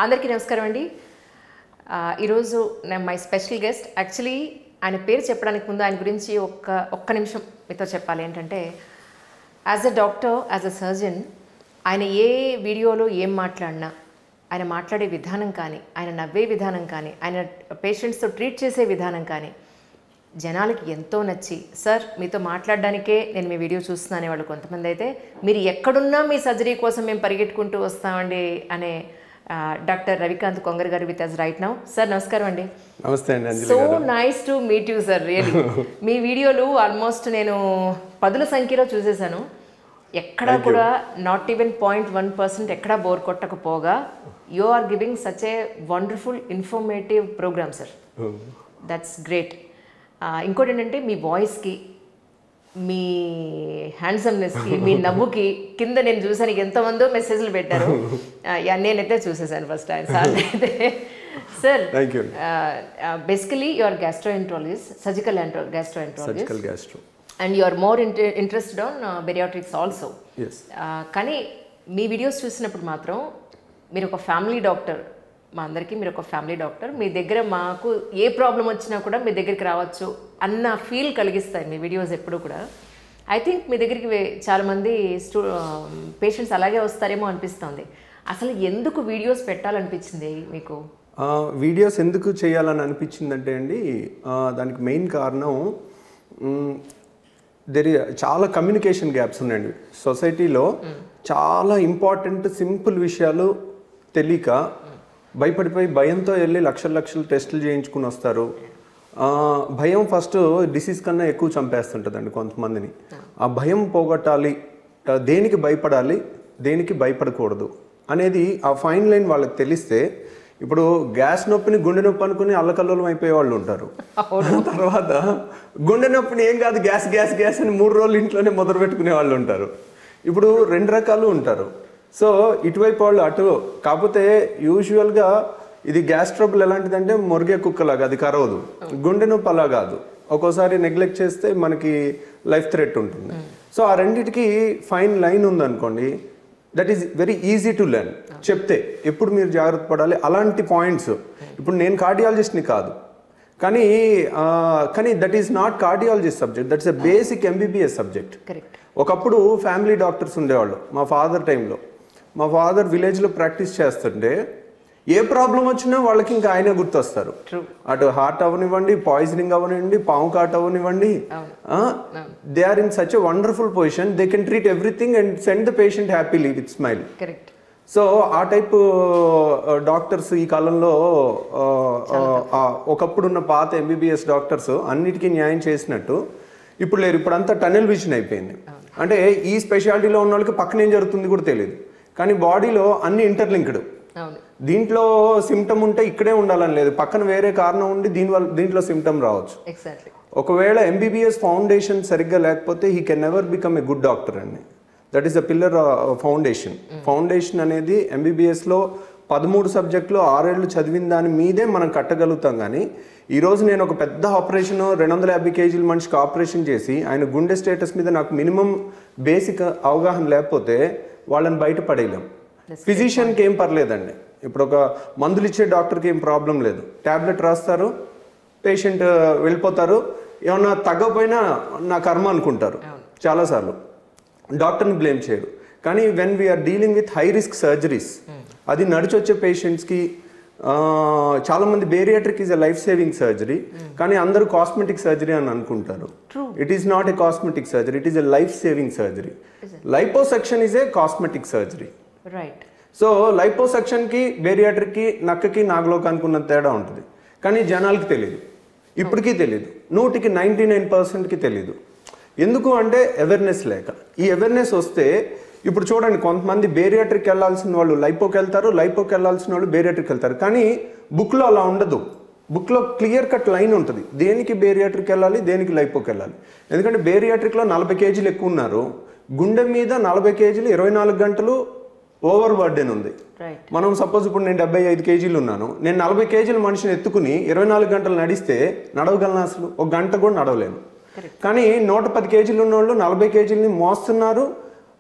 అందరికీ నమస్కారం అండి ఆ, ఈరోజు నేను మై స్పెషల్ గెస్ట్ యాక్చువల్లీ ఆయన పేరు చెప్పడానికి ముందు ఆయన గురించి ఒక్క ఒక్క నిమిషం మీతో చెప్పాలి ఏంటంటే as a doctor as a surgeon ఆయన ఏ వీడియోలో ఏం మాట్లాడినా ఆయన మాట్లాడే విధానం కానీ ఆయన నవ్వే విధానం కానీ ఆయన పేషెంట్స్తో ట్రీట్ చేసే విధానం కానీ జనాలకి ఎంతో నచ్చి సార్ మీతో మాట్లాడడానికే నేను మీ వీడియో చూస్తున్నాను వాళ్ళు కొంతమంది అయితే మీరు ఎక్కడున్నా మీ సర్జరీ కోసం మేము పరిగెట్టుకుంటూ వస్తామండి అనే ఆ, doctor Ravikanth Kongar garu with us right now sir నమస్కారం అండి నమస్తే అండి అంజలి సో garu nice to meet you sir really మీ వీడియోలు ఆల్మోస్ట్ నేను పదుల సంఖ్యలో చూసేశాను ఎక్కడా కూడా not even point one percent ఎక్కడా బోర్ కొట్టకపోగా you are giving such a wonderful informative programme sir that's great ఇంకోటి ఏంటంటే మీ వాయిస్కి మీ హ్యాండ్సమ్నెస్కి మీ నవ్వుకి కింద నేను చూసాను ఎంతమందో మెసేజ్లు పెట్టారు ఆ, యా, నేనైతే చూసేసాను ఫస్ట్ ఆయన సార్ అయితే sir thank you basically your gastroenterologist surgical gastroenterologist surgical gastro and you are more interested on bariatrics also yes కానీ మీ వీడియోస్ చూసినప్పుడు మాత్రం మీరు ఒక ఫ్యామిలీ డాక్టర్ మా అందరికీ మీరు ఒక ఫ్యామిలీ డాక్టర్ మీ దగ్గర మాకు ఏ ప్రాబ్లం వచ్చినా కూడా మీ దగ్గరికి రావచ్చు అన్న ఫీల్ కలిగిస్తాయి మీ వీడియోస్ ఎప్పుడు కూడా ఐ థింక్ మీ దగ్గరికి వే- చాలామంది స్టూ పేషెంట్స్ అలాగే వస్తారేమో అనిపిస్తుంది అసలు ఎందుకు వీడియోస్ పెట్టాలనిపించింది మీకు వీడియోస్ ఎందుకు చేయాలని అనిపించిందంటే అండి ఆ, దానికి మెయిన్ కారణం దెర్ చాలా కమ్యూనికేషన్ గ్యాప్స్ ఉన్నాయండి సొసైటీలో చాలా ఇంపార్టెంట్ సింపుల్ విషయాలు తెలియక భయపడిపోయి భయంతో వెళ్ళి లక్షల లక్షలు టెస్టులు చేయించుకుని వస్తారు ఆ, భయం ఫస్ట్ డిసీజ్ కన్నా ఎక్కువ చంపేస్తుంటుందండి కొంతమందిని ఆ భయం పోగొట్టాలి ఆ, దేనికి భయపడాలి దేనికి భయపడకూడదు అనేది ఆ ఫైన్ లైన్ వాళ్ళకి తెలిస్తే ఇప్పుడు గ్యాస్ నొప్పిని గుండె నొప్పి అనుకుని అల్లకల్లోలం అయిపోయే వాళ్ళు ఉంటారు తర్వాత గుండె నొప్పిని ఏం కాదు గ్యాస్ గ్యాస్ గ్యాస్ అని మూడు రోజులు ఇంట్లోనే మొదలు పెట్టుకునే వాళ్ళు ఉంటారు ఇప్పుడు రెండు రకాలు ఉంటారు సో ఇటువైపు వాళ్ళు అటు కాకపోతే యూజువల్గా ఇది గ్యాస్ ట్రబుల్ ఎలాంటిదంటే మొరిగే కుక్కలాగా అది కరవదు గుండె నొప్పి అలా కాదు ఒక్కోసారి నెగ్లెక్ట్ చేస్తే మనకి లైఫ్ థ్రెట్ ఉంటుంది సో ఆ రెండిటికి ఫైన్ లైన్ ఉందనుకోండి that is very easy to learn చెప్తే ఎప్పుడు మీరు జాగ్రత్త పడాలి అలాంటి పాయింట్స్ ఇప్పుడు నేను కార్డియాలజిస్ట్ని కాదు కానీ ఆ, కానీ that is not cardiologist subject that's a basic MBBS subject correct ఒకప్పుడు ఫ్యామిలీ డాక్టర్స్ ఉండేవాళ్ళు మా ఫాదర్ టైంలో మా ఫాదర్ విలేజ్లో ప్రాక్టీస్ చేస్తుంటే ఏ ప్రాబ్లం వచ్చినా వాళ్ళకి ఇంకా ఆయనే గుర్తొస్తారు True. అటు హార్ట్ అవనివ్వండి పాయిజనింగ్ అవనివ్వండి పాము కాట్ అవనివ్వండి they are in such a wonderful position they can treat everything and send the patient happily with smile correct so ఆ టైప్ డాక్టర్స్ ఈ కాలంలో ఆ, ఆ, ఆ, ఒకప్పుడు ఉన్న పాత ఎంబీబీఎస్ డాక్టర్స్ అన్నిటికీ న్యాయం చేసినట్టు ఇప్పుడు లేరు ఇప్పుడు అంతా టనెల్ విజన్ అయిపోయింది అంటే ఈ స్పెషాలిటీలో ఉన్న వాళ్ళకి పక్కన ఏం జరుగుతుంది కూడా తెలియదు కానీ బాడీలో అన్ని ఇంటర్లింక్డ్ అవును దీంట్లో సిమ్టమ్ ఉంటే ఇక్కడే ఉండాలని లేదు పక్కన వేరే కారణం ఉండి దీనివల్ల దీంట్లో సిమ్టమ్ రావచ్చు ఎగ్జాక్ట్లీ ఒకవేళ ఎంబీబీఎస్ ఫౌండేషన్ సరిగ్గా లేకపోతే he can never become a good doctor అండి that is the pillar foundation foundation అనేది ఎంబీబీఎస్లో పదమూడు సబ్జెక్టులు ఆరేళ్ళు చదివిన దాని మీదే మనం కట్టగలుగుతాం కానీ ఈరోజు నేను ఒక పెద్ద ఆపరేషన్ రెండు వందల యాభై కేజీల మనిషికి ఆపరేషన్ చేసి ఆయన గుండె స్టేటస్ మీద నాకు మినిమం బేసిక్ అవగాహన లేకపోతే వాళ్ళని బయట పడేయలేం ఫిజిషియన్కి ఏం పర్లేదండి ఇప్పుడు ఒక మందులు ఇచ్చే డాక్టర్కి ఏం ప్రాబ్లం లేదు ట్యాబ్లెట్ రాస్తారు పేషెంట్ వెళ్ళిపోతారు ఏమన్నా తగ్గకపోయినా నా కర్మ అనుకుంటారు చాలాసార్లు డాక్టర్ని బ్లేమ్ చేయరు కానీ when we're dealing with high risk surgeries అది నడిచొచ్చే పేషెంట్స్కి చాలామంది bariatric is a life saving surgery కానీ అందరూ కాస్మెటిక్ సర్జరీ అని అనుకుంటారు it is not a cosmetic surgery it is a life saving surgery liposuction is a cosmetic surgery right so లైపోసెక్షన్కి బేరియాట్రిక్కి నక్కకి నాగలోకానికి ఉన్న తేడా ఉంటుంది కానీ జనాలకి తెలియదు ఇప్పటికీ తెలియదు నూటికి నైంటీ నైన్ పర్సెంట్కి తెలియదు ఎందుకు అంటే అవేర్నెస్ లేక ఈ అవేర్నెస్ వస్తే ఇప్పుడు చూడండి కొంతమంది బేరియాట్రిక్ వెళ్ళాల్సిన వాళ్ళు లైపోకి వెళ్తారు లైపోకి వెళ్ళాల్సిన వాళ్ళు బేరియాట్రిక్ వెళ్తారు కానీ బుక్లో అలా ఉండదు బుక్లో క్లియర్ కట్ లైన్ ఉంటుంది దేనికి బేరియాట్రిక్ వెళ్ళాలి దేనికి లైపోకి వెళ్ళాలి ఎందుకంటే బేరియాట్రిక్లో నలభై కేజీలు ఎక్కువ ఉన్నారు గుండె మీద నలభై కేజీలు ఇరవై నాలుగు గంటలు ఓవర్ బర్డెన్ ఉంది రైట్ మనం సపోజ్ ఇప్పుడు నేను డెబ్బై ఐదు కేజీలు ఉన్నాను నేను నలభై కేజీల మనిషిని ఎత్తుకుని ఇరవై నాలుగు గంటలు నడిస్తే నడవగలను అసలు ఒక గంట కూడా నడవలేను కానీ నూట పది కేజీలు ఉన్న వాళ్ళు నలభై కేజీలని మోస్తున్నారు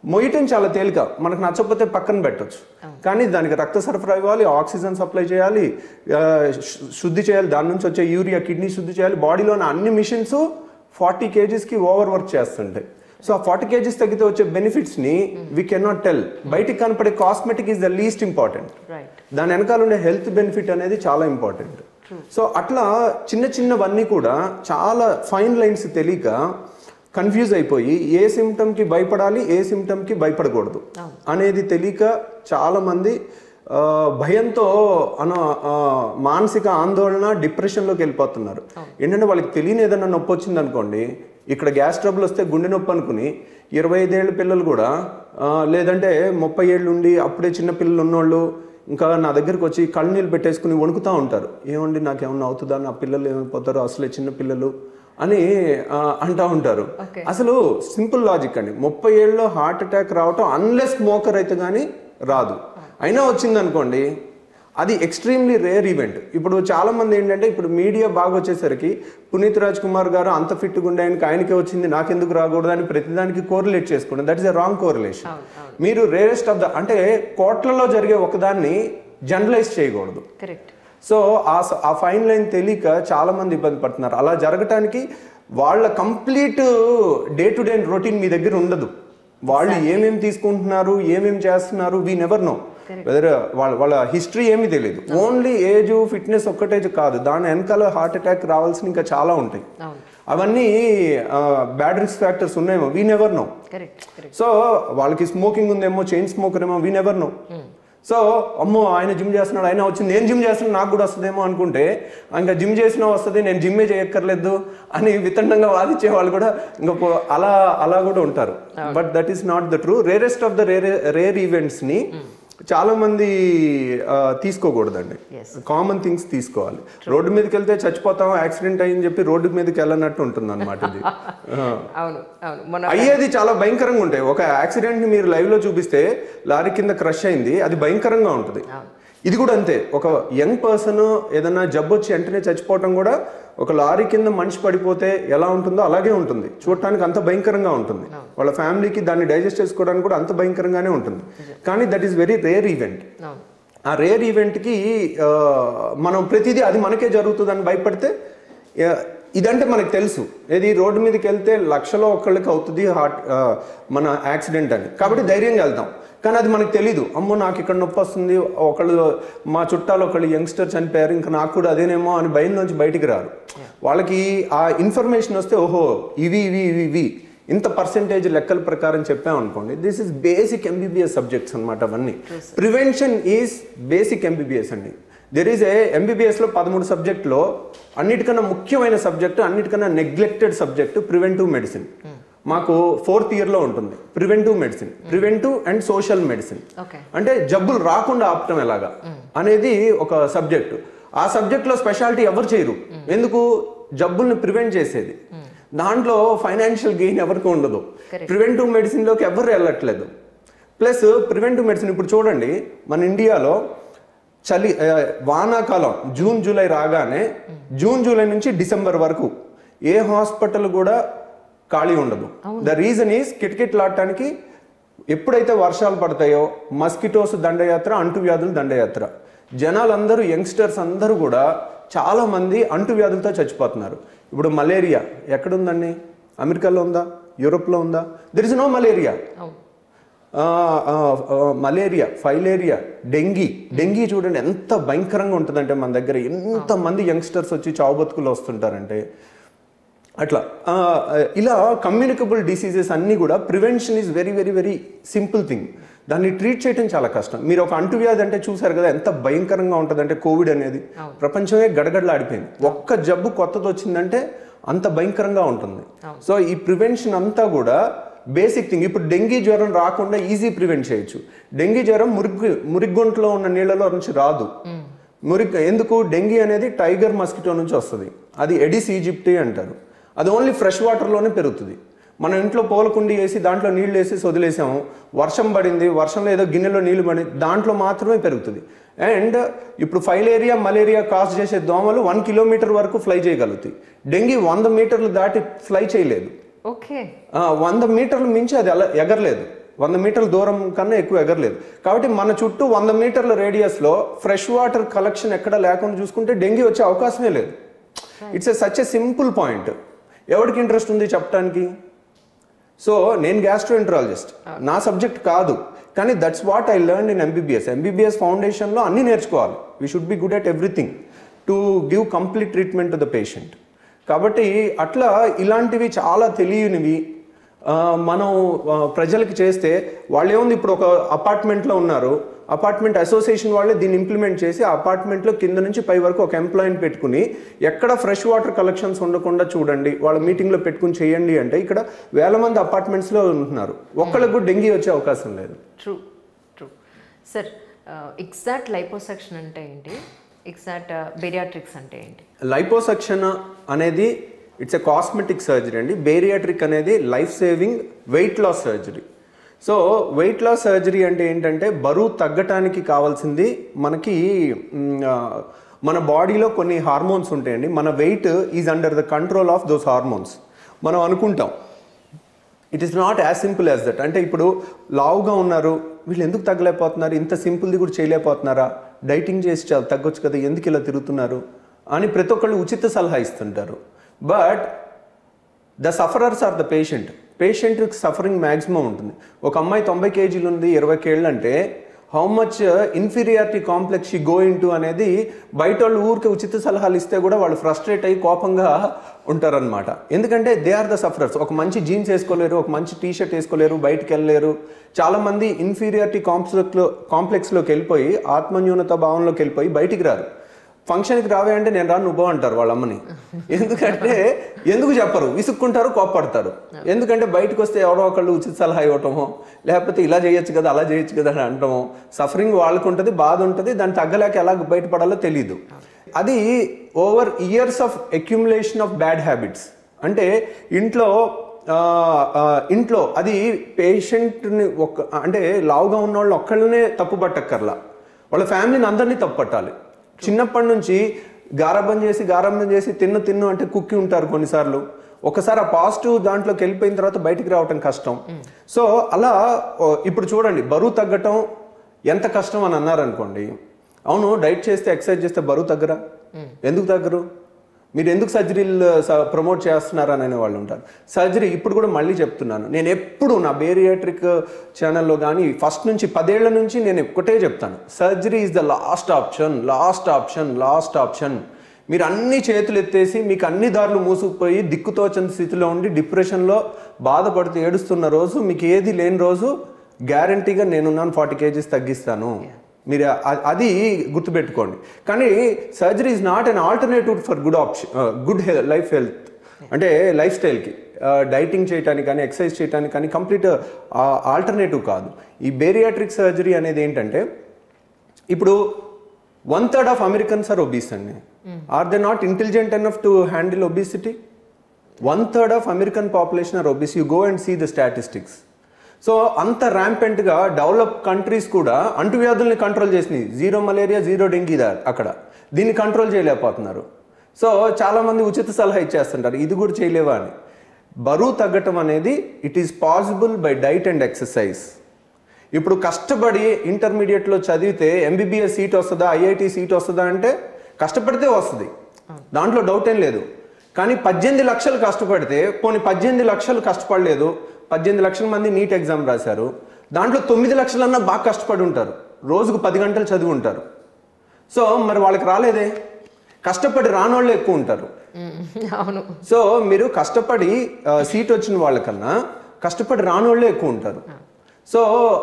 మొయ్యటం చాలా తేలిక మనకు నచ్చకపోతే పక్కన పెట్టొచ్చు కానీ దానికి రక్త సరఫరా ఇవ్వాలి ఆక్సిజన్ సప్లై చేయాలి ఆ, శు- శుద్ధి చేయాలి దాని నుంచి వచ్చే యూరియా కిడ్నీ శుద్ధి చేయాలి బాడీలోని అన్ని మిషన్స్ ఫార్టీ కేజీస్కి ఓవర్ వర్క్ చేస్తుంటాయి సో ఆ ఫార్టీ కేజీస్ తగ్గితే వచ్చే బెనిఫిట్స్ని వీ కెనాట్ టెల్ బయటికి కనపడే cosmetic is the least important right దాని వెనకాల ఉండే హెల్త్ బెనిఫిట్ అనేది చాలా ఇంపార్టెంట్ సో అట్లా చిన్న చిన్నవన్నీ కూడా చాలా ఫైన్ లైన్స్ తెలియక కన్ఫ్యూజ్ అయిపోయి ఏ సిమ్టమ్కి భయపడాలి ఏ సిమ్టమ్కి భయపడకూడదు అనేది తెలియక చాలామంది ఆ, భయంతో అన ఆ, మానసిక ఆందోళన డిప్రెషన్లోకి వెళ్ళిపోతున్నారు ఏంటంటే వాళ్ళకి తెలియని ఏదైనా నొప్పి వచ్చింది అనుకోండి ఇక్కడ గ్యాస్ ట్రబుల్ వస్తే గుండె నొప్పి అనుకుని ఇరవై ఐదేళ్ళ పిల్లలు కూడా ఆ, లేదంటే ముప్పై ఏళ్ళు ఉండి అప్పుడే చిన్న పిల్లలు ఉన్నోళ్ళు ఇంకా నా దగ్గరికి వచ్చి కళ్ళనీళ్ళు పెట్టేసుకుని వణుకుతూ ఉంటారు ఏమండి నాకేమన్నా అవుతుందా నా పిల్లలు ఏమైపోతారో అసలే చిన్న పిల్లలు అని ఆ, అంటా ఉంటారు Okay. అసలు సింపుల్ లాజిక్ అండి ముప్పై ఏళ్ళలో హార్ట్ అటాక్ రావటం అన్లెస్ స్మోకర్ అయితే కానీ రాదు అయినా వచ్చింది అనుకోండి అది ఎక్స్ట్రీమ్లీ రేర్ ఈవెంట్ ఇప్పుడు చాలా మంది ఏంటంటే ఇప్పుడు మీడియా బాగా వచ్చేసరికి పునీత్ రాజ్ కుమార్ గారు అంత ఫిట్గా ఉండే ఆయనకి ఆయనకే వచ్చింది నాకెందుకు రాకూడదు అని ప్రతిదానికి కోరిలేట్ చేసుకోండి that is a wrong correlation మీరు రేరెస్ట్ ఆఫ్ ద అంటే కోట్లలో జరిగే ఒకదాన్ని జనరలైజ్ చేయకూడదు కరెక్ట్ సో ఆ స- ఆ ఫైన్ లైన్ తెలియక చాలా మంది ఇబ్బంది పడుతున్నారు అలా జరగటానికి వాళ్ళ complete day to day routine మీ దగ్గర ఉండదు వాళ్ళు ఏమేమి తీసుకుంటున్నారు ఏమేమి చేస్తున్నారు వీ నెవర్ నో వెదర్ వాళ్ళ వాళ్ళ హిస్టరీ ఏమీ తెలియదు ఓన్లీ ఏజ్ ఫిట్నెస్ ఒక్కటే కాదు దాని వెనకాల హార్ట్ అటాక్ రావాల్సిన ఇంకా చాలా ఉంటాయి అవును అవన్నీ బ్యాడ్ రిస్క్ ఫ్యాక్టర్స్ ఉన్నాయేమో we never know correct correct so వాళ్ళకి స్మోకింగ్ ఉందేమో చైన్ స్మోకర్ ఏమో వీ నెవర్ నో సో అమ్మో ఆయన జిమ్ చేస్తున్నాడు ఆయన వచ్చింది నేను జిమ్ చేస్తున్నాను నాకు కూడా వస్తుందేమో అనుకుంటే ఇంకా జిమ్ చేసినా వస్తుంది నేను జిమ్మే చేయక్కర్లేదు అని వితండంగా వాదించే వాళ్ళు కూడా ఇంకా పో- అలా అలా కూడా ఉంటారు but that is not the true rarest of the rare rare ఈవెంట్స్ని చాలా మంది ఆ, తీసుకోకూడదండి Yes. కామన్ థింగ్స్ తీసుకోవాలి రోడ్డు మీదకి వెళ్తే చచ్చిపోతాం యాక్సిడెంట్ అయ్యని చెప్పి రోడ్డు మీదకి వెళ్ళనట్టు ఉంటుంది అనమాట ఇది ఆ. అవును అవును మొన్న అయ్యేది చాలా భయంకరంగా ఉంటాయి ఒక యాక్సిడెంట్ ని మీరు లైవ్ లో చూపిస్తే లారీ కింద క్రష్ అయింది అది భయంకరంగా ఉంటుంది ఇది కూడా అంతే ఒక యంగ్ పర్సన్ ఏదైనా జబ్బు వచ్చి వెంటనే చచ్చిపోవటం కూడా ఒక లారీ కింద మనిషి పడిపోతే ఎలా ఉంటుందో అలాగే ఉంటుంది చూడటానికి అంత భయంకరంగా ఉంటుంది వాళ్ళ ఫ్యామిలీకి దాన్ని డైజెస్ట్ చేసుకోవడానికి కూడా అంత భయంకరంగానే ఉంటుంది కానీ that is very rare event అవును ఆ రేర్ ఈవెంట్కి ఆ, మనం ప్రతిదీ అది మనకే జరుగుతుందని భయపడితే ఆ, ఇదంటే మనకు తెలుసు ఏది రోడ్డు మీదకి వెళ్తే లక్షలో ఒకళ్ళకి అవుతుంది హార్ట్ ఆ, మన యాక్సిడెంట్ అని కాబట్టి ధైర్యంగా వెళ్తాం కానీ అది మనకు తెలీదు అమ్మో నాకు ఇక్కడ నొప్పి వస్తుంది ఒకళ్ళు మా చుట్టాలు ఒకళ్ళు యంగ్స్టర్ చనిపోయారు ఇంకా నాకు కూడా అదేనేమో అని భయం నుంచి బయటికి రారు వాళ్ళకి ఆ ఇన్ఫర్మేషన్ వస్తే ఓహో ఇవి ఇవి ఇవి ఇవి ఇంత పర్సెంటేజ్ లెక్కల ప్రకారం చెప్పామనుకోండి this is basic MBBS subjects అనమాట అవన్నీ ప్రివెన్షన్ ఈజ్ బేసిక్ ఎంబీబీఎస్ అండి దెర్ ఈజ్ ఏ ఎంబీబీఎస్లో పదమూడు సబ్జెక్టులో అన్నిటికన్నా ముఖ్యమైన సబ్జెక్టు అన్నిటికన్నా నెగ్లెక్టెడ్ సబ్జెక్టు ప్రివెంటివ్ మెడిసిన్ మాకు ఫోర్త్ ఇయర్లో ఉంటుంది preventive medicine preventive and social medicine okay అంటే జబ్బులు రాకుండా ఆపటం ఎలాగా అనేది ఒక సబ్జెక్టు ఆ సబ్జెక్ట్లో స్పెషాలిటీ ఎవరు చేయరు ఎందుకు జబ్బుల్ని ప్రివెంట్ చేసేది దాంట్లో ఫైనాన్షియల్ గెయిన్ ఎవరికి ఉండదు ప్రివెంటివ్ మెడిసిన్లోకి ఎవరు వెళ్ళట్లేదు ప్లస్ ప్రివెంటివ్ మెడిసిన్ ఇప్పుడు చూడండి మన ఇండియాలో చలి ఆ, వానాకాలం జూన్ జూలై రాగానే జూన్ జూలై నుంచి డిసెంబర్ వరకు ఏ హాస్పిటల్ కూడా ఖాళీ ఉండదు ద రీజన్ ఈస్ కిటకిటలాడటానికి ఎప్పుడైతే వర్షాలు పడతాయో మస్కిటోస్ దండయాత్ర అంటువ్యాధులు దండయాత్ర జనాలందరూ యంగ్స్టర్స్ అందరూ కూడా చాలా మంది అంటువ్యాధులతో చచ్చిపోతున్నారు ఇప్పుడు మలేరియా ఎక్కడుందండి అమెరికాలో ఉందా యూరోప్లో ఉందా దెర్ ఇస్ నో మలేరియా అవును ఆ, ఆ, ఆ, మలేరియా ఫైలేరియా డెంగీ డెంగీ చూడండి ఎంత భయంకరంగా ఉంటుందంటే మన దగ్గర ఎంతమంది యంగ్స్టర్స్ వచ్చి చావు బతుకులు వస్తుంటారంటే అట్లా ఆ, ఇలా కమ్యూనికబుల్ డిసీజెస్ అన్నీ కూడా prevention is very very very simple thing దాన్ని ట్రీట్ చేయడం చాలా కష్టం మీరు ఒక అంటువ్యాధి అంటే చూసారు కదా ఎంత భయంకరంగా ఉంటుందంటే కోవిడ్ అనేది ప్రపంచమే గడగడలాడిపోయింది ఒక్క జబ్బు కొత్తది వచ్చిందంటే అంత భయంకరంగా ఉంటుంది సో ఈ ప్రివెన్షన్ అంతా కూడా బేసిక్ థింగ్ ఇప్పుడు డెంగీ జ్వరం రాకుండా ఈజీ ప్రివెంట్ చేయొచ్చు డెంగీ జ్వరం మురిగ్గు మురిగ్గొంట్లో ఉన్న నీళ్ళలో నుంచి రాదు మురిగ్ ఎందుకు డెంగీ అనేది టైగర్ మస్కిటో నుంచి వస్తుంది అది ఎడిస్ ఈజిప్టి అంటారు అది ఓన్లీ ఫ్రెష్ వాటర్లోనే పెరుగుతుంది మనం ఇంట్లో పూలకుండి వేసి దాంట్లో నీళ్లు వేసి వదిలేసాము వర్షం పడింది వర్షంలో ఏదో గిన్నెలో నీళ్లు పడి దాంట్లో మాత్రమే పెరుగుతుంది అండ్ ఇప్పుడు ఫైలేరియా మలేరియా కాజ్ చేసే దోమలు వన్ కిలోమీటర్ వరకు ఫ్లై చేయగలుగుతాయి డెంగీ వంద మీటర్లు దాటి ఫ్లై చేయలేదు ఓకే ఆ, వంద మీటర్లు మించి అది అలా ఎగరలేదు వంద మీటర్ల దూరం కన్నా ఎక్కువ ఎగరలేదు కాబట్టి మన చుట్టూ వంద మీటర్ల రేడియస్లో ఫ్రెష్ వాటర్ కలెక్షన్ ఎక్కడ లేకుండా చూసుకుంటే డెంగీ వచ్చే అవకాశమే లేదు it's a such a simple point ఎవరికి ఇంట్రెస్ట్ ఉంది చెప్పడానికి సో నేను గ్యాస్ట్రోఎంట్రాలజిస్ట్ నా సబ్జెక్ట్ కాదు కానీ that's what I learn in MBBS MBBS ఫౌండేషన్లో అన్నీ నేర్చుకోవాలి we should be good at everything to give complete treatment to the patient కాబట్టి అట్లా ఇలాంటివి చాలా తెలియనివి ఆ, మనం ఆ, ప్రజలకి చేస్తే వాళ్ళు ఏముంది ఇప్పుడు ఒక అపార్ట్మెంట్లో ఉన్నారు అపార్ట్మెంట్ అసోసియేషన్ వాళ్ళే దీన్ని ఇంప్లిమెంట్ చేసి ఆ అపార్ట్మెంట్లో కింద నుంచి పై వరకు ఒక ఎంప్లాయీని పెట్టుకుని ఎక్కడ ఫ్రెష్ వాటర్ కలెక్షన్స్ ఉండకుండా చూడండి వాళ్ళ మీటింగ్లో పెట్టుకుని చేయండి అంటే ఇక్కడ వేల మంది అపార్ట్మెంట్స్లో ఉంటున్నారు ఒక్కళ్ళకు కూడా డెంగీ వచ్చే అవకాశం లేదు true true sir exact liposuction అంటే ఏంటి ఎగ్జాక్ట్ బెరియాట్రిక్స్ అంటే ఏంటి లైపోసక్షన్ అనేది ఇట్స్ ఎ కాస్మెటిక్ సర్జరీ అండి బేరియాట్రిక్ అనేది life saving weight loss surgery so weight loss surgery అంటే ఏంటంటే బరువు తగ్గటానికి కావాల్సింది మనకి మ్, ఆ, మన బాడీలో కొన్ని హార్మోన్స్ ఉంటాయండి మన weight is under the control of those hormones మనం అనుకుంటాం it is not as simple as that అంటే ఇప్పుడు లావుగా ఉన్నారు వీళ్ళు ఎందుకు తగ్గలేకపోతున్నారు ఇంత సింపుల్ది కూడా చేయలేకపోతున్నారా డైటింగ్ చేసి చాలా తగ్గొచ్చు కదా ఎందుకు ఇలా తిరుగుతున్నారు అని ప్రతి ఒక్కళ్ళు ఉచిత సలహా ఇస్తుంటారు but the sufferers are the patient patient suffering maximum ఉంటుంది ఒక అమ్మాయి తొంభై కేజీలు ఉంది ఇరవై కేళ్ళు అంటే how much inferiority complex she go in అనేది బయట వాళ్ళు ఊరికి ఉచిత సలహాలు ఇస్తే కూడా వాళ్ళు ఫ్రస్ట్రేట్ అయ్యి కోపంగా ఉంటారనమాట ఎందుకంటే దే ఆర్ ద సఫరర్స్ ఒక మంచి జీన్స్ వేసుకోలేరు ఒక మంచి టీ షర్ట్ వేసుకోలేరు బయటికి వెళ్ళలేరు చాలామంది ఇన్ఫీరియారిటీ కాంప్లెక్స్లో కాంప్లెక్స్లోకి వెళ్ళిపోయి ఆత్మన్యూనత భావంలోకి వెళ్ళిపోయి బయటికి రారు ఫంక్షన్కి రావే అంటే నేను రాను నువ్వు అంటారు వాళ్ళ అమ్మని ఎందుకంటే ఎందుకు చెప్పరు విసుక్కుంటారు కోప్పడతారు ఎందుకంటే బయటకు వస్తే ఎవరో ఒకళ్ళు ఉచిత సలహా ఇవ్వటమో లేకపోతే ఇలా చేయొచ్చు కదా అలా చేయొచ్చు కదా అని అంటాము సఫరింగ్ వాళ్ళకు ఉంటుంది బాధ ఉంటుంది దాన్ని తగ్గలేక ఎలా బయటపడాలో తెలియదు అది over years of accumulation of bad habits అంటే ఇంట్లో ఆ, ఆ, ఇంట్లో అది పేషెంట్ని ఒక అంటే లావుగా ఉన్న వాళ్ళు ఒక్కళ్ళనే తప్పు పట్టక్కర్లా వాళ్ళ ఫ్యామిలీని అందరినీ తప్పు పట్టాలి చిన్నప్పటి నుంచి గారాబం చేసి గారాబం చేసి తిన్ను తిన్ను అంటే కుక్కి ఉంటారు కొన్నిసార్లు ఒకసారి ఆ పాజిటివ్ దాంట్లోకి వెళ్ళిపోయిన తర్వాత బయటికి రావటం కష్టం సో అలా ఓ, ఇప్పుడు చూడండి బరువు తగ్గటం ఎంత కష్టం అని అన్నారనుకోండి అవును డైట్ చేస్తే ఎక్సర్సైజ్ చేస్తే బరువు తగ్గరా ఎందుకు తగ్గరు మీరు ఎందుకు సర్జరీలు ప్రమోట్ చేస్తున్నారని అనే వాళ్ళు ఉంటారు సర్జరీ ఇప్పుడు కూడా మళ్ళీ చెప్తున్నాను నేను ఎప్పుడు నా బేరియాట్రిక్ ఛానల్లో కానీ ఫస్ట్ నుంచి పదేళ్ల నుంచి నేను ఒక్కటే చెప్తాను surgery is the last option last option last option మీరు అన్ని చేతులు ఎత్తేసి మీకు అన్ని దారులు మూసుకుపోయి దిక్కుతోచని స్థితిలో ఉండి డిప్రెషన్లో బాధపడుతూ ఏడుస్తున్న రోజు మీకు ఏది లేని రోజు గ్యారంటీగా నేనున్నాను ఫార్టీ కేజీస్ తగ్గిస్తాను మీరు అ- అది గుర్తుపెట్టుకోండి కానీ surgery is not an alternative for good option good life health అంటే లైఫ్ స్టైల్కి డైటింగ్ చేయడానికి కానీ ఎక్సర్సైజ్ చేయడానికి కానీ కంప్లీట్ ఆల్టర్నేటివ్ కాదు ఈ బేరియాట్రిక్ సర్జరీ అనేది ఏంటంటే ఇప్పుడు one third of Americans are obese అండి are they not intelligent enough to handle obesity one third of American population are obese you go and see the statistics so అంత ర్యాంపెంట్గా develop countries కూడా అంటువ్యాధుల్ని control చేసినాయి zero malaria zero dengue దా అక్కడ దీన్ని control చేయలేకపోతున్నారు సో చాలామంది ఉచిత సలహా ఇచ్చేస్తుంటారు ఇది కూడా చేయలేవా అని బరువు తగ్గటం అనేది it is possible by diet and exercise ఇప్పుడు కష్టపడి ఇంటర్మీడియట్లో చదివితే ఎంబీబీఎస్ సీట్ వస్తుందా ఐఐటి సీట్ వస్తుందా అంటే కష్టపడితే వస్తుంది దాంట్లో డౌట్ ఏం లేదు కానీ పద్దెనిమిది లక్షలు కష్టపడితే పోనీ పద్దెనిమిది లక్షలు కష్టపడలేదు పద్దెనిమిది లక్షల మంది నీట్ ఎగ్జామ్ రాశారు దాంట్లో తొమ్మిది లక్షలన్నా బాగా కష్టపడి ఉంటారు రోజుకు పది గంటలు చదివి ఉంటారు సో మరి వాళ్ళకి రాలేదే కష్టపడి రానోళ్ళు ఎక్కువ ఉంటారు అవును సో మీరు కష్టపడి ఆ, సీట్ వచ్చిన వాళ్ళకన్నా కష్టపడి రానోళ్ళే ఎక్కువ ఉంటారు సో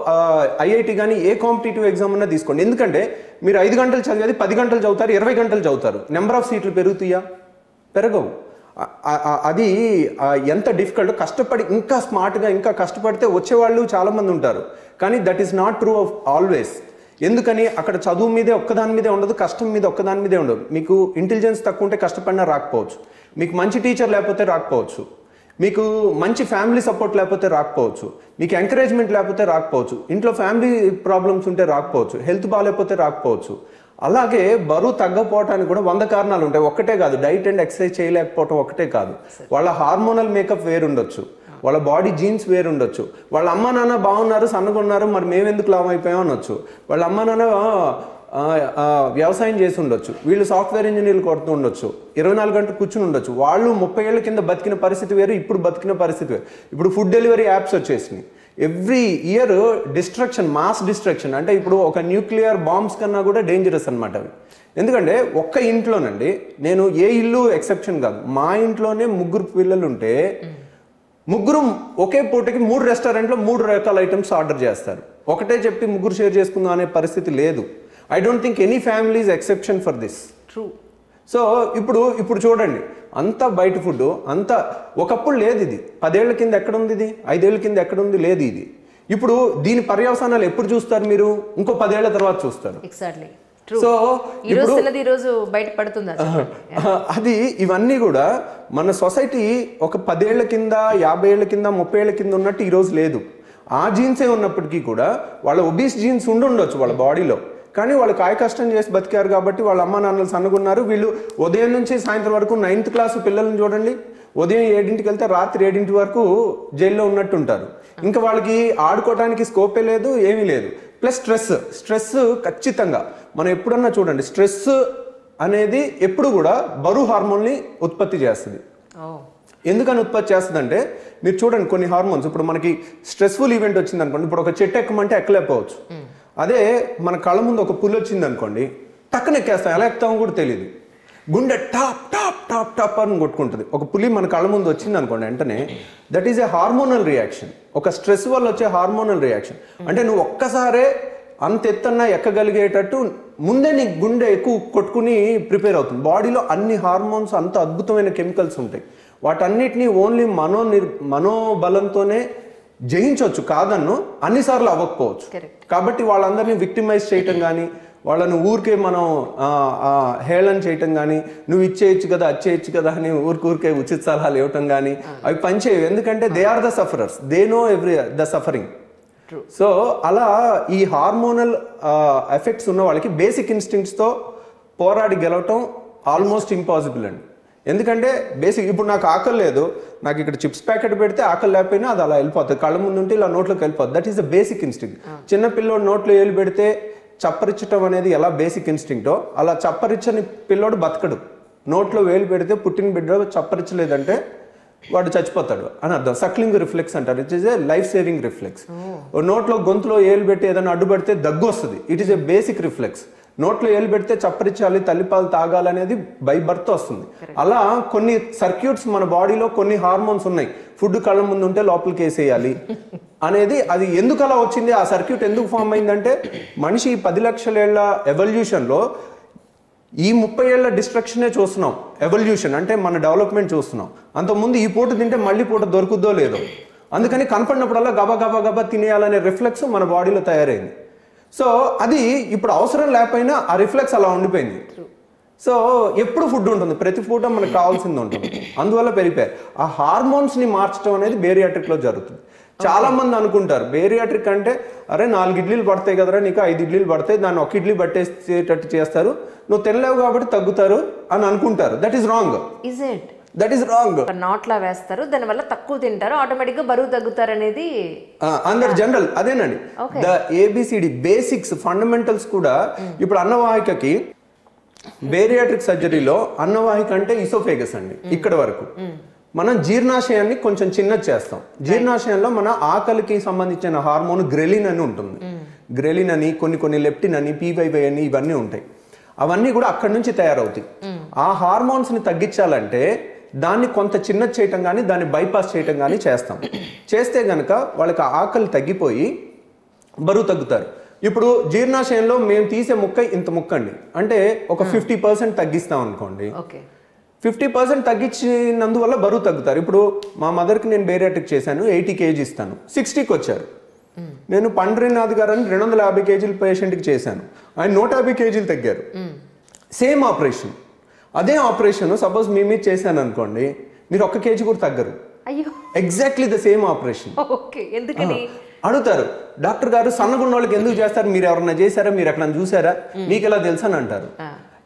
ఐఐటి కానీ ఏ కాంపిటేటివ్ ఎగ్జామ్ అన్నా తీసుకోండి ఎందుకంటే మీరు ఐదు గంటలు చదివేది పది గంటలు చదువుతారు ఇరవై గంటలు చదువుతారు నెంబర్ ఆఫ్ సీట్లు పెరుగుతాయా పెరగవు ఆ- ఆ- ఆ- అది ఆ, ఎంత డిఫికల్ట్ కష్టపడి ఇంకా స్మార్ట్గా ఇంకా కష్టపడితే వచ్చేవాళ్ళు చాలామంది ఉంటారు కానీ that is not true of always ఎందుకని అక్కడ చదువు మీదే ఒక్కదాని మీదే ఉండదు కష్టం మీద ఒక్కదాని మీదే ఉండదు మీకు ఇంటెలిజెన్స్ తక్కువ ఉంటే కష్టపడినా రాకపోవచ్చు మీకు మంచి టీచర్ లేకపోతే రాకపోవచ్చు మీకు మంచి ఫ్యామిలీ సపోర్ట్ లేకపోతే రాకపోవచ్చు మీకు ఎంకరేజ్మెంట్ లేకపోతే రాకపోవచ్చు ఇంట్లో ఫ్యామిలీ ప్రాబ్లమ్స్ ఉంటే రాకపోవచ్చు హెల్త్ బాగాలేకపోతే రాకపోవచ్చు అలాగే బరువు తగ్గకపోవటానికి కూడా వంద కారణాలు ఉంటాయి ఒక్కటే కాదు డైట్ అండ్ ఎక్సర్సైజ్ చేయలేకపోవటం ఒక్కటే కాదు వాళ్ళ హార్మోనల్ మేకప్ వేరు ఉండొచ్చు వాళ్ళ బాడీ జీన్స్ వేరు ఉండొచ్చు వాళ్ళ అమ్మ నాన్న బాగున్నారు సన్నగా ఉన్నారు మరి మేము ఎందుకు లాభం అయిపోయాం అనొచ్చు వాళ్ళ అమ్మ నాన్న ఆ, ఆ, వ్యవసాయం చేసి ఉండొచ్చు వీళ్ళు సాఫ్ట్వేర్ ఇంజనీర్లు కొడుతూ ఉండొచ్చు ఇరవై నాలుగు గంటలు కూర్చుని ఉండొచ్చు వాళ్ళు ముప్పై ఏళ్ళ కింద బతికిన పరిస్థితి వేరు ఇప్పుడు బతికిన పరిస్థితి వేరు ఇప్పుడు ఫుడ్ డెలివరీ యాప్స్ వచ్చేసినాయి every year destruction mass destruction అంటే ఇప్పుడు ఒక న్యూక్లియర్ బాంబ్స్ కన్నా కూడా డేంజరస్ అనమాట అవి ఎందుకంటే ఒక్క ఇంట్లోనండి నేను ఏ ఇల్లు ఎక్సెప్షన్ కాదు మా ఇంట్లోనే ముగ్గురు పిల్లలు ఉంటే ముగ్గురు ఒకే పూటకి మూడు రెస్టారెంట్లో మూడు రకాల ఐటమ్స్ ఆర్డర్ చేస్తారు ఒకటే చెప్పి ముగ్గురు షేర్ చేసుకుందాం అనే పరిస్థితి లేదు I don't think any family is exception for this true so ఇప్పుడు ఇప్పుడు చూడండి అంత బయట ఫుడ్ అంత ఒకప్పుడు లేదు ఇది పదేళ్ల కింద ఎక్కడ ఉంది ఇది ఐదేళ్ల కింద ఎక్కడ ఉంది లేదు ఇది ఇప్పుడు దీని పర్యవసానాలు ఎప్పుడు చూస్తారు మీరు ఇంకో పదేళ్ల తర్వాత చూస్తారు ఎగ్జాక్ట్లీ ట్రూ సో ఈ రోజు తిన్నది ఈ రోజు బయట పడుతుంది అది. అది ఇవన్నీ కూడా మన సొసైటీ ఒక పదేళ్ల కింద యాభై ఏళ్ల కింద ముప్పై ఏళ్ల కింద ఉన్నట్టు ఈ రోజు లేదు ఆ జీన్సే ఉన్నప్పటికీ కూడా వాళ్ళ ఒబీస్ జీన్స్ ఉండి ఉండొచ్చు వాళ్ళ బాడీలో కానీ వాళ్ళు కాయ కష్టం చేసి బతికారు కాబట్టి వాళ్ళ అమ్మ నాన్నలు సన్నగున్నారు వీళ్ళు ఉదయం నుంచి సాయంత్రం వరకు నైన్త్ క్లాస్ పిల్లల్ని చూడండి ఉదయం ఏడింటికి వెళ్తే రాత్రి ఏడింటి వరకు జైల్లో ఉన్నట్టు ఉంటారు ఇంకా వాళ్ళకి ఆడుకోవడానికి స్కోపే లేదు ఏమీ లేదు ప్లస్ స్ట్రెస్ స్ట్రెస్ ఖచ్చితంగా మనం ఎప్పుడన్నా చూడండి స్ట్రెస్ అనేది ఎప్పుడు కూడా బరువు హార్మోన్ని ఉత్పత్తి చేస్తుంది ఓ ఎందుకని ఉత్పత్తి చేస్తుందంటే మీరు చూడండి కొన్ని హార్మోన్స్ ఇప్పుడు మనకి స్ట్రెస్ఫుల్ ఈవెంట్ వచ్చింది అనుకోండి ఇప్పుడు ఒక చెట్టు ఎక్కమంటే ఎక్కలేకపోవచ్చు అదే మన కళ్ళ ముందు ఒక పుల్ వచ్చింది అనుకోండి టక్కున ఎక్కేస్తాం ఎలా ఎక్కుతామో కూడా తెలియదు గుండె టాప్ టాప్ టాప్ టాప్ అని కొట్టుకుంటుంది ఒక పులి మన కళ్ళ ముందు వచ్చింది అనుకోండి వెంటనే that is a hormonal reaction ఒక స్ట్రెస్ వల్ల వచ్చే హార్మోనల్ రియాక్షన్ అంటే నువ్వు ఒక్కసారే అంత ఎత్తన్నా ఎక్కగలిగేటట్టు ముందే నీ గుండె ఎక్కువ కొట్టుకుని ప్రిపేర్ అవుతుంది బాడీలో అన్ని హార్మోన్స్ అంత అద్భుతమైన కెమికల్స్ ఉంటాయి వాటన్నిటిని ఓన్లీ మనో నిర్ మనోబలంతోనే జయించవచ్చు కాదన్ను అన్నిసార్లు అవ్వకపోవచ్చు Correct. కాబట్టి వాళ్ళందరినీ విక్టిమైజ్ చేయటం కానీ వాళ్ళని ఊరికే మనం ఆ, ఆ, హేళన చేయటం కానీ నువ్వు ఇచ్చేయచ్చు కదా అచ్చేయచ్చు కదా అని ఊరికి ఊరికే ఉచిత సలహాలు ఇవ్వటం కానీ అవి పనిచేయవు ఎందుకంటే they are the sufferers they know every the suffering True. So అలా ఈ హార్మోనల్ ఎఫెక్ట్స్ ఉన్న వాళ్ళకి బేసిక్ ఇన్స్టింక్ట్స్తో పోరాడి గెలవటం ఆల్మోస్ట్ ఇంపాసిబుల్ అండి ఎందుకంటే బేసిక్ ఇప్పుడు నాకు ఆకలి లేదు నాకు ఇక్కడ చిప్స్ ప్యాకెట్ పెడితే ఆకలి లేకపోయినా అది అలా వెళ్ళిపోతుంది కళ్ళ ముందు ఉంటే ఇలా నోట్లోకి వెళ్ళిపోతుంది that is the basic instinct చిన్న పిల్లోడు నోట్లో ఏలు పెడితే చప్పరిచ్చటం అనేది ఎలా బేసిక్ ఇన్స్టింక్టో అలా చప్పరిచ్చని పిల్లోడు బతకడు నోట్లో వేలు పెడితే పుట్టిన బిడ్డ చప్పరించలేదంటే వాడు చచ్చిపోతాడు అని అర్థం సక్లింగ్ రిఫ్లెక్స్ అంటారు it is a life saving reflex నోట్లో గొంతులో ఏలు పెట్టి ఏదైనా అడ్డుపడితే దగ్గు వస్తుంది it is a basic reflex నోట్లో ఏలు పెడితే చప్పరించాలి తల్లిపాలు తాగాలనేది బై బర్త్ వస్తుంది అలా కొన్ని సర్క్యూట్స్ మన బాడీలో కొన్ని హార్మోన్స్ ఉన్నాయి ఫుడ్ కళ్ళ ముందు ఉంటే లోపలికి వేసేయాలి అనేది అది ఎందుకు అలా వచ్చింది ఆ సర్క్యూట్ ఎందుకు ఫామ్ అయిందంటే మనిషి ఈ పది లక్షలేళ్ల ఎవల్యూషన్లో ఈ ముప్పై ఏళ్ల డిస్ట్రక్షనే చూస్తున్నాం ఎవల్యూషన్ అంటే మన డెవలప్మెంట్ చూస్తున్నాం అంతకుముందు ఈ పూట తింటే మళ్ళీ పూట దొరుకుద్దో లేదో అందుకని కనపడినప్పుడల్లా గబా గబా గబా తినేయాలనే రిఫ్లెక్స్ మన బాడీలో తయారైంది సో అది ఇప్పుడు అవసరం లేకపోయినా ఆ రిఫ్లెక్స్ అలా ఉండిపోయింది సో ఎప్పుడు ఫుడ్ ఉంటుంది ప్రతి పూట మనకు కావాల్సింది ఉంటుంది అందువల్ల పెరిగిపోయారు ఆ హార్మోన్స్ ని మార్చడం అనేది బేరియాట్రిక్ లో జరుగుతుంది చాలా మంది అనుకుంటారు బేరియాట్రిక్ అంటే అరే నాలుగు ఇడ్లీలు పడతాయి కదరా నీకు ఐదు ఇడ్లీలు పడతాయి దాన్ని ఒక ఇడ్లీ పట్టేసేటట్టు చేస్తారు నువ్వు తినలేవు కాబట్టి తగ్గుతారు అని అనుకుంటారు that is wrong is it that is wrong ఒక నాట్లా వేస్తారు దానివల్ల తక్కువ తింటారు ఆటోమేటిక్గా బరువు తగ్గుతారు అనేది అందరు జనరల్ అదేనండి Okay. The A B C D basics fundamentals కూడా ఇప్పుడు అన్నవాహికకి బేరియాట్రిక్ సర్జరీలో అన్నవాహిక అంటే ఇసోఫేగస్ అండి ఇక్కడ వరకు మనం జీర్ణాశయాన్ని కొంచెం చిన్నది చేస్తాం జీర్ణాశయంలో మన ఆకలికి సంబంధించిన హార్మోన్ గ్రెలిన్ అని ఉంటుంది గ్రెలిన్ అని కొన్ని కొన్ని లెప్టిన్ అని పీవైవై అని ఇవన్నీ ఉంటాయి అవన్నీ కూడా అక్కడి నుంచి తయారవుతాయి ఆ హార్మోన్స్ ని తగ్గించాలంటే దాన్ని కొంత చిన్నది చేయటం కానీ దాన్ని బైపాస్ చేయటం కానీ చేస్తాం చేస్తే గనక వాళ్ళకి ఆ ఆకలి తగ్గిపోయి బరువు తగ్గుతారు ఇప్పుడు జీర్ణాశయంలో మేము తీసే ముక్క ఇంత ముక్క అండి అంటే ఒక ఫిఫ్టీ పర్సెంట్ తగ్గిస్తాం అనుకోండి ఓకే ఫిఫ్టీ పర్సెంట్ తగ్గించినందువల్ల బరువు తగ్గుతారు ఇప్పుడు మా మదర్కి నేను బేరియాటిక్ చేశాను ఎయిటీ కేజీ ఇస్తాను సిక్స్టీకి వచ్చారు నేను పండ్రీనాథ్ గారు అని రెండు వందల యాభై కేజీల పేషెంట్కి చేశాను ఆయన నూట యాభై కేజీలు తగ్గారు సేమ్ ఆపరేషన్ అదే ఆపరేషన్ సపోజ్ మీ మీద చేశాను అనుకోండి మీరు ఒక్క కేజీ కూడా తగ్గరు అయ్యో exactly the same operation okay ఎందుకని అడుగుతారు డాక్టర్ గారు సన్నగున్న వాళ్ళకి ఎందుకు చేస్తారు మీరు ఎవరన్నా చేశారా మీరు ఎక్కడ చూసారా మీకు ఎలా తెలుసు అని అంటారు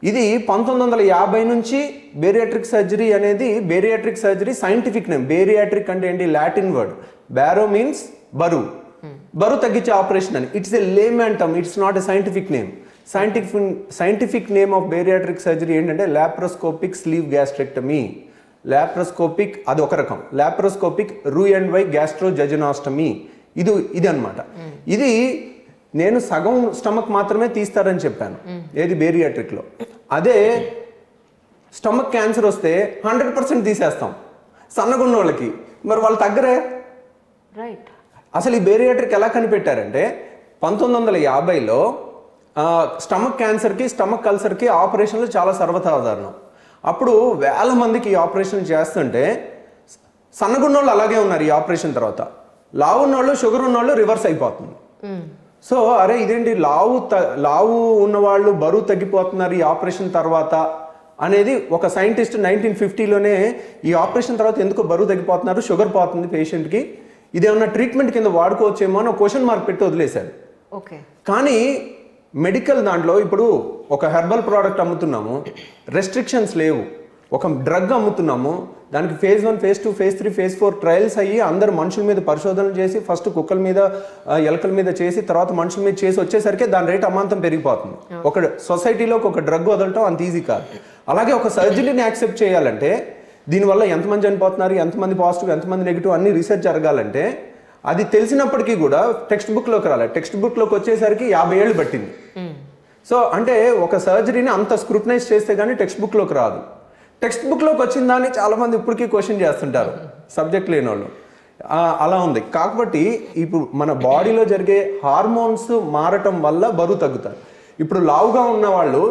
ఇది పంతొమ్మిది వందల యాభై నుంచి బేరియాట్రిక్ సర్జరీ అనేది bariatric surgery scientific name bariatric అంటే ఏంటి లాటిన్ వర్డ్ బ్యారో మీన్స్ బరువు బరువు తగ్గించే ఆపరేషన్ అని it's a layman term it's not a scientific name scientific scientific name of bariatric surgery ఏంటంటే లాప్రోస్కోపిక్ స్లీవ్ గ్యాస్ట్రెక్టమీ లాప్రోస్కోపిక్ అది ఒక రకం లాప్రోస్కోపిక్ రూ అండ్ వై గ్యాస్ట్రో జజనాస్టమీ ఇది ఇది అనమాట ఇది నేను సగం స్టమక్ మాత్రమే తీస్తారని చెప్పాను ఏది బేరియాట్రిక్లో అదే స్టమక్ క్యాన్సర్ వస్తే హండ్రెడ్ పర్సెంట్ తీసేస్తాం సన్నగున్న వాళ్ళకి మరి వాళ్ళు తగ్గరే రైట్ అసలు ఈ బేరియాట్రిక్ ఎలా కనిపెట్టారంటే పంతొమ్మిది వందల యాభైలో స్టమక్ క్యాన్సర్కి స్టమక్ కల్సర్కి ఆపరేషన్లు చాలా సర్వసాధారణం అప్పుడు వేల మందికి ఈ ఆపరేషన్ చేస్తుంటే సన్నగున్నోళ్ళు అలాగే ఉన్నారు ఈ ఆపరేషన్ తర్వాత లావు ఉన్నోళ్ళు షుగర్ ఉన్నోళ్ళు రివర్స్ అయిపోతుంది సో అరే ఇదేంటి లావు త లావు ఉన్నవాళ్ళు బరువు తగ్గిపోతున్నారు ఈ ఆపరేషన్ తర్వాత అనేది ఒక సైంటిస్ట్ నైన్టీన్ ఫిఫ్టీలోనే ఈ ఆపరేషన్ తర్వాత ఎందుకు బరువు తగ్గిపోతున్నారు షుగర్ పోతుంది పేషెంట్కి ఇదేమన్నా ట్రీట్మెంట్ కింద వాడుకోవచ్చేమో అని క్వశ్చన్ మార్క్ పెట్టి వదిలేశారు ఓకే కానీ మెడికల్ దాంట్లో ఇప్పుడు ఒక హెర్బల్ ప్రోడక్ట్ అమ్ముతున్నాము రెస్ట్రిక్షన్స్ లేవు ఒక డ్రగ్ అమ్ముతున్నాము దానికి phase one phase two phase three phase four trials అయ్యి అందరు మనుషుల మీద పరిశోధనలు చేసి ఫస్ట్ కుక్కల మీద ఆ, ఎలకల మీద చేసి తర్వాత మనుషుల మీద చేసి వచ్చేసరికి దాని రేట్ అమాంతం పెరిగిపోతుంది ఒక సొసైటీలోకి ఒక డ్రగ్ వదలటం అంత ఈజీ కాదు అలాగే ఒక సర్జరీని యాక్సెప్ట్ చేయాలంటే దీనివల్ల ఎంతమంది చనిపోతున్నారు ఎంతమంది పాజిటివ్ ఎంతమంది నెగిటివ్ అన్ని రీసెర్చ్ జరగాలంటే అది తెలిసినప్పటికీ కూడా టెక్స్ట్ బుక్లోకి రాలేదు టెక్స్ట్ బుక్లోకి వచ్చేసరికి యాభై ఏళ్ళు పట్టింది సో అంటే ఒక సర్జరీని అంత స్క్రూటనైజ్ చేస్తే కానీ టెక్స్ట్ బుక్లోకి రాదు టెక్స్ట్ బుక్లోకి వచ్చిన దాన్ని చాలామంది ఇప్పటికీ క్వశ్చన్ చేస్తుంటారు సబ్జెక్ట్ లేని వాళ్ళు ఆ, అలా ఉంది కాబట్టి ఇప్పుడు మన బాడీలో జరిగే హార్మోన్స్ మారటం వల్ల బరువు తగ్గుతారు ఇప్పుడు లావుగా ఉన్న వాళ్ళు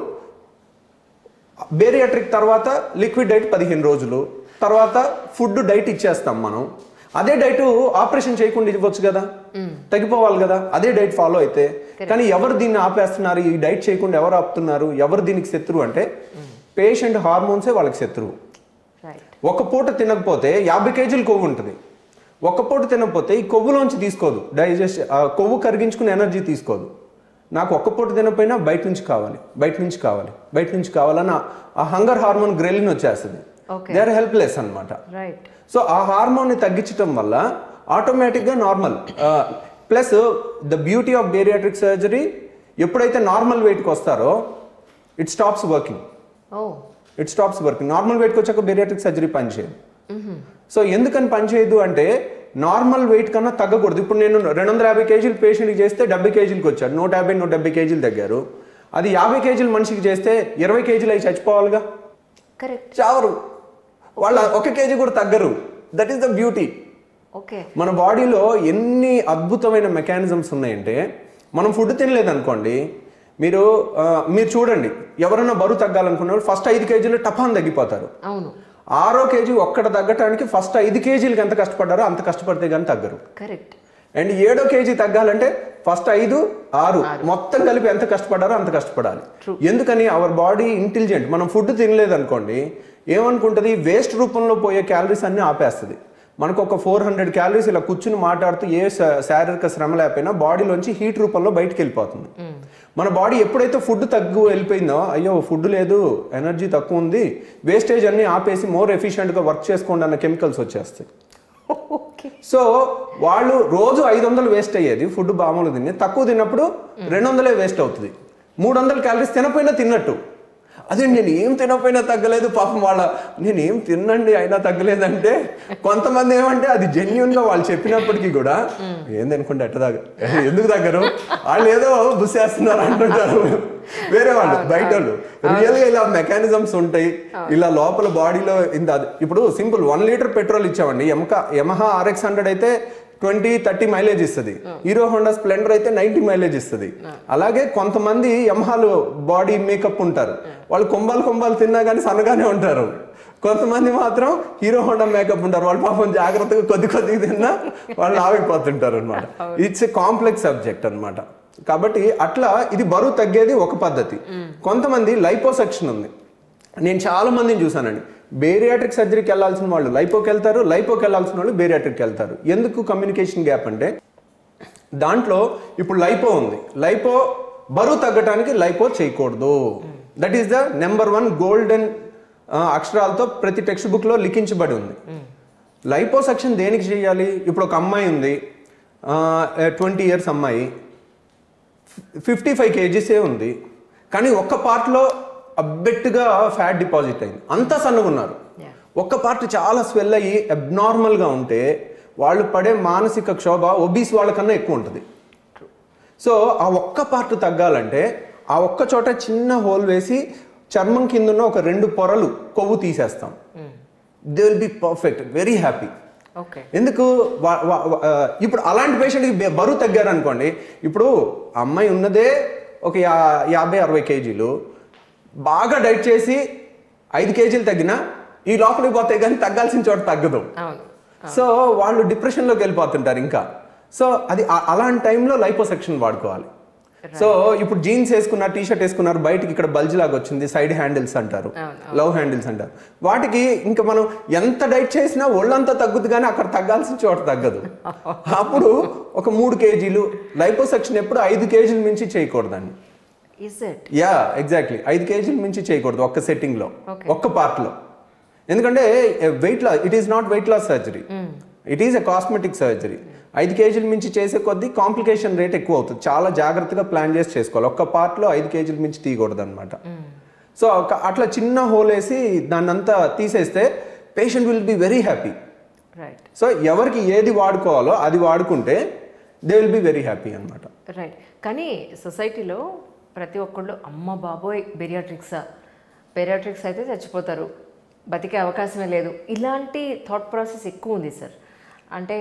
బేరియాట్రిక్ తర్వాత లిక్విడ్ డైట్ పదిహేను రోజులు తర్వాత ఫుడ్ డైట్ ఇచ్చేస్తాం మనం అదే డైట్ ఆపరేషన్ చేయకుండా ఇవ్వచ్చు కదా తగ్గిపోవాలి కదా అదే డైట్ ఫాలో అయితే కానీ ఎవరు దీన్ని ఆపేస్తున్నారు ఈ డైట్ చేయకుండా ఎవరు ఆపుతున్నారు ఎవరు దీనికి శత్రువు అంటే పేషెంట్ హార్మోన్సే వాళ్ళకి శత్రువు రైట్ ఒక పూట తినకపోతే యాభై కేజీలు కొవ్వు ఉంటుంది ఒక పూట తినకపోతే ఈ కొవ్వులోంచి తీసుకోదు డైజెస్ట్ ఆ కొవ్వు కరిగించుకుని ఎనర్జీ తీసుకోదు నాకు ఒక్క పూట తినకపోయినా బయట నుంచి కావాలి బయట నుంచి కావాలి బయట నుంచి కావాలని ఆ- ఆ హంగర్ హార్మోన్ గ్రెలిన్ వచ్చేస్తుంది Okay. దే ఆర్ హెల్ప్లెస్ అనమాట రైట్ సో ఆ హార్మోన్ని తగ్గించడం వల్ల ఆటోమేటిక్గా normal plus the beauty of bariatric surgery ఎప్పుడైతే నార్మల్ వెయిట్కి వస్తారో it stops working oh it stops working normal వెయిట్కి వచ్చాక బేరియాట్రిక్ సర్జరీ పనిచేయదు సో ఎందుకని పనిచేయదు అంటే నార్మల్ వెయిట్ కన్నా తగ్గకూడదు ఇప్పుడు నేను రెండు వందల యాభై కేజీలు పేషెంట్కి చేస్తే డెబ్బై కేజీలకి వచ్చాడు నూట యాభై నూట డెబ్బై కేజీలు తగ్గారు అది యాభై కేజీలు మనిషికి చేస్తే ఇరవై కేజీలు అవి చచ్చిపోవాలిగా కరెక్ట్ చావరు వాళ్ళ ఒక కేజీ కూడా తగ్గరు that is the beauty okay మన బాడీలో ఎన్ని అద్భుతమైన మెకానిజమ్స్ ఉన్నాయంటే మనం ఫుడ్ తినలేదనుకోండి మీరు ఆ, మీరు చూడండి ఎవరైనా బరువు తగ్గాలనుకున్న ఫస్ట్ ఐదు కేజీలు టపాన్ తగ్గిపోతారు అవును ఆరో కేజీ ఒక్కడ తగ్గటానికి ఫస్ట్ ఐదు కేజీలకి ఎంత కష్టపడ్డారో అంత కష్టపడితే కానీ తగ్గరు కరెక్ట్ అండ్ ఏడో కేజీ తగ్గాలంటే ఫస్ట్ ఐదు ఆరు మొత్తం కలిపి ఎంత కష్టపడారో అంత కష్టపడాలి ఎందుకని అవర్ బాడీ ఇంటెలిజెంట్ మనం ఫుడ్ తినలేదు అనుకోండి ఏమనుకుంటుంది వేస్ట్ రూపంలో పోయే క్యాలరీస్ అన్ని ఆపేస్తుంది మనకు ఒక ఫోర్ హండ్రెడ్ క్యాలరీస్ ఇలా కూర్చుని మాట్లాడుతూ ఏ శా- శారీరక శ్రమ లేకపోయినా బాడీలోంచి హీట్ రూపంలో బయటికి వెళ్ళిపోతుంది మన బాడీ ఎప్పుడైతే ఫుడ్ తగ్గు వెళ్ళిపోయిందో అయ్యో ఫుడ్ లేదు ఎనర్జీ తక్కువ ఉంది వేస్టేజ్ అన్ని ఆపేసి మోర్ ఎఫిషియెంట్గా వర్క్ చేసుకోండి అన్న కెమికల్స్ వచ్చేస్తాయి ఓకే సో వాళ్ళు రోజు ఐదు వందలు వేస్ట్ అయ్యేది ఫుడ్ మామూలు తిని తక్కువ తిన్నప్పుడు రెండు వందలే వేస్ట్ అవుతుంది మూడు వందల క్యాలరీస్ తినపోయినా తిన్నట్టు అదే నేను ఏం తినపోయినా తగ్గలేదు పాపం వాళ్ళ నేను ఏం తిన్నండి అయినా తగ్గలేదంటే కొంతమంది ఏమంటే అది జెన్యున్ గా వాళ్ళు చెప్పినప్పటికీ కూడా ఏంది అనుకుంటే ఎట్ట తగ్గ ఎందుకు తగ్గరు వాళ్ళు ఏదో బుసేస్తున్నారు అంటుంటారు వేరే వాళ్ళు బయట వాళ్ళు రియల్ గా ఇలా మెకానిజమ్స్ ఉంటాయి ఇలా లోపల బాడీలో ఇంత అది- ఇప్పుడు సింపుల్ వన్ లీటర్ పెట్రోల్ ఇచ్చామండి యమకా యమహా ఆర్ఎక్స్ హండ్రెడ్ అయితే ట్వంటీ థర్టీ మైలేజ్ ఇస్తుంది హీరో హోండా స్ప్లెండర్ అయితే నైన్టీ మైలేజ్ ఇస్తుంది అలాగే కొంతమంది యమహాలు బాడీ మేకప్ ఉంటారు వాళ్ళు కొంబాలు కొంబాలు తిన్నా కానీ సన్నగానే ఉంటారు కొంతమంది మాత్రం హీరో హోండా మేకప్ ఉంటారు వాళ్ళు పాపం జాగ్రత్తగా కొద్ది కొద్దిగా తిన్నా వాళ్ళు ఆగిపోతుంటారు అనమాట ఇట్స్ ఎ కాంప్లెక్స్ సబ్జెక్ట్ అన్నమాట కాబట్టి అట్లా ఇది బరువు తగ్గేది ఒక పద్ధతి కొంతమంది లైపోసెక్షన్ ఉంది నేను చాలా మందిని చూసానండి బేరియాట్రిక్ సర్జరీకి వెళ్ళాల్సిన వాళ్ళు లైపోకి వెళ్తారు లైపోకి వెళ్ళాల్సిన వాళ్ళు బేరియాట్రిక్కి వెళ్తారు ఎందుకు కమ్యూనికేషన్ గ్యాప్ అంటే దాంట్లో ఇప్పుడు లైపో ఉంది లైపో బరువు తగ్గటానికి లైపో చేయకూడదు that is the number one golden అక్షరాలతో ప్రతి టెక్స్ట్ బుక్లో లిఖించబడి ఉంది లైపోసెక్షన్ దేనికి చేయాలి ఇప్పుడు ఒక అమ్మాయి ఉంది ట్వంటీ ఇయర్స్ అమ్మాయి ఫిఫ్టీ ఫైవ్ కేజీసే ఉంది కానీ ఒక్క పార్ట్లో అబ్బెట్టుగా ఫ్యాట్ డిపాజిట్ అయింది అంతా సన్నగా ఉన్నారు Yeah. ఒక్క పార్ట్ చాలా స్వెల్ అయ్యి అబ్నార్మల్గా ఉంటే వాళ్ళు పడే మానసిక క్షోభ ఒబీస్ వాళ్ళకన్నా ఎక్కువ ఉంటుంది సో ఆ ఒక్క పార్ట్ తగ్గాలంటే ఆ ఒక్క చోట చిన్న హోల్ వేసి చర్మం కింద ఉన్న ఒక రెండు పొరలు కొవ్వు తీసేస్తాం they will be perfect very happy okay ఎందుకు వా- వా- వా- ఆ, ఇప్పుడు అలాంటి పేషెంట్కి బె- బరువు తగ్గారు అనుకోండి ఇప్పుడు అమ్మాయి ఉన్నదే ఒక యా యాభై అరవై కేజీలు బాగా డైట్ చేసి ఐదు కేజీలు తగ్గినా ఈ లోపలికి పోతే కానీ తగ్గాల్సిన చోట తగ్గదు అవును సో వాళ్ళు డిప్రెషన్లోకి వెళ్ళిపోతుంటారు ఇంకా సో అది ఆ- అలాంటి టైంలో లైపోసెక్షన్ వాడుకోవాలి సో ఇప్పుడు జీన్స్ వేసుకున్నారు టీ షర్ట్ వేసుకున్నారు బయటికి ఇక్కడ బల్జ్ లాగా వచ్చింది సైడ్ హ్యాండిల్స్ అంటారు అవును, లవ్ హ్యాండిల్స్ అంటారు వాటికి ఇంకా మనం ఎంత డైట్ చేసినా ఒళ్ళంతా తగ్గుద్ది కానీ అక్కడ తగ్గాల్సిన చోట తగ్గదు అప్పుడు ఒక మూడు కేజీలు లైపోసెక్షన్ ఎప్పుడు ఐదు కేజీల మించి చేయకూడదండి ఇస్ ఇట్ యా ఎగ్జాక్ట్లీ ఐదు కేజీల మించి చేయకూడదు ఒక్క సెట్టింగ్లో Okay. ఒక్క పార్ట్లో ఎందుకంటే weight loss it is not weight loss surgery it is a cosmetic surgery ఐదు కేజీల మించి చేసే కొద్దీ కాంప్లికేషన్ రేట్ ఎక్కువ అవుతుంది చాలా జాగ్రత్తగా ప్లాన్ చేసి చేసుకోవాలి ఒక్క పార్ట్లో ఐదు కేజీల మించి తీయకూడదు అనమాట సో ఒక- అట్లా చిన్న హోల్ వేసి దాన్ని అంతా తీసేస్తే patient will be very happy right so ఎవరికి ఏది వాడుకోవాలో అది వాడుకుంటే they will be very happy అనమాట రైట్ కానీ సొసైటీలో ప్రతి ఒక్కళ్ళు అమ్మ బాబోయ్ బెరియాట్రిక్సా బెరియాట్రిక్స్ అయితే చచ్చిపోతారు బతికే అవకాశమే లేదు ఇలాంటి థాట్ ప్రాసెస్ ఎక్కువ ఉంది సార్ అంటే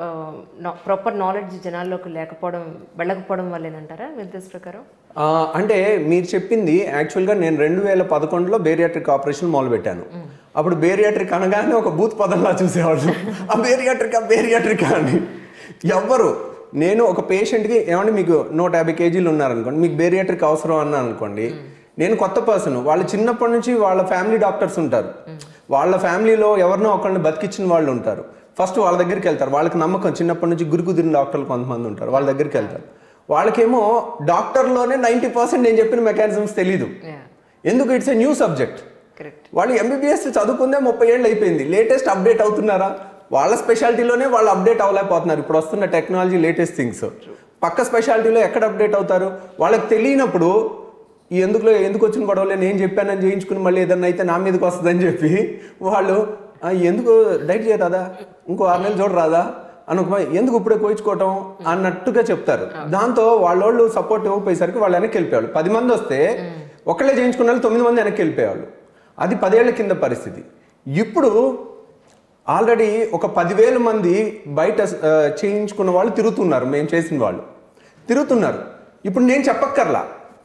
ప్రాపర్ నాలెడ్జ్ జనాల్లోకి లేకపోవడం వెళ్ళకపోవడం వల్లేనంటారా మీ ఉద్దేశ ప్రకారం ఆ, అంటే మీరు చెప్పింది యాక్చువల్గా నేను రెండు వేల పదకొండులో బేరియాట్రిక్ ఆపరేషన్ మొదలుపెట్టాను అప్పుడు బేరియాట్రిక్ అనగానే ఒక బూత్ పదంలా చూసేవాళ్ళు ఆ బేరియాట్రిక్ ఆ బేరియాట్రిక్ అని ఎవ్వరు నేను ఒక పేషెంట్కి ఏమంటే మీకు నూట యాభై కేజీలు ఉన్నారనుకోండి మీకు బేరియాట్రిక్ అవసరం అన్నాను అనుకోండి నేను కొత్త పర్సన్ వాళ్ళు చిన్నప్పటి నుంచి వాళ్ళ ఫ్యామిలీ డాక్టర్స్ ఉంటారు వాళ్ళ ఫ్యామిలీలో ఎవరినో ఒకరిని బతికిచ్చిన వాళ్ళు ఉంటారు ఫస్ట్ వాళ్ళ దగ్గరికి వెళ్తారు వాళ్ళకి నమ్మకం చిన్నప్పటి నుంచి గురి కుదిరిన డాక్టర్లు కొంతమంది ఉంటారు వాళ్ళ దగ్గరికి వెళ్తారు వాళ్ళకేమో డాక్టర్లోనే నైంటీ పర్సెంట్ నేను చెప్పిన మెకానిజమ్స్ తెలీదు యా ఎందుకు it's a new subject correct వాళ్ళు ఎంబీబీఎస్ చదువుకుందే ముప్పై ఏళ్ళు అయిపోయింది లేటెస్ట్ అప్డేట్ అవుతున్నారా వాళ్ళ స్పెషాలిటీలోనే వాళ్ళు అప్డేట్ అవ్వలేకపోతున్నారు ఇప్పుడు వస్తున్న టెక్నాలజీ లేటెస్ట్ థింగ్స్ పక్క స్పెషాలిటీలో ఎక్కడ అప్డేట్ అవుతారు వాళ్ళకి తెలియనప్పుడు ఈ ఎందుకులో ఎందుకు వచ్చిన గొడవలే నేను చెప్పానని చేయించుకుని మళ్ళీ ఏదన్నా అయితే నా మీదకి వస్తుందని చెప్పి వాళ్ళు "ఆ, ఎందుకు డైట్ చేయరాదా ఇంకో ఆరు నెలలు చూడరాదా అని ఒక ఎందుకు ఇప్పుడే కోయించుకోవటం అన్నట్టుగా చెప్తారు దాంతో వాళ్ళోళ్ళు సపోర్ట్ ఇవ్వకపోయేసరికి వాళ్ళు వెనక్కి వెళ్ళిపోయారు పది మంది వస్తే ఒకళ్ళే చేయించుకున్న వాళ్ళు తొమ్మిది మంది వెనక్కి వెళ్ళిపోయేవాళ్ళు అది పదేళ్ల కింద పరిస్థితి ఇప్పుడు ఆల్రెడీ ఒక పదివేల మంది బయట ఆ, చేయించుకున్న వాళ్ళు తిరుగుతున్నారు మేము చేసిన వాళ్ళు తిరుగుతున్నారు ఇప్పుడు నేను చెప్పక్కర్లా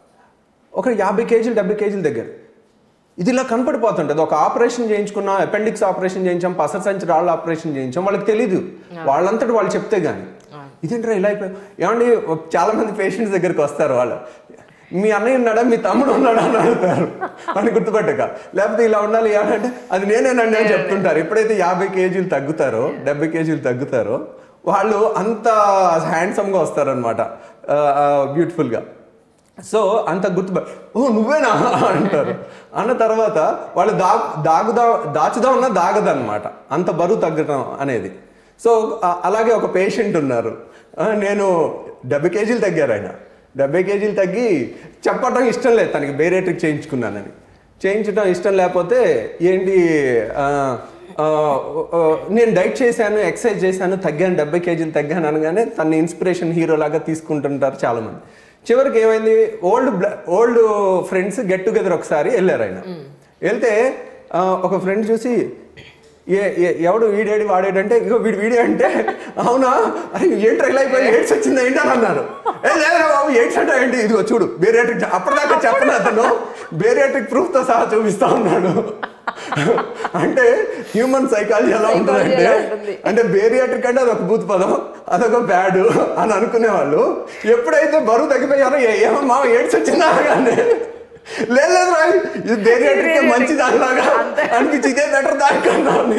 ఒక యాభై కేజీలు డెబ్బై కేజీల దగ్గర ఇది ఇలా కనపడిపోతుంటుంది ఒక ఆపరేషన్ చేయించుకున్నాం అపెండిక్స్ ఆపరేషన్ చేయించాం పసర సంచి రాళ్ళ ఆపరేషన్ చేయించాం వాళ్ళకి తెలీదు వాళ్ళంతటి వాళ్ళు చెప్తే గానీ ఇదేంట్రా ఇలా అయిపోయి ఏమండి చాలా మంది పేషెంట్స్ దగ్గరికి వస్తారు వాళ్ళు మీ అన్నయ్య ఉన్నాడా మీ తమ్ముడు ఉన్నాడా అని అడుగుతారు అని గుర్తుపెట్టక లేకపోతే ఇలా ఉండాలి అంటే అది నేనేనండి అని చెప్తుంటారు ఎప్పుడైతే యాభై కేజీలు తగ్గుతారో డెబ్బై కేజీలు తగ్గుతారో వాళ్ళు అంత హ్యాండ్సమ్గా వస్తారనమాట బ్యూటిఫుల్గా సో అంత గుర్తు ఓ నువ్వేనా అంటారు అన్న తర్వాత వాళ్ళు దా దాగుదా దాచుదా ఉన్నా దాగదన్నమాట అంత బరువు తగ్గడం అనేది సో ఆ- అలాగే ఒక పేషెంట్ ఉన్నారు ఆ, నేను డెబ్బై కేజీలు తగ్గారు ఆయన డెబ్బై కేజీలు తగ్గి చెప్పడం ఇష్టం లేదు తనకి బేరేట్రిక్ చేయించుకున్నానని చేయించడం ఇష్టం లేకపోతే ఏంటి ఆ, ఆ, ఆ, నేను డైట్ చేశాను ఎక్సర్సైజ్ చేశాను తగ్గాను డెబ్బై కేజీలు తగ్గాను అనగానే తన ఇన్స్పిరేషన్ హీరో లాగా తీసుకుంటుంటారు చాలామంది చివరికి ఏమైంది old old friends get together ఒకసారి వెళ్ళారు ఆయన వెళ్తే ఆ, ఒక ఫ్రెండ్ చూసి ఏ ఏ- ఎవడు వీడేడి వాడేడంటే ఇగో వీడు వీడే అంటే అవునా అరే ఏంట్రా ఇలా అయిపోయి ఎయిడ్స్ వచ్చింది ఏంటి అని అన్నారు ఏ లేదురా బాబు ఎయిడ్స్ అంటే ఏంటి ఇదిగో చూడు బేరియాట్రిక్ అప్పటిదాకా చెప్పను అతను బేరియాట్రిక్ ప్రూఫ్తో సహా చూపిస్తా ఉన్నాడు అంటే హ్యూమన్ సైకాలజీ ఎలా Psychology ఉంటుందంటే ఎలా ఉంటుంది? అంటే బేరియాట్రిక్ అంటే అదొక భూత పదం అదొక బ్యాడ్ అని అనుకునేవాళ్ళు ఎప్పుడైతే బరువు తగ్గిపోయారో "ఏ- ఏమో మా ఎయిడ్స్ వచ్చిందా అనగానే లేదు లేదు రా ఇది బేరియాట్రిక్ మంచి దానిలాగా అనిపించి ఇదే బెటర్ దానికన్నా అని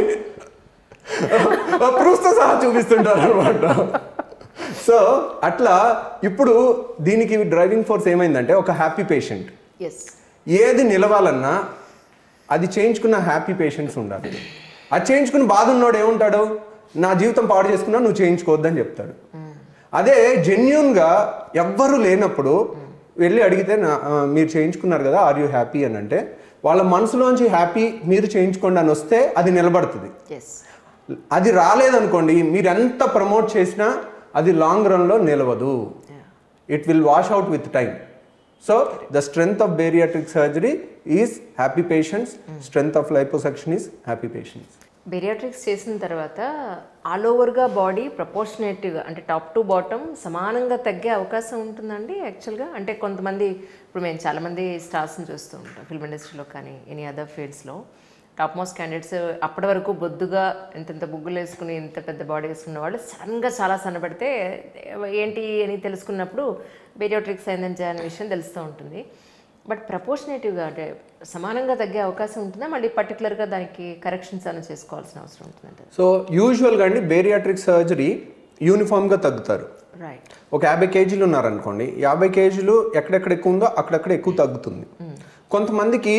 ప్రూఫ్తో సహా చూపిస్తుంటారు అనమాట సో అట్లా ఇప్పుడు దీనికి డ్రైవింగ్ ఫోర్స్ ఏమైందంటే ఒక హ్యాపీ పేషెంట్ ఎస్ ఏది నిలవాలన్నా అది చేయించుకున్న హ్యాపీ పేషెంట్స్ ఉండాలి అది చేయించుకుని బాధ ఉన్నోడు ఏముంటాడు నా జీవితం పాడు చేసుకున్నా నువ్వు చేయించుకోవద్దని చెప్తాడు అదే జెన్యున్గా ఎవ్వరూ లేనప్పుడు వెళ్ళి అడిగితే నా ఆ, మీరు చేయించుకున్నారు కదా ఆర్ యూ హ్యాపీ అని అంటే వాళ్ళ మనసులోంచి హ్యాపీ మీరు చేయించుకోండి అని వస్తే అది నిలబడుతుంది ఎస్ అది రాలేదనుకోండి మీరు ఎంత ప్రమోట్ చేసినా అది లాంగ్ రన్లో నిలవదు it will wash out with time so the strength of bariatric surgery is happy patients strength of liposuction is happy patients bariatrics చేసిన తర్వాత ఆల్ ఓవర్గా బాడీ ప్రపోర్షనేట్గా అంటే టాప్ టు బాటమ్ సమానంగా తగ్గే అవకాశం ఉంటుందండి యాక్చువల్గా అంటే కొంతమంది ఇప్పుడు మేము చాలామంది స్టార్స్ని చూస్తూ ఉంటాం ఫిల్మ్ ఇండస్ట్రీలో కానీ ఎనీ అదర్ ఫీల్డ్స్లో టాప్ మోస్ట్ క్యాండిడేట్స్ అప్పటి వరకు బొద్దుగా ఇంతంత బుగ్గులు వేసుకుని ఇంత పెద్ద బాడీ వేసుకున్న వాళ్ళు సడన్గా చాలా సన్నబడితే ఏంటి అని తెలుసుకున్నప్పుడు బెరియాట్రిక్స్ అయిందని అనే విషయం తెలుస్తూ ఉంటుంది బట్ ప్రపోర్షనేటివ్గా అంటే సమానంగా తగ్గే అవకాశం ఉంటుందా మళ్ళీ పర్టికులర్గా దానికి కరెక్షన్స్ అని చేసుకోవాల్సిన అవసరం ఉంటుందంటే సో యూజువల్గా అండి బేరియాట్రిక్ సర్జరీ యూనిఫామ్గా తగ్గుతారు రైట్ ఒక యాభై కేజీలు ఉన్నారనుకోండి యాభై కేజీలు ఎక్కడెక్కడ ఎక్కువ ఉందో అక్కడక్కడ ఎక్కువ తగ్గుతుంది కొంతమందికి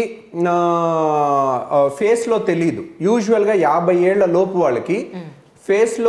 ఫేస్లో తెలియదు యూజువల్గా యాభై ఏళ్ల లోపు వాళ్ళకి ఫేస్లో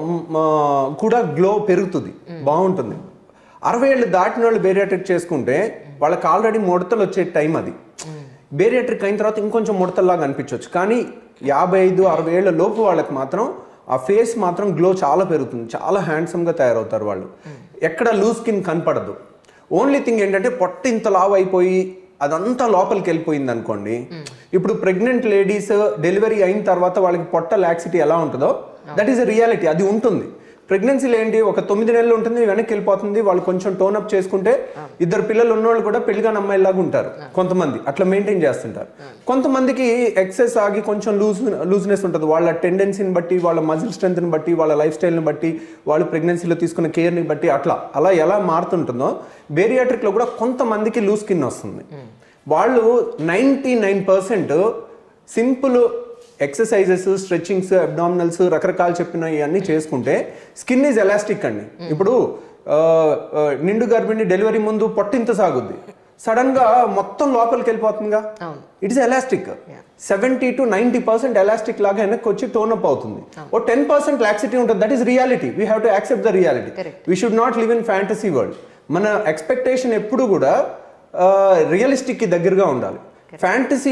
కూడా గ్లో పెరుగుతుంది బాగుంటుంది అరవై ఏళ్ళు దాటిన వాళ్ళు బేరియాట్రిక్ చేసుకుంటే వాళ్ళకి ఆల్రెడీ ముడతలు వచ్చే టైం అది బేరియాట్రిక్ అయిన తర్వాత ఇంకొంచెం ముడతల్లాగా అనిపించవచ్చు కానీ యాభై ఐదు అరవై ఏళ్ళ లోపు వాళ్ళకి మాత్రం ఆ ఫేస్ మాత్రం గ్లో చాలా పెరుగుతుంది చాలా హ్యాండ్సమ్గా తయారవుతారు వాళ్ళు ఎక్కడ లూజ్ స్కిన్ కనపడదు ఓన్లీ థింగ్ ఏంటంటే పొట్ట ఇంత లావు అయిపోయి అదంతా లోపలికి వెళ్ళిపోయింది అనుకోండి ఇప్పుడు ప్రెగ్నెంట్ లేడీస్ డెలివరీ అయిన తర్వాత వాళ్ళకి పొట్ట లాక్సిటీ ఎలా ఉంటుందో దట్ ఈస్ రియాలిటీ అది ఉంటుంది ప్రెగ్నెన్సీలో ఏంటి ఒక తొమ్మిది నెలలు ఉంటుంది వెనక్కి వెళ్ళిపోతుంది వాళ్ళు కొంచెం టోన్ అప్ చేసుకుంటే ఇద్దరు పిల్లలు ఉన్నవాళ్ళు కూడా పెళ్లిగా అమ్మాయిలాగా ఉంటారు కొంతమంది అట్లా మెయింటైన్ చేస్తుంటారు కొంతమందికి ఎక్సెస్ ఆగి కొంచెం లూజ్ లూజ్నెస్ ఉంటుంది వాళ్ళ టెండెన్సీని బట్టి వాళ్ళ మజిల్ స్ట్రెంత్ని బట్టి వాళ్ళ లైఫ్ స్టైల్ని బట్టి వాళ్ళు ప్రెగ్నెన్సీలో తీసుకున్న కేర్ని బట్టి అట్లా అలా ఎలా మారుతుంటుందో బేరియాట్రిక్లో కూడా కొంతమందికి లూజ్ స్కిన్ వస్తుంది వాళ్ళు ninety nine percent simple exercises stretchings abdominals రకరకాలు చెప్పిన ఇవన్నీ చేసుకుంటే స్కిన్ ఈజ్ ఎలాస్టిక్ అండి ఇప్పుడు ఆ, ఆ, నిండు గర్భిణి డెలివరీ ముందు పొట్టింత సాగుద్ది సడన్ గా మొత్తం లోపలికి వెళ్ళిపోతుందిగా అవును. It's elastic seventy to ninety percent elastic లాగా వెనక్కి వచ్చి టోన్ అప్ అవుతుంది ఓ టెన్ పర్సెంట్ లాక్సిటీ ఉంటుంది that is reality we have to accept the reality Correct. We should not live in fantasy world మన ఎక్స్పెక్టేషన్ ఎప్పుడు కూడా రియలిస్టిక్ కి దగ్గరగా ఉండాలి ఫ్యాంటసీ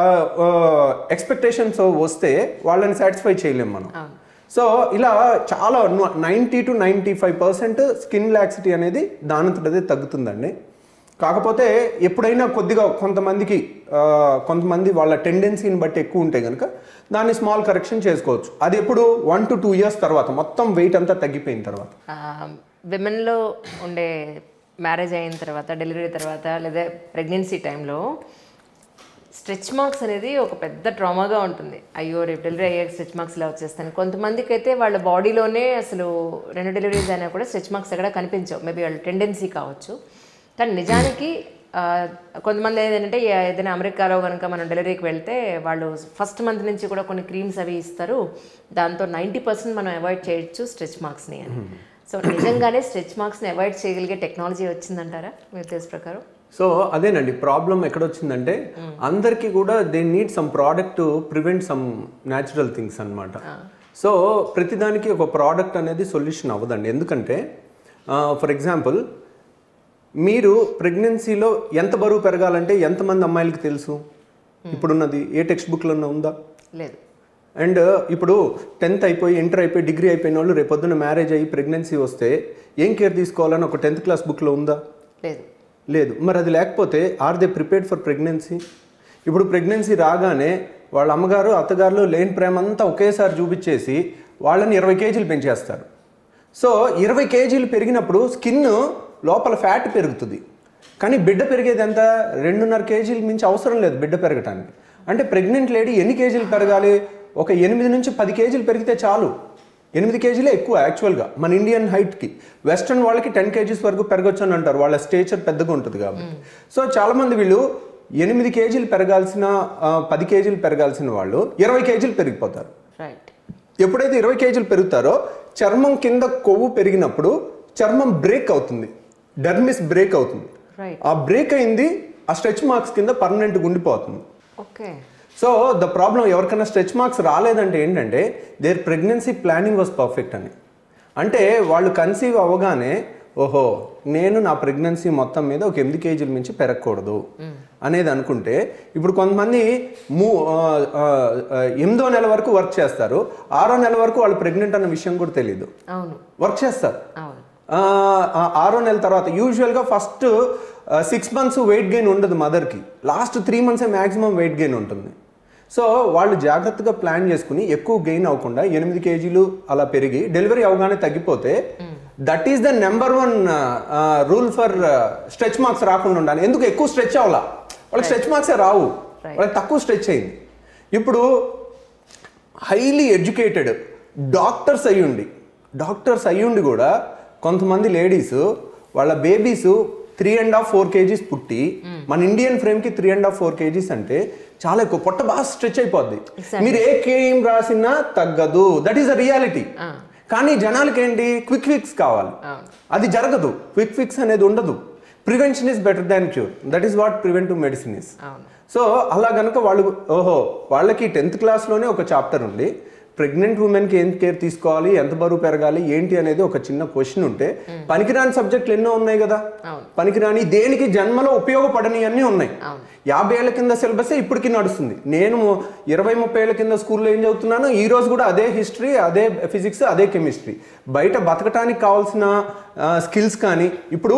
ఎక్స్పెక్టేషన్స్ వస్తే వాళ్ళని సాటిస్ఫై చేయలేం మనం సో ఇలా చాలా ninety to ninety five percent skin laxity అనేది దానంతటదే తగ్గుతుందండి కాకపోతే ఎప్పుడైనా కొద్దిగా కొంతమందికి ఆ, కొంతమంది వాళ్ళ టెండెన్సీని బట్టి ఎక్కువ ఉంటే కనుక దాన్ని స్మాల్ కరెక్షన్ చేసుకోవచ్చు అది ఎప్పుడు వన్ టు టూ ఇయర్స్ తర్వాత మొత్తం వెయిట్ అంతా తగ్గిపోయిన తర్వాత విమెన్లో ఉండే మ్యారేజ్ అయిన తర్వాత డెలివరీ తర్వాత లేదా ప్రెగ్నెన్సీ టైంలో స్ట్రెచ్ మార్క్స్ అనేది ఒక పెద్ద ట్రామాగా ఉంటుంది అయ్యో రేపు డెలివరీ అయ్యాక స్ట్రెచ్ మార్క్స్ ఇలా వచ్చేస్తాను కొంతమందికి అయితే వాళ్ళ బాడీలోనే అసలు రెండు డెలివరీస్ అయినా కూడా స్ట్రెచ్ మార్క్స్ ఎక్కడ కనిపించవు మేబీ వాళ్ళ టెండెన్సీ కావచ్చు కానీ నిజానికి ఆ, కొంతమంది ఏంటంటే ఏ- ఏదైనా అమెరికాలో కనుక మనం డెలివరీకి వెళ్తే వాళ్ళు ఫస్ట్ మంత్ నుంచి కూడా కొన్ని క్రీమ్స్ అవి ఇస్తారు దాంతో నైంటీ పర్సెంట్ మనం అవాయిడ్ చేయొచ్చు స్ట్రెచ్ మార్క్స్ని అని సో నిజంగానే స్ట్రెచ్ మార్క్స్ని అవాయిడ్ చేయగలిగే టెక్నాలజీ వచ్చిందంటారా మీరు తెలిసిన ప్రకారం సో అదేనండి ప్రాబ్లం ఎక్కడొచ్చిందంటే అందరికీ కూడా they need some product to prevent some natural things అన్నమాట సో ప్రతిదానికి ఒక ప్రోడక్ట్ అనేది సొల్యూషన్ అవ్వదండి ఎందుకంటే ఫర్ ఎగ్జాంపుల్ మీరు ప్రెగ్నెన్సీలో ఎంత బరువు పెరగాలంటే ఎంతమంది అమ్మాయిలకి తెలుసు ఇప్పుడున్నది ఏ టెక్స్ట్ బుక్లో ఉందా లేదు అండ్ ఇప్పుడు టెన్త్ అయిపోయి ఇంటర్ అయిపోయి డిగ్రీ అయిపోయిన వాళ్ళు రేపొద్దున మ్యారేజ్ అయ్యి ప్రెగ్నెన్సీ వస్తే ఏం కేర్ తీసుకోవాలని ఒక టెన్త్ క్లాస్ బుక్లో ఉందా లేదు లేదు మరి అది లేకపోతే are they prepared for pregnancy ఇప్పుడు ప్రెగ్నెన్సీ రాగానే వాళ్ళ అమ్మగారు అత్తగారులు లేని ప్రేమ అంతా ఒకేసారి చూపించేసి వాళ్ళని ఇరవై కేజీలు పెంచేస్తారు సో ఇరవై కేజీలు పెరిగినప్పుడు స్కిన్ లోపల ఫ్యాట్ పెరుగుతుంది కానీ బిడ్డ పెరిగేది ఎంత రెండున్నర కేజీలు మించి అవసరం లేదు బిడ్డ పెరగటానికి అంటే ప్రెగ్నెంట్ లేడీ ఎన్ని కేజీలు పెరగాలి ఒక ఎనిమిది నుంచి పది కేజీలు పెరిగితే చాలు ఎనిమిది కేజీలే ఎక్కువ యాక్చువల్గా మన ఇండియన్ హైట్కి వెస్ట్రన్ వాళ్ళకి టెన్ కేజీస్ వరకు పెరగొచ్చు అని అంటారు వాళ్ళ స్టేచర్ పెద్దగా ఉంటుంది కాబట్టి సో చాలామంది వీళ్ళు ఎనిమిది కేజీలు పెరగాల్సిన ఆ, పది కేజీలు పెరగాల్సిన వాళ్ళు ఇరవై కేజీలు పెరిగిపోతారు రైట్ ఎప్పుడైతే ఇరవై కేజీలు పెరుగుతారో చర్మం కింద కొవ్వు పెరిగినప్పుడు చర్మం బ్రేక్ అవుతుంది డర్మిస్ బ్రేక్ అవుతుంది రైట్ ఆ బ్రేక్ అయింది ఆ స్ట్రెచ్ మార్క్స్ కింద పర్మనెంట్గా ఉండిపోతుంది ఓకే సో ద ప్రాబ్లం ఎవరికైనా స్ట్రెచ్ మార్క్స్ రాలేదంటే ఏంటంటే their pregnancy planning was perfect అని అంటే వాళ్ళు కన్సీవ్ అవ్వగానే ఓహో నేను నా ప్రెగ్నెన్సీ మొత్తం మీద ఒక ఎనిమిది కేజీల మించి పెరగకూడదు అనేది అనుకుంటే ఇప్పుడు కొంతమంది మూ ఆ, ఆ, ఆ, ఎనిమిదో నెల వరకు వర్క్ చేస్తారు ఆరో నెల వరకు వాళ్ళు ప్రెగ్నెంట్ అన్న విషయం కూడా తెలియదు అవును వర్క్ చేస్తారు అవును ఆ, ఆ, ఆరో నెల తర్వాత యూజువల్గా first six months weight gain ఉండదు మదర్కి లాస్ట్ త్రీ మంత్సే మ్యాక్సిమం వెయిట్ గెయిన్ ఉంటుంది సో వాళ్ళు జాగ్రత్తగా ప్లాన్ చేసుకుని ఎక్కువ గెయిన్ అవ్వకుండా ఎనిమిది కేజీలు అలా పెరిగి డెలివరీ అవగానే తగ్గిపోతే that is the number one rule for stretch marks రాకుండా ఉండాలి ఎందుకు ఎక్కువ స్ట్రెచ్ అవ్వాలా వాళ్ళకి స్ట్రెచ్ మార్క్సే రావు వాళ్ళకి తక్కువ స్ట్రెచ్ అయింది ఇప్పుడు హైలీ ఎడ్యుకేటెడ్ డాక్టర్స్ అయ్యుండి డాక్టర్స్ అయ్యుండి కూడా కొంతమంది లేడీస్ వాళ్ళ babies three and half four kgs పుట్టి మన ఇండియన్ ఫ్రేమ్కి three and half four kgs అంటే చాలా ఎక్కువ పొట్ట బాగా స్ట్రెచ్ అయిపోద్ది మీరు ఏ క్రీమ్ రాసినా తగ్గదు దట్ ఈస్ అ రియాలిటీ కానీ జనాలకి ఏంటి క్విక్ ఫిక్స్ కావాలి అవును అది జరగదు క్విక్ ఫిక్స్ అనేది ఉండదు prevention is better than cure that is what preventive medicine is అవును సో అలా గనుక వాళ్ళు ఓహో వాళ్ళకి టెన్త్ క్లాస్లోనే ఒక చాప్టర్ ఉంది ప్రెగ్నెంట్ ఉమెన్కి ఏం కేర్ తీసుకోవాలి ఎంత బరువు పెరగాలి ఏంటి అనేది ఒక చిన్న క్వశ్చన్ ఉంటే పనికిరాని సబ్జెక్టులు ఎన్నో ఉన్నాయి కదా అవును. పనికిరాని దేనికి జన్మలో ఉపయోగపడని అన్నీ ఉన్నాయి అవును. యాభై ఏళ్ల కింద సిలబస్ ఇప్పటికీ నడుస్తుంది నేను ఇరవై ముప్పై ఏళ్ల కింద స్కూల్లో ఏం చదువుతున్నాను ఈ రోజు కూడా అదే హిస్టరీ అదే ఫిజిక్స్ అదే కెమిస్ట్రీ బయట బతకటానికి కావాల్సిన స్కిల్స్ కానీ ఇప్పుడు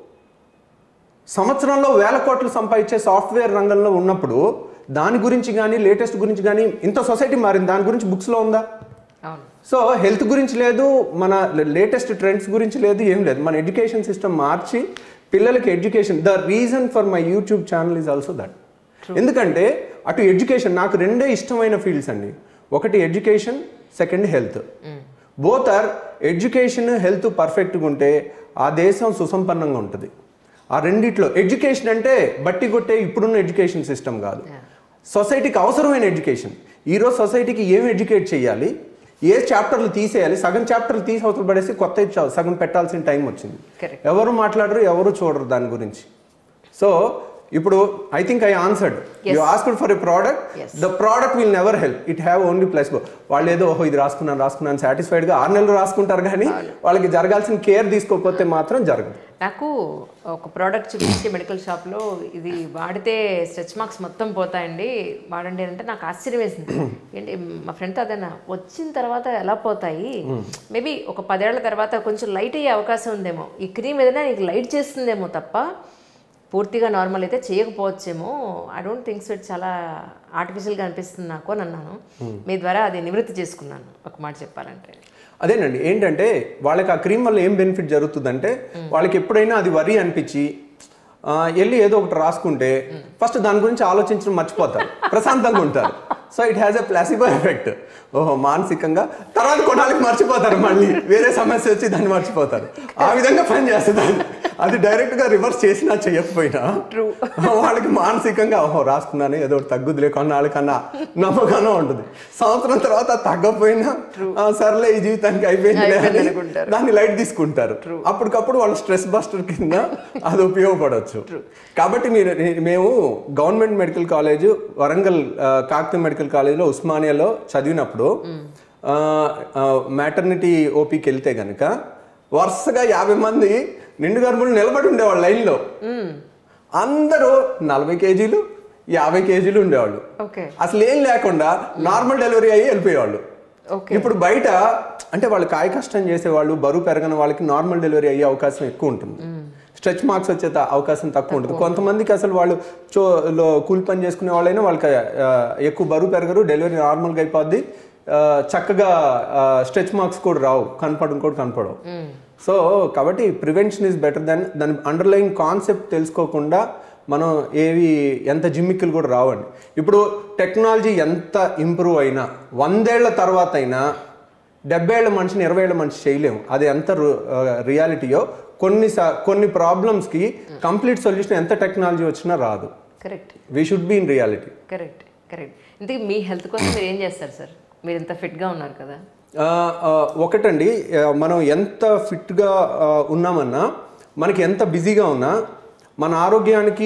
సంవత్సరంలో వేల కోట్లు సంపాదించే సాఫ్ట్వేర్ రంగంలో ఉన్నప్పుడు దాని గురించి కానీ లేటెస్ట్ గురించి కానీ ఇంత సొసైటీ మారింది దాని గురించి బుక్స్లో ఉందా అవును సో హెల్త్ గురించి లేదు మన లేటెస్ట్ ట్రెండ్స్ గురించి లేదు ఏం లేదు మన ఎడ్యుకేషన్ సిస్టమ్ మార్చి పిల్లలకి education the reason for my YouTube channel is also that ఎందుకంటే అటు ఎడ్యుకేషన్ నాకు రెండే ఇష్టమైన ఫీల్డ్స్ అండి ఒకటి education second health both are education health పర్ఫెక్ట్గా ఉంటే ఆ దేశం సుసంపన్నంగా ఉంటుంది ఆ రెండిట్లో ఎడ్యుకేషన్ అంటే బట్టి కొట్టే ఇప్పుడున్న ఎడ్యుకేషన్ సిస్టమ్ కాదు సొసైటీకి అవసరమైన ఎడ్యుకేషన్ ఈరోజు సొసైటీకి ఏం ఎడ్యుకేట్ చేయాలి ఏ చాప్టర్లు తీసేయాలి సగం చాప్టర్లు తీసి అవతల పడేసి కొత్త చ- సగం పెట్టాల్సిన టైం వచ్చింది Correct. ఎవరు మాట్లాడరు ఎవరు చూడరు దాని గురించి సో ఇప్పుడు I think I answered you asked for a product Yes. The product will never help it have only plus వాళ్ళు ఏదో ఓహో ఇది రాసుకున్నాను రాసుకున్నాను satisfied గా ఆరు నెలలు రాసుకుంటారు కానీ వాళ్ళకి జరగాల్సిన కేర్ తీసుకోకపోతే మాత్రం జరగదు నాకు ఒక ప్రోడక్ట్ చూపించి మెడికల్ షాప్లో ఇది వాడితే స్ట్రెచ్ మార్క్స్ మొత్తం పోతాయండి వాడండి అంటే నాకు ఆశ్చర్యం వేసింది ఏంటి మా ఫ్రెండ్తో అదన్నా వచ్చిన తర్వాత ఎలా పోతాయి మేబీ ఒక పదేళ్ల తర్వాత కొంచెం లైట్ అయ్యే అవకాశం ఉందేమో ఈ క్రీమ్ ఏదైనా నీకు లైట్ చేస్తుందేమో తప్ప పూర్తిగా నార్మల్ అయితే చేయకపోవచ్చేమో I don't think so it చాలా ఆర్టిఫిషియల్గా అనిపిస్తుంది నాకు అని అన్నాను మీ ద్వారా అది నివృత్తి చేసుకున్నాను ఒక మాట చెప్పాలంటే అదేనండి ఏంటంటే వాళ్ళకి ఆ క్రీమ్ వల్ల ఏం బెనిఫిట్ జరుగుతుందంటే వాళ్ళకి ఎప్పుడైనా అది వరి అనిపించి ఆ, వెళ్ళి ఏదో ఒకటి రాసుకుంటే ఫస్ట్ దాని గురించి ఆలోచించడం మర్చిపోతారు ప్రశాంతంగా ఉంటారు so it has a placebo effect ఓహో మానసికంగా తర్వాత కొనాలికి మర్చిపోతారు మళ్ళీ వేరే సమస్య వచ్చి దాన్ని మర్చిపోతారు ఆ విధంగా పని చేస్తుంది అది డైరెక్ట్గా రివర్స్ చేసినా చేయకపోయినా True. వాళ్ళకి మానసికంగా ఓహో రాసుకున్నాను ఏదో ఒకటి తగ్గుద్దిలే కొన్నాళ్ళకన్నా నమ్మకంగా ఉంటుంది సంవత్సరం తర్వాత తగ్గపోయినా "ఆ, సర్లే ఈ జీవితానికి అయిపోయింది అయిపోయింది అనుకుంటారు. దాన్ని లైట్ తీసుకుంటారు అప్పటికప్పుడు వాళ్ళ స్ట్రెస్ బస్టర్ కింద అది ఉపయోగపడవచ్చు కాబట్టి మీరు మేము గవర్నమెంట్ మెడికల్ కాలేజ్ వరంగల్ ఆ, కాకతీయ మెడికల్ కాలేజ్లో ఉస్మానియాలో చదివినప్పుడు మ్యాటర్నిటీ ఓపీకి వెళ్తే గనక వరుసగా యాభై మంది నిండు గర్భులు నిలబడి ఉండేవాళ్ళు లైన్లో అందరూ నలభై కేజీలు యాభై కేజీలు ఉండేవాళ్ళు ఓకే అసలు ఏం లేకుండా నార్మల్ డెలివరీ అయ్యి వెళ్ళిపోయేవాళ్ళు ఓకే ఇప్పుడు బయట అంటే వాళ్ళు కాయ కష్టం చేసేవాళ్ళు బరువు పెరగని వాళ్ళకి నార్మల్ డెలివరీ అయ్యే అవకాశం ఎక్కువ ఉంటుంది స్ట్రెచ్ మార్క్స్ వచ్చే త- అవకాశం తక్కువ ఉంటుంది కొంతమందికి అసలు వాళ్ళు చో లో కూలి పని చేసుకునే వాళ్ళైనా వాళ్ళకి ఆ, ఎక్కువ బరువు పెరగరు డెలివరీ నార్మల్గా అయిపోద్ది ఆ, చక్కగా స్ట్రెచ్ మార్క్స్ కూడా రావు కనపడడం కూడా కనపడవు సో కాబట్టి ప్రివెన్షన్ ఈజ్ బెటర్ దాన్ దాని అండర్లైన్ కాన్సెప్ట్ తెలుసుకోకుండా మనం ఏవి ఎంత జిమ్మిక్కులు కూడా రావండి ఇప్పుడు టెక్నాలజీ ఎంత ఇంప్రూవ్ అయినా వందేళ్ల తర్వాత అయినా డెబ్బై ఏళ్ళ మనిషిని ఇరవై ఏళ్ళ మనిషి చేయలేము అది ఎంత రియాలిటీయో కొన్ని సా- కొన్ని ప్రాబ్లమ్స్కి కంప్లీట్ సొల్యూషన్ ఎంత టెక్నాలజీ వచ్చినా రాదు correct we should be in reality correct correct ఇంతకీ మీ హెల్త్ కోసం మీరు ఏం చేస్తారు సార్ మీరు ఇంత ఫిట్గా ఉన్నారు కదా ఆ, ఆ, ఒకటండి ఆ, మనం ఎంత ఫిట్గా ఆ, ఉన్నామన్నా మనకి ఎంత బిజీగా ఉన్నా మన ఆరోగ్యానికి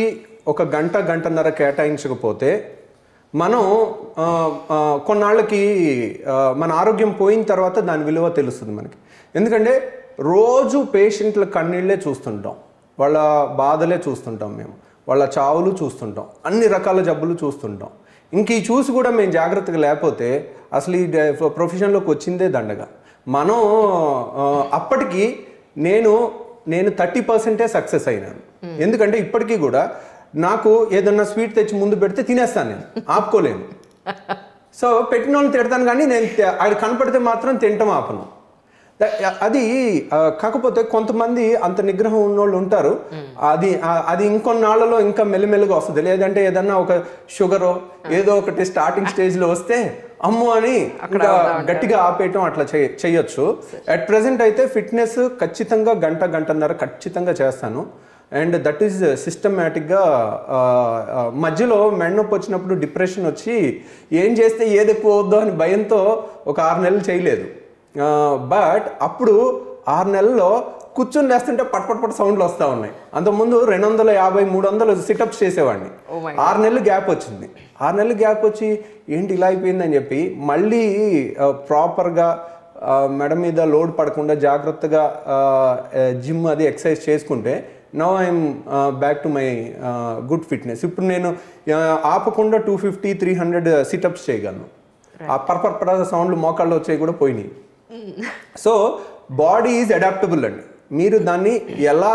ఒక గంట గంటన్నర కేటాయించకపోతే మనం ఆ, ఆ, కొన్నాళ్ళకి ఆ, మన ఆరోగ్యం పోయిన తర్వాత దాని విలువ తెలుస్తుంది మనకి ఎందుకంటే రోజు పేషెంట్ల కన్నీళ్ళే చూస్తుంటాం వాళ్ళ బాధలే చూస్తుంటాం మేము వాళ్ళ చావులు చూస్తుంటాం అన్ని రకాల జబ్బులు చూస్తుంటాం ఇంక ఈ చూసి కూడా మేము జాగ్రత్తగా లేకపోతే అసలు ఈ డ- ప్రొఫెషన్లోకి వచ్చిందే దండగా మనం ఆ, అప్పటికి నేను నేను థర్టీ పర్సెంటే సక్సెస్ అయినాను ఎందుకంటే ఇప్పటికీ కూడా నాకు ఏదన్నా స్వీట్ తెచ్చి ముందు పెడితే తినేస్తాను నేను ఆపుకోలేను సో పెట్టిన వాళ్ళని తిడతాను కానీ నేను తి- అది కనపడితే మాత్రం తింటాం ఆపను ద- అది ఆ, కాకపోతే కొంతమంది అంత నిగ్రహం ఉన్నోళ్ళు ఉంటారు అది ఆ, అది ఇంకొన్నాళ్లలో ఇంకా మెల్లిమెల్లిగా వస్తుంది లేదంటే ఏదన్నా ఒక షుగరో ఏదో ఒకటి స్టార్టింగ్ స్టేజ్లో వస్తే అమ్మో అని ఇంకా గట్టిగా ఆపేయటం అట్లా చేయ- చేయొచ్చు అట్ ప్రెసెంట్ అయితే ఫిట్నెస్ ఖచ్చితంగా గంట గంటన్నర ఖచ్చితంగా చేస్తాను అండ్ దట్ ఈస్ సిస్టమేటిక్గా మధ్యలో మెడనొప్పి వచ్చినప్పుడు డిప్రెషన్ వచ్చి ఏం చేస్తే ఏది ఎక్కువ అవుద్దో అని భయంతో ఒక ఆరు నెలలు చేయలేదు బట్ అప్పుడు ఆరు నెలల్లో కూర్చొని లేస్తుంటే పట్ పట్ పట్ సౌండ్లు వస్తూ ఉన్నాయి అంతకుముందు రెండు వందల యాభై మూడు వందలు సిటప్స్ చేసేవాడిని Oh my ఆరు నెలలు గ్యాప్ వచ్చింది ఆరు నెలలు గ్యాప్ వచ్చి ఏంటి ఇలా అయిపోయిందని చెప్పి మళ్ళీ ప్రాపర్గా మెడ మీద లోడ్ పడకుండా జాగ్రత్తగా జిమ్ అది ఎక్సర్సైజ్ చేసుకుంటే now I'm back to my good fitness ఇప్పుడు నేను ఆ, ఆపకుండా two fifty three hundred situps చేయగలను ఆ పర్పర్ పర్ సౌండ్లు మోకాళ్ళు వచ్చాయి కూడా పోయినాయి సో బాడీ ఈజ్ అడాప్టబుల్ అండి మీరు దాన్ని ఎలా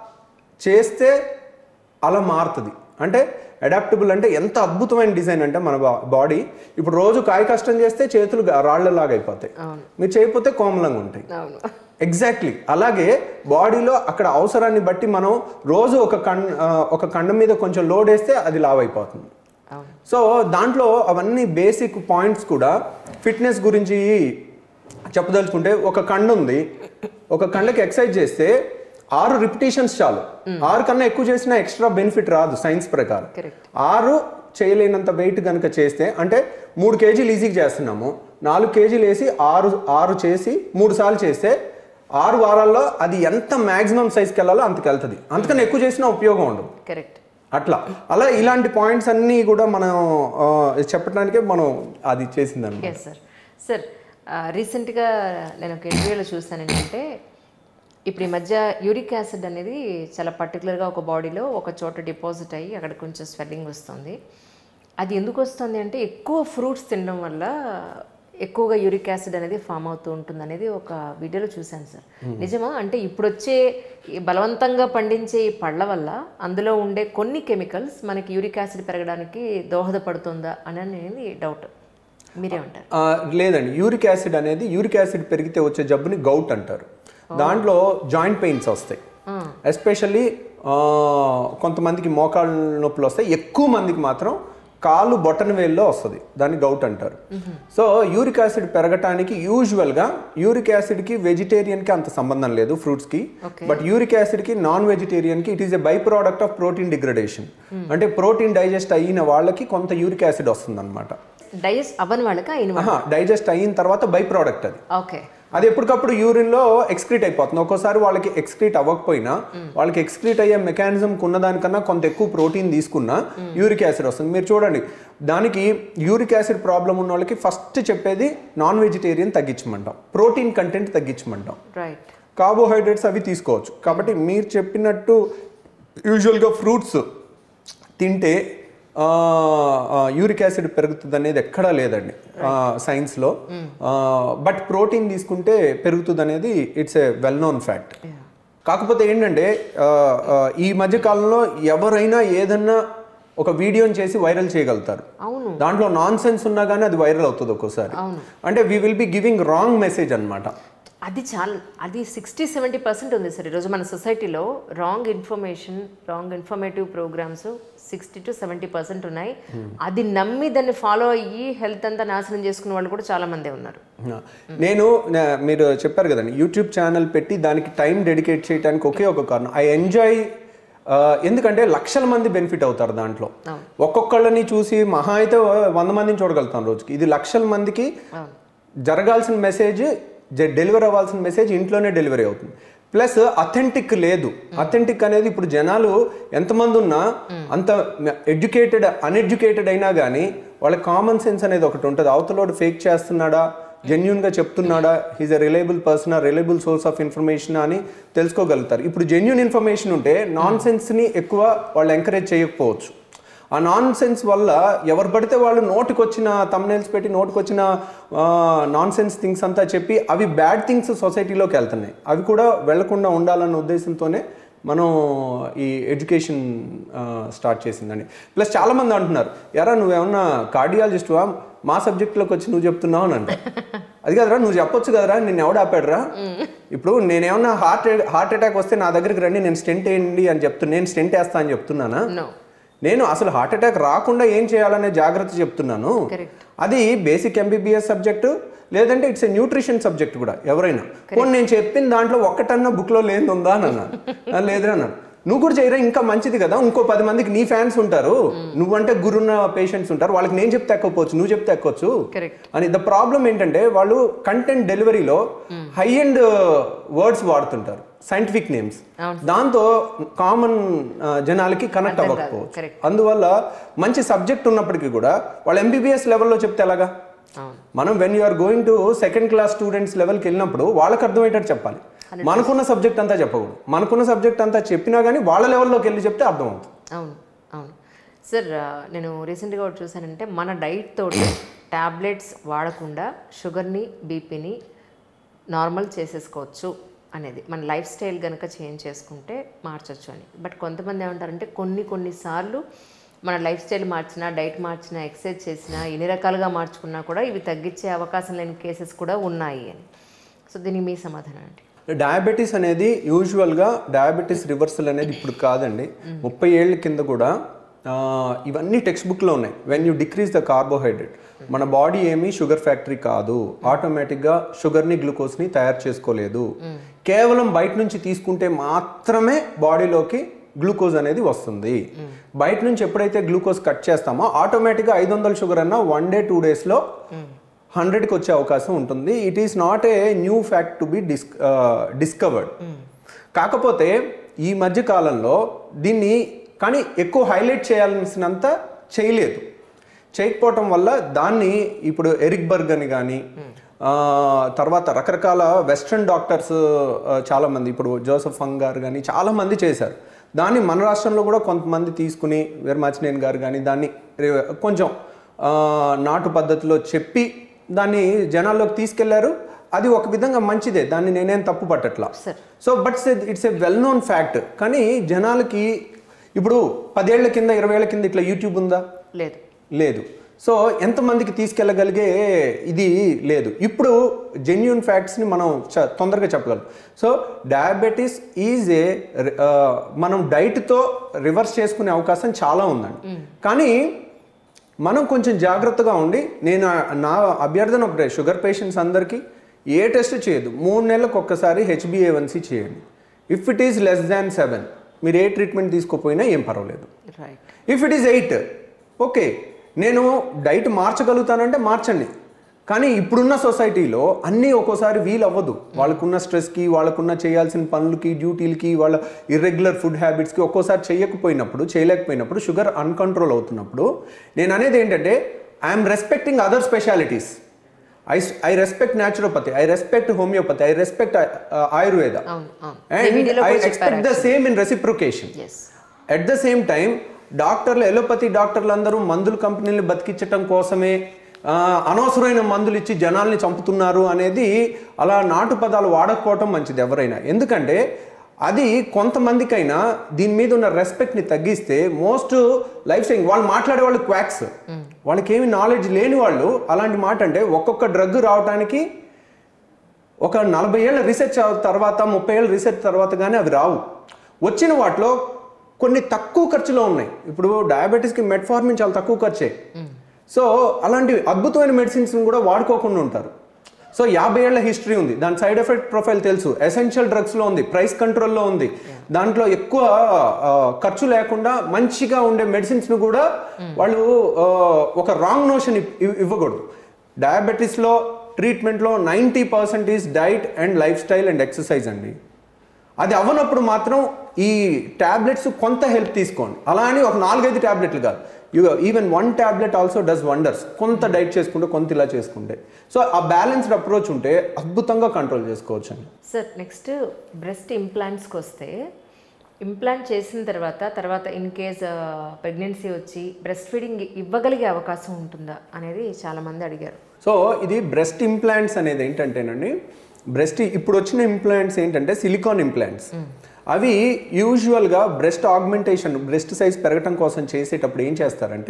చేస్తే అలా మారుతుంది అంటే అడాప్టబుల్ అంటే ఎంత అద్భుతమైన డిజైన్ అంటే మన బాడీ ఇప్పుడు రోజు కాయ కష్టం చేస్తే చేతులు గా- రాళ్ళలాగా అయిపోతాయి మీరు చేయకపోతే కోమలంగా ఉంటాయి అవును ఎగ్జాక్ట్లీ అలాగే బాడీలో అక్కడ అవసరాన్ని బట్టి మనం రోజు ఒక కన్ ఆ, ఒక కండ మీద కొంచెం లోడ్ వేస్తే అది లావ్ అయిపోతుంది అవును సో దాంట్లో అవన్నీ బేసిక్ పాయింట్స్ కూడా ఫిట్నెస్ గురించి చెప్పదలుచుకుంటే ఒక కండ ఉంది ఒక కండకి ఎక్సర్సైజ్ చేస్తే ఆరు రిపిటేషన్స్ చాలు ఆరు కన్నా ఎక్కువ చేసినా ఎక్స్ట్రా బెనిఫిట్ రాదు సైన్స్ ప్రకారం Correct. ఆరు చేయలేనంత వెయిట్ కనుక చేస్తే అంటే మూడు కేజీలు ఈజీగా చేస్తున్నాము నాలుగు కేజీలు వేసి ఆరు ఆరు చేసి మూడు సార్లు చేస్తే ఆరు వారాల్లో అది ఎంత మాక్సిమం సైజ్కి వెళ్ళాలో అంతకు వెళ్తుంది అంతకన్నా ఎక్కువ చేసినా ఉపయోగం ఉండదు కరెక్ట్ అట్లా అలా ఇలాంటి పాయింట్స్ అన్నీ కూడా మనం ఆ, చెప్పడానికే మనం అది చేసిందన్నమాట ఎస్ సార్ సార్ రీసెంట్గా నేను ఒక ఇంటర్వ్యూలో చూసాను ఏంటంటే ఇప్పుడు ఈ మధ్య యూరిక్ యాసిడ్ అనేది చాలా పర్టికులర్గా ఒక బాడీలో ఒక చోట డిపాజిట్ అయ్యి అక్కడ కొంచెం స్వెల్లింగ్ వస్తుంది అది ఎందుకు వస్తుంది అంటే ఎక్కువ ఫ్రూట్స్ తినడం వల్ల ఎక్కువగా యూరిక్ యాసిడ్ అనేది ఫామ్ అవుతూ ఉంటుంది అనేది ఒక వీడియోలో చూశాను సార్ నిజమా అంటే ఇప్పుడు వచ్చే ఈ బలవంతంగా పండించే ఈ పళ్ళ వల్ల అందులో ఉండే కొన్ని కెమికల్స్ మనకి యూరిక్ యాసిడ్ పెరగడానికి దోహదపడుతుందా అని అనేది డౌట్ మీరేమంటారు ఆ, లేదండి యూరిక్ యాసిడ్ అనేది యూరిక్ యాసిడ్ పెరిగితే వచ్చే జబ్బుని గౌట్ అంటారు దాంట్లో జాయింట్ పెయిన్స్ వస్తాయి ఎస్పెషల్లీ కొంతమందికి మోకాళ్ళ నొప్పులు వస్తాయి ఎక్కువ మందికి మాత్రం కాలు బొటన వేల్లో వస్తుంది దాన్ని గౌట్ అంటారు సో యూరిక్ యాసిడ్ పెరగటానికి యూజువల్గా యూరిక్ యాసిడ్కి వెజిటేరియన్కి అంత సంబంధం లేదు ఫ్రూట్స్కి Okay. బట్ యూరిక్ యాసిడ్కి నాన్ వెజిటేరియన్కి it is a by product of protein degradation అంటే ప్రోటీన్ డైజెస్ట్ అయిన వాళ్ళకి కొంత యూరిక్ యాసిడ్ వస్తుంది అనమాట డైజెస్ట్ అవ్వని వాళ్ళకి అయిన డైజెస్ట్ అయిన తర్వాత బై ప్రోడక్ట్ అది ఓకే అది ఎప్పటికప్పుడు యూరిన్లో ఎక్స్క్రీట్ అయిపోతుంది ఒక్కోసారి వాళ్ళకి ఎక్స్క్రీట్ అవ్వకపోయినా వాళ్ళకి ఎక్స్క్రీట్ అయ్యే మెకానిజం ఉన్నదానికన్నా కొంత ఎక్కువ ప్రోటీన్ తీసుకున్నా యూరిక్ యాసిడ్ వస్తుంది మీరు చూడండి దానికి యూరిక్ యాసిడ్ ప్రాబ్లం ఉన్న వాళ్ళకి ఫస్ట్ చెప్పేది నాన్ వెజిటేరియన్ తగ్గించమంటాం ప్రోటీన్ కంటెంట్ తగ్గించమంటాం రైట్ కార్బోహైడ్రేట్స్ అవి తీసుకోవచ్చు కాబట్టి మీరు చెప్పినట్టు యూజువల్గా ఫ్రూట్స్ తింటే యూరిక్ యాసిడ్ పెరుగుతుంది అనేది ఎక్కడా లేదండి సైన్స్లో బట్ ప్రోటీన్ తీసుకుంటే పెరుగుతుంది అనేది it's a well known fact కాకపోతే ఏంటంటే ఆ, ఆ, ఈ మధ్య కాలంలో ఎవరైనా ఏదన్నా ఒక వీడియోని చేసి వైరల్ చేయగలుగుతారు అవును దాంట్లో నాన్ సెన్స్ ఉన్నా కానీ అది వైరల్ అవుతుంది ఒక్కోసారి అవును. అంటే we will be giving wrong message అన్నమాట అది చాలా అది సిక్స్టీ సెవెంటీ పర్సెంట్ ఉంది సార్ ఈరోజు మన సొసైటీలో wrong information wrong informative programs sixty to seventy percent ఉన్నాయి అది నమ్మి దాన్ని ఫాలో అయ్యి హెల్త్ అంతా నాశనం చేసుకునే వాళ్ళు కూడా చాలా మందే ఉన్నారు నేను నా- మీరు చెప్పారు కదండి యూట్యూబ్ ఛానల్ పెట్టి దానికి టైం డెడికేట్ చేయడానికి ఒకే ఒక కారణం ఐ ఎంజాయ్ ఎందుకంటే లక్షల మంది బెనిఫిట్ అవుతారు దాంట్లో ఒక్కొక్కళ్ళని చూసి మహా అయితే వంద మందిని చూడగలుగుతాం రోజుకి ఇది లక్షల మందికి జరగాల్సిన మెసేజ్ డెలివరీ అవ్వాల్సిన మెసేజ్ ఇంట్లోనే డెలివరీ అవుతుంది ప్లస్ అథెంటిక్ లేదు అథెంటిక్ అనేది ఇప్పుడు జనాలు ఎంతమంది ఉన్నా అంత ఎడ్యుకేటెడ్ అన్ఎడ్యుకేటెడ్ అయినా కానీ వాళ్ళ కామన్ సెన్స్ అనేది ఒకటి ఉంటుంది అవతలోడు ఫేక్ చేస్తున్నాడా జెన్యున్గా చెప్తున్నాడా he's a reliable person uh reliable source of information అని తెలుసుకోగలుగుతారు ఇప్పుడు జెన్యున్ ఇన్ఫర్మేషన్ ఉంటే నాన్ సెన్స్ని ఎక్కువ వాళ్ళు ఎంకరేజ్ చేయకపోవచ్చు ఆ నాన్ సెన్స్ వల్ల ఎవరు పడితే వాళ్ళు నోటికి వచ్చిన తమ్నేల్స్ పెట్టి నోటికి వచ్చిన నాన్ సెన్స్ థింగ్స్ అంతా చెప్పి అవి బ్యాడ్ థింగ్స్ సొసైటీలోకి వెళ్తున్నాయి అవి కూడా వెళ్లకుండా ఉండాలన్న ఉద్దేశంతోనే మనం ఈ ఎడ్యుకేషన్ స్టార్ట్ చేసిందండి ప్లస్ చాలామంది అంటున్నారు ఎరా నువ్వేమన్నా కార్డియాలజిస్ట్వా మా సబ్జెక్ట్లోకి వచ్చి నువ్వు చెప్తున్నావు అని అంటారు అది కదరా నువ్వు చెప్పొచ్చు కదరా నేను ఎవడు ఆపాడురా ఇప్పుడు నేనేమన్నా హార్ట్ హార్ట్ అటాక్ వస్తే నా దగ్గరికి రండి నేను స్టెంట్ వేయండి అని చెప్తున్నా నేను స్టెంట్ వేస్తా అని చెప్తున్నానా నో నేను అసలు హార్ట్ అటాక్ రాకుండా ఏం చేయాలనే జాగ్రత్త చెప్తున్నాను Correct. అది బేసిక్ ఎంబీబీఎస్ సబ్జెక్టు లేదంటే ఇట్స్ ఎ న్యూట్రిషన్ సబ్జెక్ట్ కూడా ఎవరైనా పోనీ నేను చెప్పిన దాంట్లో ఒక్కటన్నా బుక్లో లేని ఉందా అని అన్నాను "ఆ, లేదురా అన్నాను నువ్వు కూడా చేయరా ఇంకా మంచిది కదా ఇంకో పది మందికి నీ ఫ్యాన్స్ ఉంటారు నువ్వంటే గురున్న పేషెంట్స్ ఉంటారు వాళ్ళకి నేను చెప్తే ఎక్కపోవచ్చు నువ్వు చెప్తే ఎక్కొచ్చు కరెక్ట్ అని ద ప్రాబ్లం ఏంటంటే వాళ్ళు కంటెంట్ డెలివరీలో హై అండ్ వర్డ్స్ వాడుతుంటారు సైంటిఫిక్ నేమ్స్ దాంతో కామన్ జనాలకి కనెక్ట్ అర్థం కాదు. అవ్వకపోవచ్చు Correct. అందువల్ల మంచి సబ్జెక్ట్ ఉన్నప్పటికీ కూడా వాళ్ళు ఎంబీబీఎస్ లెవెల్లో చెప్తే ఎలాగా అవును మనం when you're going to second class students లెవెల్కి వెళ్ళినప్పుడు వాళ్ళకి అర్థమయ్యేటట్టు చెప్పాలి మనకున్న సబ్జెక్ట్ అంతా చెప్పకూడదు మనకున్న సబ్జెక్ట్ అంతా చెప్పినా కానీ వాళ్ళ లెవెల్లోకి వెళ్ళి చెప్తే అర్థమవుతుంది అవును అవును సార్ ఆ, నేను రీసెంట్గా ఒకటి చూసానంటే మన డైట్ తోటి ట్యాబ్లెట్స్ వాడకుండా షుగర్ని బీపీని నార్మల్ చేసేసుకోవచ్చు అనేది మన లైఫ్ స్టైల్ కనుక చేంజ్ చేసుకుంటే మార్చొచ్చు అని బట్ కొంతమంది ఏమంటారంటే కొన్ని కొన్నిసార్లు మన లైఫ్ స్టైల్ మార్చినా డైట్ మార్చినా ఎక్సర్సైజ్ చేసినా ఎన్ని రకాలుగా మార్చుకున్నా కూడా ఇవి తగ్గించే అవకాశం లేని కేసెస్ కూడా ఉన్నాయి అని సో దీనికి మీ సమాధానం ఏంటి డయాబెటీస్ అనేది యూజువల్గా డయాబెటీస్ రివర్సల్ అనేది ఇప్పుడు కాదండి ముప్పై ఏళ్ళ కింద కూడా ఆ, ఇవన్నీ టెక్స్ట్ బుక్లో ఉన్నాయి when you decrease the carbohydrate మన బాడీ ఏమీ షుగర్ ఫ్యాక్టరీ కాదు ఆటోమేటిక్గా షుగర్ని గ్లూకోజ్ని తయారు చేసుకోలేదు కేవలం బయట నుంచి తీసుకుంటే మాత్రమే బాడీలోకి గ్లూకోజ్ అనేది వస్తుంది బయట నుంచి ఎప్పుడైతే గ్లూకోజ్ కట్ చేస్తామో ఆటోమేటిక్గా ఐదు వందల షుగర్ అన్న వన్ డే టూ డేస్లో హండ్రెడ్కి వచ్చే అవకాశం ఉంటుంది it is not a new fact to be dis discovered కాకపోతే ఈ మధ్య కాలంలో దీన్ని కానీ ఎక్కువ హైలైట్ చేయాల్సినంత చేయలేదు చేయకపోవటం వల్ల దాన్ని ఇప్పుడు ఎరిక్ బర్గ్ అని కానీ తర్వాత రకరకాల వెస్ట్రన్ డాక్టర్స్ చాలామంది ఇప్పుడు జోసఫ్ ఫంగ్ గారు కానీ చాలామంది చేశారు దాన్ని మన రాష్ట్రంలో కూడా కొంతమంది తీసుకుని వీరమాచినేని గారు కానీ దాన్ని రి- కొంచెం ఆ, నాటు పద్ధతిలో చెప్పి దాన్ని జనాల్లోకి తీసుకెళ్లారు అది ఒక విధంగా మంచిదే దాన్ని నేనేం తప్పు పట్టట్లా sir so but it's a well known fact కానీ జనాలకి ఇప్పుడు పదేళ్ల కింద ఇరవై ఏళ్ల కింద ఇట్లా యూట్యూబ్ ఉందా లేదు లేదు సో ఎంతమందికి తీసుకెళ్ళగలిగే ఇది లేదు ఇప్పుడు జెన్యున్ ఫ్యాక్ట్స్ని మనం చ- తొందరగా చెప్పగలం సో డయాబెటీస్ ఈజ్ ఏ మనం డైట్తో రివర్స్ చేసుకునే అవకాశం చాలా ఉందండి కానీ మనం కొంచెం జాగ్రత్తగా ఉండి నేను ఆ- నా అభ్యర్థన ఒకటే షుగర్ పేషెంట్స్ అందరికీ ఏ టెస్ట్ చేయొద్దు మూడు నెలలకు ఒక్కసారి హెచ్బిఏవన్సీ చేయండి if it is less than seven మీరు ఏ ట్రీట్మెంట్ తీసుకోపోయినా ఏం పర్వాలేదు right if it is eight okay నేను డైట్ మార్చగలుగుతానంటే మార్చండి కానీ ఇప్పుడున్న సొసైటీలో అన్నీ ఒక్కోసారి వీలు అవ్వదు వాళ్ళకున్న స్ట్రెస్కి వాళ్ళకున్న చేయాల్సిన పనులకి డ్యూటీలకి వాళ్ళ ఇర్రెగ్యులర్ ఫుడ్ హ్యాబిట్స్కి ఒక్కోసారి చేయకపోయినప్పుడు చేయలేకపోయినప్పుడు షుగర్ అన్కంట్రోల్ అవుతున్నప్పుడు నేను అనేది ఏంటంటే I'm respecting other specialities I I respect naturopathy I respect homeopathy I respect Ayurveda అవును అవును అండ్ వీడియోలో ఐ కూడా చెప్పారు expect the same in reciprocation yes at the same time డాక్టర్లు ఎలోపతి డాక్టర్లు అందరూ మందుల కంపెనీలు బతికించటం కోసమే ఆ, అనవసరమైన మందులు ఇచ్చి జనాల్ని చంపుతున్నారు అనేది అలా నాటు పదాలు వాడకపోవటం మంచిది ఎవరైనా ఎందుకంటే అది కొంతమందికైనా దీని మీద ఉన్న రెస్పెక్ట్ని తగ్గిస్తే మోస్ట్ లైఫ్ స్టైల్ వాళ్ళు మాట్లాడే వాళ్ళు క్వాక్స్ వాళ్ళకి ఏమి నాలెడ్జ్ లేని వాళ్ళు అలాంటి మాట అంటే ఒక్కొక్క డ్రగ్ రావడానికి ఒక నలభై ఏళ్ళ రీసెర్చ్ తర్వాత ముప్పై ఏళ్ళ రీసెర్చ్ తర్వాత కానీ అవి రావు వచ్చిన వాటిలో కొన్ని తక్కువ ఖర్చులో ఉన్నాయి ఇప్పుడు డయాబెటీస్కి మెట్ఫార్మిన్ చాలా తక్కువ ఖర్చే సో అలాంటి అద్భుతమైన మెడిసిన్స్ కూడా వాడుకోకుండా ఉంటారు సో యాభై ఏళ్ల హిస్టరీ ఉంది దాని సైడ్ ఎఫెక్ట్ ప్రొఫైల్ తెలుసు ఎసెన్షియల్ డ్రగ్స్లో ఉంది ప్రైస్ కంట్రోల్లో ఉంది దాంట్లో ఎక్కువ ఆ, ఖర్చు లేకుండా మంచిగా ఉండే మెడిసిన్స్ను కూడా వాళ్ళు ఆ, ఒక రాంగ్ నోషన్ ఇవ్వకూడదు డయాబెటీస్లో ట్రీట్మెంట్లో ninety percent is diet and lifestyle and exercise అండి అది అవ్వనప్పుడు మాత్రం ఈ టాబ్లెట్స్ కొంత హెల్ప్ తీసుకోండి అలా అని ఒక నాలుగైదు టాబ్లెట్లు కాదు even one tablet also does wonders కొంత డైట్ చేసుకుంటే కొంత ఇలా చేసుకుంటే సో ఆ బ్యాలెన్స్డ్ అప్రోచ్ ఉంటే అద్భుతంగా కంట్రోల్ చేసుకోవచ్చు అండి సార్ నెక్స్ట్ బ్రెస్ట్ ఇంప్లాంట్స్కి వస్తే ఇంప్లాంట్ చేసిన తర్వాత తర్వాత ఇన్ కేస్ ప్రెగ్నెన్సీ వచ్చి బ్రెస్ట్ ఫీడింగ్ ఇవ్వగలిగే అవకాశం ఉంటుందా అనేది చాలామంది అడిగారు సో ఇది బ్రెస్ట్ ఇంప్లాంట్స్ అనేది ఏంటంటేనండి బ్రెస్ట్ ఇప్పుడు వచ్చిన ఇంప్లాంట్స్ ఏంటంటే సిలికాన్ ఇంప్లాంట్స్ అవి యూజువల్గా బ్రెస్ట్ ఆగ్మెంటేషన్ బ్రెస్ట్ సైజ్ పెరగటం కోసం చేసేటప్పుడు ఏం చేస్తారంటే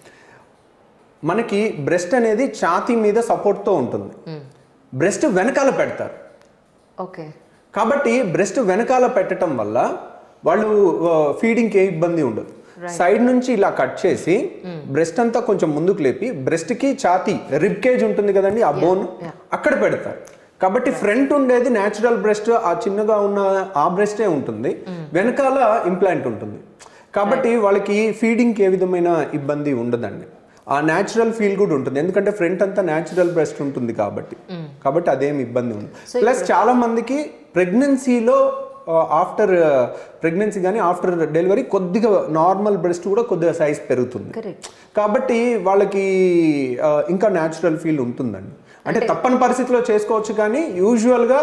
మనకి బ్రెస్ట్ అనేది ఛాతీ మీద సపోర్ట్తో ఉంటుంది బ్రెస్ట్ వెనకాల పెడతారు ఓకే కాబట్టి బ్రెస్ట్ వెనకాల పెట్టడం వల్ల వాళ్ళు ఫీడింగ్కి ఏ ఇబ్బంది ఉండదు సైడ్ నుంచి ఇలా కట్ చేసి బ్రెస్ట్ అంతా కొంచెం ముందుకు లేపి breast కి ఛాతీ రిబ్ కేజ్ ఉంటుంది కదండి ఆ బోన్ అక్కడ పెడతారు కాబట్టి ఫ్రంట్ ఉండేది న్యాచురల్ బ్రెస్ట్ ఆ చిన్నగా ఉన్న ఆ బ్రెస్టే ఉంటుంది వెనకాల ఇంప్లాంట్ ఉంటుంది కాబట్టి వాళ్ళకి ఫీడింగ్కి ఏ విధమైన ఇబ్బంది ఉండదండి ఆ న్యాచురల్ ఫీల్ కూడా ఉంటుంది ఎందుకంటే ఫ్రంట్ అంతా న్యాచురల్ బ్రెస్ట్ ఉంటుంది కాబట్టి కాబట్టి అదేం ఇబ్బంది ఉంది ప్లస్ చాలా మందికి ప్రెగ్నెన్సీలో ఆఫ్టర్ ప్రెగ్నెన్సీ కానీ ఆఫ్టర్ డెలివరీ కొద్దిగా నార్మల్ బ్రెస్ట్ కూడా కొద్దిగా సైజ్ పెరుగుతుంది కరెక్ట్ కాబట్టి వాళ్ళకి ఆ, ఇంకా న్యాచురల్ ఫీల్ ఉంటుందండి అంటే తప్పని పరిస్థితిలో చేసుకోవచ్చు కానీ యూజువల్గా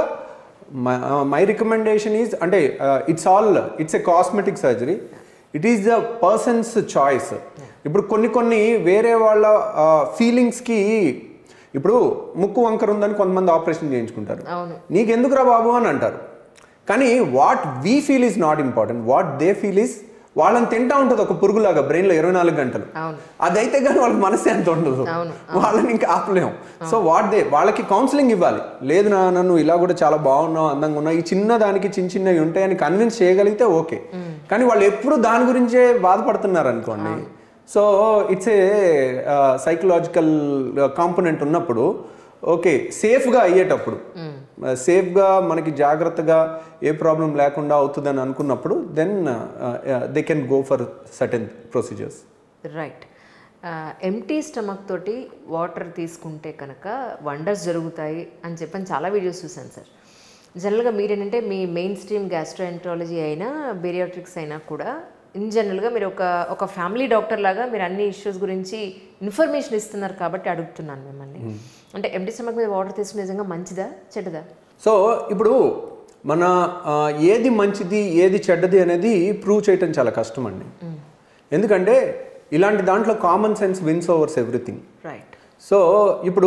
మై రికమెండేషన్ ఈజ్ అంటే it's all it's a cosmetic surgery it is the person's choice ఇప్పుడు కొన్ని కొన్ని వేరే వాళ్ళ ఫీలింగ్స్కి ఇప్పుడు ముక్కు వంకర ఉందని కొంతమంది ఆపరేషన్ చేయించుకుంటారు అవును నీకెందుకురా బాబు అని అంటారు కానీ what we feel is not important what they feel is వాళ్ళని తింటా ఉంటుంది ఒక పురుగులాగా బ్రెయిన్లో ఇరవై నాలుగు గంటలు అవును అదైతే కానీ వాళ్ళకి మనసే అంత ఉండదు అవును, వాళ్ళని ఇంకా ఆపలేం సో వాట్ దే వాళ్ళకి కౌన్సిలింగ్ ఇవ్వాలి లేదు నా నన్ను ఇలా కూడా చాలా బాగున్నావు అందంగా ఉన్నావు ఈ చిన్న దానికి చిన్న చిన్నవి ఉంటాయని కన్విన్స్ చేయగలిగితే ఓకే కానీ వాళ్ళు ఎప్పుడు దాని గురించే బాధపడుతున్నారు అనుకోండి so it's a psychological component ఉన్నప్పుడు ఓకే సేఫ్గా అయ్యేటప్పుడు సేఫ్గా మనకి జాగ్రత్తగా ఏ ప్రాబ్లం లేకుండా అవుతుందని అనుకున్నప్పుడు then they can go for certain procedures right empty stomach తోటి వాటర్ తీసుకుంటే కనుక వండర్స్ జరుగుతాయి అని చెప్పని చాలా వీడియోస్ చూశాను సార్ జనరల్గా మీరేంటంటే మీ మెయిన్ స్ట్రీమ్ గ్యాస్ట్రోఎంట్రాలజీ అయినా బేరియాట్రిక్స్ అయినా కూడా ఇన్ జనరల్గా మీరు ఒక ఒక ఫ్యామిలీ డాక్టర్ లాగా మీరు అన్ని ఇష్యూస్ గురించి ఇన్ఫర్మేషన్ ఇస్తున్నారు కాబట్టి అడుగుతున్నాను మిమ్మల్ని అంటే ఎంటీ స్టమక్ మీద వాటర్ తీసుకునే నిజంగా మంచిదా చెడ్డదా సో ఇప్పుడు మన ఆ, ఏది మంచిది ఏది చెడ్డది అనేది ప్రూవ్ చేయటం చాలా కష్టం అండి ఎందుకంటే ఇలాంటి దాంట్లో common sense wins overs everything right so ఇప్పుడు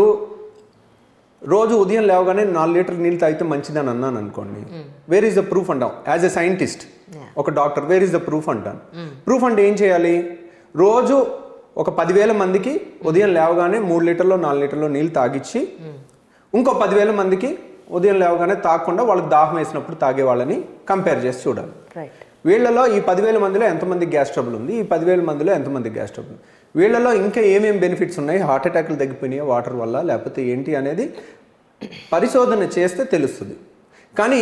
రోజు ఉదయం లేవగానే నాలుగు లీటర్ నీళ్ళు తాగితే మంచిదని అన్నాను అనుకోండి వేర్ ఈస్ ద ప్రూఫ్ అంటాం యాజ్ ఎ సైంటిస్ట్ Yeah. ఒక doctor where is the proof అంటాను ప్రూఫ్ అంటే ఏం చేయాలి రోజు ఒక పదివేల మందికి ఉదయం లేవగానే మూడు లీటర్లో నాలుగు లీటర్లో నీళ్ళు తాగిచ్చి ఇంకో పదివేల మందికి ఉదయం లేవగానే తాగకుండా వాళ్ళకి దాహం వేసినప్పుడు తాగే వాళ్ళని కంపేర్ చేసి చూడాలి రైట్ వీళ్ళలో ఈ పదివేల మందిలో ఎంతమంది గ్యాస్ ట్రబుల్ ఉంది ఈ పదివేల మందిలో ఎంతమంది గ్యాస్ ట్రబుల్ ఉంది వీళ్ళలో ఇంకా ఏమేమి బెనిఫిట్స్ ఉన్నాయి హార్ట్ అటాక్లు తగ్గిపోయినాయి వాటర్ వల్ల లేకపోతే ఏంటి అనేది పరిశోధన చేస్తే తెలుస్తుంది కానీ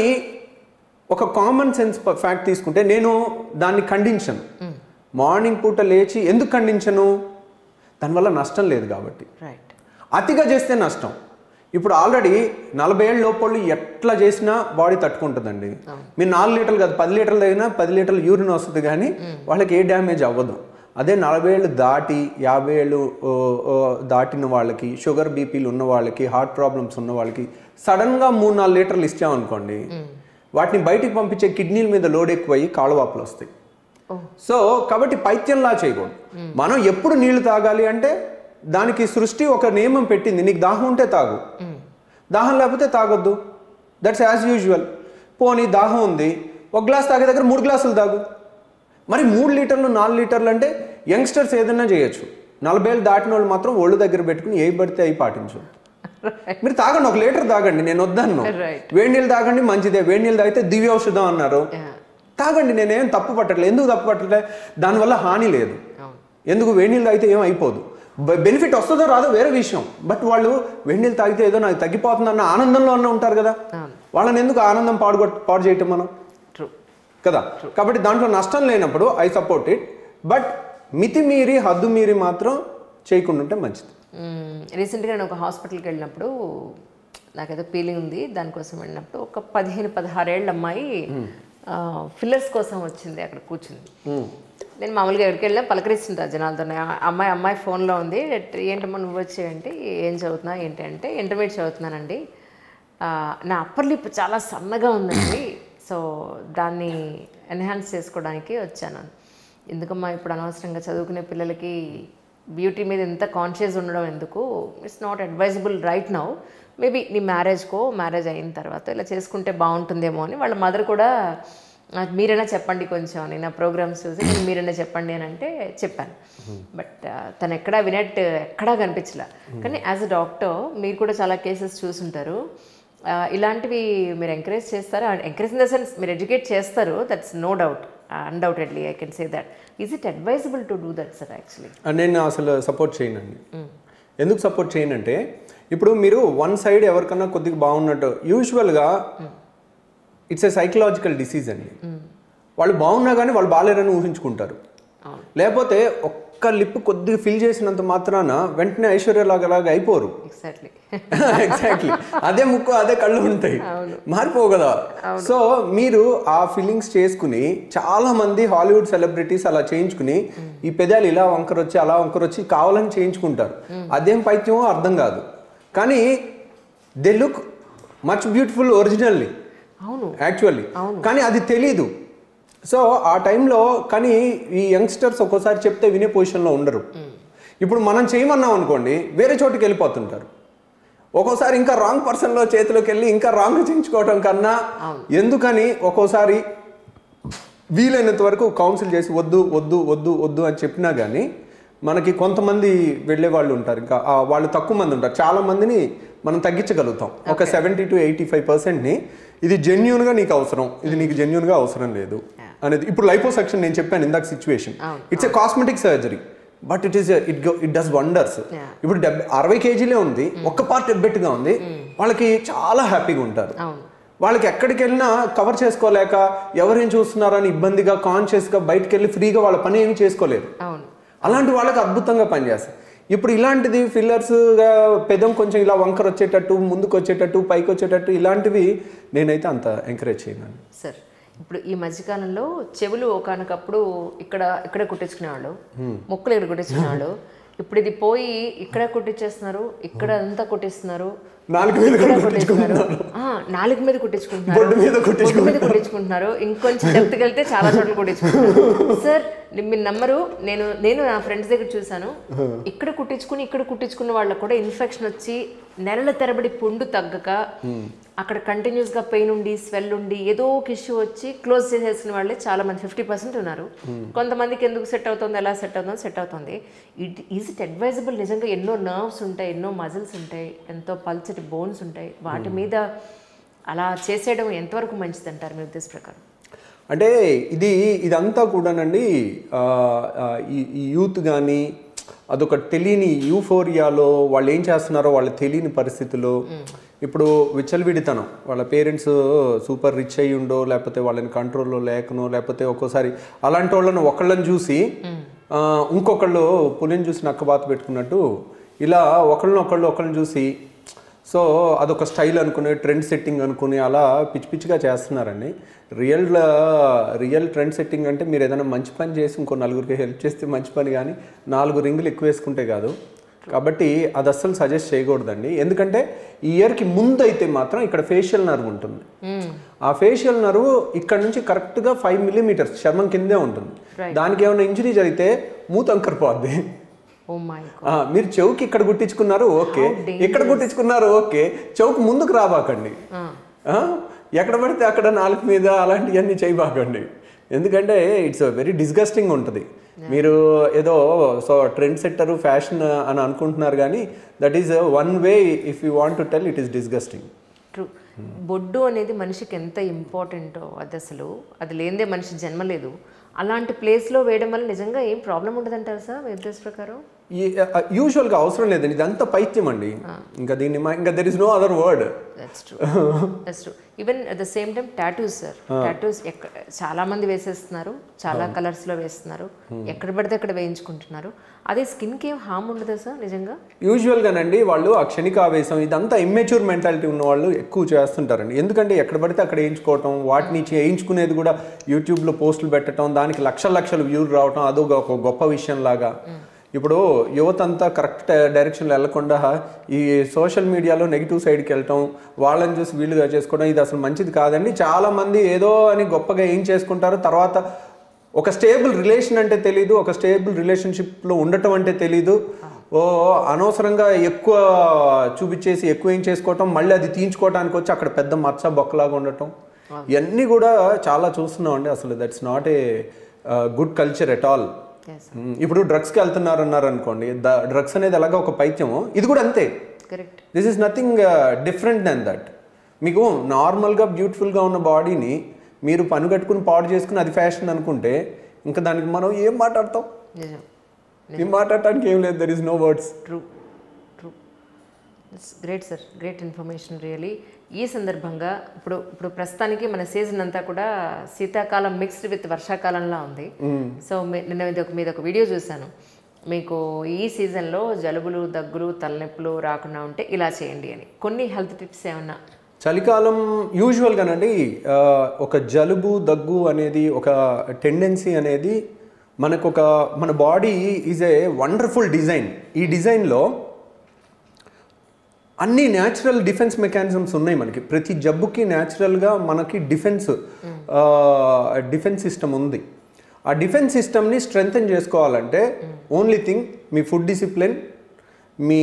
ఒక కామన్ సెన్స్ ఫ్యాక్ట్ తీసుకుంటే నేను దాన్ని ఖండించను మార్నింగ్ పూట లేచి ఎందుకు ఖండించను దానివల్ల నష్టం లేదు కాబట్టి రైట్ అతిగా చేస్తే నష్టం ఇప్పుడు ఆల్రెడీ నలభై ఏళ్ళ లోపళ్ళు ఎట్లా చేసినా బాడీ తట్టుకుంటుందండి మీరు నాలుగు లీటర్లు కాదు పది లీటర్లు తగినా పది లీటర్లు యూరిన్ వస్తుంది కానీ వాళ్ళకి ఏ డ్యామేజ్ అవ్వదు అదే నలభై ఏళ్ళు దాటి యాభై ఏళ్ళు ఓ, ఓ, దాటిన వాళ్ళకి షుగర్ బీపీలు ఉన్న వాళ్ళకి హార్ట్ ప్రాబ్లమ్స్ ఉన్న వాళ్ళకి సడన్గా మూడు నాలుగు లీటర్లు ఇచ్చామనుకోండి వాటిని బయటికి పంపించే కిడ్నీల మీద లోడ్ ఎక్కువయ్యి కాళ్ళవాపులు వస్తాయి ఓ సో కాబట్టి పైత్యంలా చేయకూడదు మనం ఎప్పుడు నీళ్లు తాగాలి అంటే దానికి సృష్టి ఒక నియమం పెట్టింది నీకు దాహం ఉంటే తాగు దాహం లేకపోతే తాగొద్దు దట్స్ యాజ్ యూజువల్ పోనీ దాహం ఉంది ఒక గ్లాస్ తాగే దగ్గర మూడు గ్లాసులు తాగు మరి మూడు లీటర్లు నాలుగు లీటర్లు అంటే యంగ్స్టర్స్ ఏదైనా చేయొచ్చు నలభై ఏళ్ళు దాటిన వాళ్ళు మాత్రం ఒళ్ళు దగ్గర పెట్టుకుని ఏ పడితే అవి పాటించు మీరు తాగండి ఒక లీటర్ తాగండి నేను వద్దన్ను Right. వేడి నీళ్ళు తాగండి మంచిదే వేడి నీళ్ళు తాగితే దివ్య ఔషధం అన్నారు Yeah. తాగండి నేనేం తప్పు పట్టట్లేదు ఎందుకు తప్పు పట్టట్లేదు దానివల్ల హాని లేదు అవును ఎందుకు వేడి నీళ్ళు తాగితే ఏం అయిపోదు బెనిఫిట్ వస్తుందో రాదో వేరే విషయం బట్ వాళ్ళు వేడి నీళ్ళు తాగితే ఏదో నాకు తగ్గిపోతుందన్న ఆనందంలో అన్న ఉంటారు కదా అవును వాళ్ళని ఎందుకు ఆనందం పాడు పాడు చేయటం మనం ట్రూ కదా కాబట్టి దాంట్లో నష్టం లేనప్పుడు ఐ సపోర్ట్ ఇట్ బట్ మితి మీరి హద్దు మీరి మాత్రం చేయకుండా ఉంటే మంచిది రీసెంట్గా నేను ఒక హాస్పిటల్కి వెళ్ళినప్పుడు నాకేదో పీలింగ్ ఉంది దానికోసం వెళ్ళినప్పుడు ఒక పదిహేను పదహారేళ్ళ అమ్మాయి ఫిల్లర్స్ కోసం వచ్చింది అక్కడ కూర్చుంది నేను మామూలుగా ఎక్కడికి వెళ్ళినా పలకరిస్తుంటా జనాలతో "ఆ అమ్మాయి అమ్మాయి ఫోన్లో ఉంది ఏంటమ్మా నువ్వు వచ్చేయంటే ఏం చదువుతున్నా ఏంటి అంటే ఇంటర్మీడియట్ చదువుతున్నానండి ఆ, నా అప్పర్ లిప్ చాలా సన్నగా ఉందండి సో దాన్ని ఎన్హాన్స్ చేసుకోవడానికి వచ్చాను ఎందుకమ్మా ఇప్పుడు అనవసరంగా చదువుకునే పిల్లలకి బ్యూటీ మీద ఎంత కాన్షియస్ ఉండడం ఎందుకు it's not advisable right now maybe నీ మ్యారేజ్కో మ్యారేజ్ అయిన తర్వాత ఇలా చేసుకుంటే బాగుంటుందేమో అని వాళ్ళ మదర్ కూడా "నాకు మీరైనా చెప్పండి కొంచెం అని నా ప్రోగ్రామ్స్ చూసి "నేను మీరైనా చెప్పండి అని అంటే చెప్పాను బట్ తను ఎక్కడా వినట్ ఎక్కడా కనిపించలే కానీ యాజ్ అ డాక్టర్ మీరు కూడా చాలా కేసెస్ చూసుంటారు ఆ, ఇలాంటివి మీరు ఎంకరేజ్ చేస్తారా ఎంకరేజ్ ఇన్ ద సెన్స్ మీరు ఎడ్యుకేట్ చేస్తారు that's no doubt undoubtedly I can say that is it advisable to do that sir actually and నేను అసలు సపోర్ట్ చేయనండి ఎందుకు సపోర్ట్ చేయనంటే ఇప్పుడు మీరు వన్ సైడ్ ఎవరికన్నా కొద్దిగా బాగున్నట్టు యూజువల్గా ఇట్స్ ఏ సైకలాజికల్ డిసీజ్ అండి వాళ్ళు బాగున్నా కానీ వాళ్ళు బాగాలేరని ఊహించుకుంటారు అవును. లేకపోతే ఒక్క లిప్ కొద్దిగా ఫిల్ చేసినంత మాత్రాన వెంటనే ఐశ్వర్యలాగా అయిపోరు ఎగ్జాక్ట్లీ ఎగ్జాక్ట్లీ అదే ముక్కు అదే కళ్ళు ఉంటాయి మారిపోవు కదా సో మీరు ఆ ఫీలింగ్స్ చేసుకుని చాలా మంది హాలీవుడ్ సెలబ్రిటీస్ అలా చేయించుకుని ఈ పెదాలు ఇలా వంకర వచ్చి అలా వంకర వచ్చి కావాలని చేయించుకుంటారు అదేం పైత్యమో అర్థం కాదు కానీ they look much beautiful originally అవును యాక్చువల్లీ కానీ అది తెలీదు సో ఆ టైంలో కానీ ఈ యంగ్స్టర్స్ ఒక్కోసారి చెప్తే వినే పొజిషన్లో ఉండరు ఇప్పుడు మనం చేయమన్నాం అనుకోండి వేరే చోటుకి వెళ్ళిపోతుంటారు ఒక్కోసారి ఇంకా రాంగ్ పర్సన్లో చేతిలోకి వెళ్ళి ఇంకా రాంగ్ చేయించుకోవటం కన్నా ఎందుకని ఒక్కోసారి వీలైనంత వరకు కౌన్సిల్ చేసి వద్దు వద్దు వద్దు వద్దు అని చెప్పినా కానీ మనకి కొంతమంది వెళ్ళే వాళ్ళు ఉంటారు ఇంకా ఆ వాళ్ళు తక్కువ మంది ఉంటారు చాలా మందిని మనం తగ్గించగలుగుతాం ఒక సెవెంటీ టు ఎయిటీ ఫైవ్ పర్సెంట్ని ఇది జెన్యున్గా నీకు అవసరం ఇది నీకు జెన్యున్గా అవసరం లేదు అనేది ఇప్పుడు లైపోసెక్షన్ నేను చెప్పాను ఇందాక situation it's a cosmetic surgery but it is it it does wonders Yeah. ఇప్పుడు డెబ్బై అరవై కేజీలే ఉంది ఒక్క పార్ట్ ఎబ్బెట్టుగా ఉంది వాళ్ళకి చాలా హ్యాపీగా ఉంటారు అవును వాళ్ళకి ఎక్కడికి వెళ్ళినా కవర్ చేసుకోలేక ఎవరేం చూస్తున్నారని ఇబ్బందిగా కాన్షియస్గా బయటకు వెళ్ళి ఫ్రీగా వాళ్ళ పని ఏమి చేసుకోలేదు అవును అలాంటి వాళ్ళకి అద్భుతంగా పనిచేస్తాయి ఇప్పుడు ఇలాంటిది ఫిల్లర్స్గా పెదం కొంచెం ఇలా వంకర వచ్చేటట్టు ముందుకు వచ్చేటట్టు పైకి వచ్చేటట్టు ఇలాంటివి నేనైతే అంత ఎంకరేజ్ చేయను సార్ ఇప్పుడు ఈ మధ్యకాలంలో చెవులు ఒకనకప్పుడు ఇక్కడ ఇక్కడే కుట్టించుకునేవాళ్ళు ముక్కులు ఇక్కడ కుట్టించుకునేవాళ్ళు ఇప్పుడు ఇది పోయి ఇక్కడ కుట్టించేస్తున్నారు ఇక్కడ అంతా కుట్టిస్తున్నారు నాలుగు మీద ఇక్కడ కుట్టిస్తున్నారు ఆ, నాలుగు మీద కుట్టించుకుంటున్నారు బొడ్డు మీద బొడ్డు మీద కుట్టించుకుంటున్నారు ఇంకొంచెం డెప్త్కి వెళ్తే చాలా చోట్ల కుట్టించుకుంటున్నారు సార్ మీరు నమ్మరు నేను నేను నా ఫ్రెండ్స్ దగ్గర చూసాను ఇక్కడ కుట్టించుకుని ఇక్కడ కుట్టించుకున్న వాళ్ళకు కూడా ఇన్ఫెక్షన్ వచ్చి నెలల తరబడి పుండు తగ్గక అక్కడ కంటిన్యూస్ గా పెయిన్ ఉండి స్వెల్ ఉండి ఏదో ఒక ఇష్యూ వచ్చి క్లోజ్ చేసేసిన వాళ్ళే చాలా మంది ఫిఫ్టీ పర్సెంట్ ఉన్నారు కొంతమందికి ఎందుకు సెట్ అవుతుంది ఎలా సెట్ అవుతుందో సెట్ అవుతుంది ఇట్ ఈజ్ ఇట్ అడ్వైజబుల్ నిజంగా ఎన్నో నర్వ్స్ ఉంటాయి ఎన్నో మజిల్స్ ఉంటాయి ఎంతో పల్చటి బోన్స్ ఉంటాయి వాటి మీద అలా చేసేయడం ఎంతవరకు మంచిది అంటారు మీ ఉద్దేశ ప్రకారం అంటే ఇది ఇదంతా కూడానండి ఆ, ఆ, ఈ ఈ యూత్ కానీ అదొక తెలియని యూఫోరియాలో వాళ్ళు ఏం చేస్తున్నారో వాళ్ళ తెలియని పరిస్థితుల్లో ఇప్పుడు విచ్చలవిడితనం వాళ్ళ పేరెంట్స్ సూపర్ రిచ్ అయ్యి ఉండో లేకపోతే వాళ్ళని కంట్రోల్లో లేకనో లేకపోతే ఒక్కోసారి అలాంటి వాళ్ళని ఒకళ్ళని చూసి ఆ, ఇంకొకళ్ళు పులిని చూసి నక్క బాత పెట్టుకున్నట్టు ఇలా ఒకళ్ళని ఒకళ్ళు ఒకళ్ళని చూసి సో అదొక స్టైల్ అనుకుని ట్రెండ్ సెట్టింగ్ అనుకుని అలా పిచ్చి పిచ్చిగా చేస్తున్నారండి రియల్ రియల్ ట్రెండ్ సెట్టింగ్ అంటే మీరు ఏదైనా మంచి పని చేసి ఇంకో నలుగురికి హెల్ప్ చేస్తే మంచి పని కానీ నాలుగు రింగులు ఎక్కువ వేసుకుంటే కాదు కాబట్టి అది అస్సలు సజెస్ట్ చేయకూడదండి ఎందుకంటే ఈ ఇయర్కి ముందు అయితే మాత్రం ఇక్కడ ఫేషియల్ నర్వ్ ఉంటుంది ఆ ఫేషియల్ నర్వ్ ఇక్కడ నుంచి కరెక్ట్గా ఫైవ్ మిల్లీమీటర్స్ చర్మం కిందే ఉంటుంది దానికి ఏమైనా ఇంజరీ జరిగితే మూత అంకరిపోద్ది ఓ మై ఆ, మీరు చెవుకి ఇక్కడ గుట్టించుకున్నారు ఓకే ఇక్కడ గుట్టించుకున్నారు ఓకే చెవుకు ముందుకు రాబాకండి ఆ, ఎక్కడ పడితే అక్కడ నాలుగు మీద అలాంటివన్నీ చేయబాకండి ఎందుకంటే ఇట్స్ వెరీ డిస్గస్టింగ్ ఉంటుంది మీరు ఏదో సో ట్రెండ్ సెట్టర్ ఫ్యాషన్ అని అనుకుంటున్నారు కానీ that is one way if you want to tell it is disgusting true బొడ్డు అనేది మనిషికి ఎంత ఇంపార్టెంటో అది అసలు అది లేనిదే మనిషి జన్మ లేదు అలాంటి ప్లేస్లో వేయడం వల్ల నిజంగా ఏం ప్రాబ్లం ఉండదంటారు సార్ మీ ఉద్దేశ ప్రకారం యూజువల్గా అవసరం లేదండి ఇదంతా పైత్యం అండి ఇంకా దీన్ని మా- ఇంకా there is no other word that's true that's true even at the same time tattoos sir tattoos ఎక్కడ చాలా మంది వేసేస్తున్నారు చాలా కలర్స్ లో వేస్తున్నారు ఎక్కడ పడితే అక్కడ వేయించుకుంటున్నారు అదే స్కిన్ కి ఏం హామ్ ఉండదా సార్ నిజంగా యూజువల్గానండి వాళ్ళు ఆ క్షణిక ఆవేశం ఇదంతా ఇమ్మెచ్యూర్ మెంటాలిటీ ఉన్న వాళ్ళు ఎక్కువ చేస్తుంటారండి ఎందుకంటే ఎక్కడ పడితే అక్కడ వేయించుకోవటం వాటిని చేయించుకునేది కూడా యూట్యూబ్లో పోస్టులు పెట్టడం దానికి లక్షల లక్షల వ్యూలు రావటం అదొక ఒక గొప్ప విషయం లాగా ఇప్పుడు యువత అంతా కరెక్ట్ డైరెక్షన్లో వెళ్లకుండా ఈ సోషల్ మీడియాలో నెగిటివ్ సైడ్కి వెళ్ళటం వాళ్ళని చూసి వీలుగా చేసుకోవడం ఇది అసలు మంచిది కాదండి చాలా మంది ఏదో అని గొప్పగా ఏం చేసుకుంటారు తర్వాత ఒక స్టేబుల్ రిలేషన్ అంటే తెలీదు ఒక స్టేబుల్ రిలేషన్షిప్లో ఉండటం అంటే తెలీదు ఓ అనవసరంగా ఎక్కువ చూపించేసి ఎక్కువ ఏం చేసుకోవటం మళ్ళీ అది తీయించుకోవడానికి వచ్చి అక్కడ పెద్ద మచ్చ బొక్కలాగా ఉండటం ఇవన్నీ కూడా చాలా చూస్తున్నాం అండి అసలు that's not a good culture at all yes ఇప్పుడు డ్రగ్స్కి వెళ్తున్నారు అన్నారు అనుకోండి డ్రగ్స్ అనేది ఎలాగ ఒక పైత్యమో ఇది కూడా అంతే correct this is nothing different then that మీకు నార్మల్గా బ్యూటిఫుల్గా ఉన్న బాడీని మీరు పని కట్టుకుని పాడు చేసుకుని అది ఫ్యాషన్ అనుకుంటే ఇంకా దానికి మనం ఏం మాట్లాడతాం నిజం ఏం మాట్లాడటానికి ఏం లేదు there is no words true true it's great sir great information really ఈ సందర్భంగా ఇప్పుడు ఇప్పుడు ప్రస్తుతానికి మన సీజన్ అంతా కూడా శీతాకాలం మిక్స్డ్ విత్ వర్షాకాలంలా ఉంది సో మీ- నిన్న ఇది ఒక మీద ఒక వీడియో చూశాను మీకు ఈ సీజన్లో జలుబులు దగ్గులు తలనొప్పులు రాకుండా ఉంటే ఇలా చేయండి అని కొన్ని హెల్త్ టిప్స్ ఏమన్నా చలికాలం యూజువల్గానండి ఆ, ఒక జలుబు దగ్గు అనేది ఒక టెండెన్సీ అనేది మనకు ఒక మన body is a wonderful design ఈ డిజైన్లో అన్ని న్యాచురల్ డిఫెన్స్ మెకానిజమ్స్ ఉన్నాయి మనకి ప్రతి జబ్బుకి న్యాచురల్గా మనకి డిఫెన్స్ డిఫెన్స్ సిస్టమ్ ఉంది ఆ డిఫెన్స్ సిస్టమ్ని స్ట్రెంగ్తన్ చేసుకోవాలంటే ఓన్లీ థింగ్ మీ ఫుడ్ డిసిప్లిన్ మీ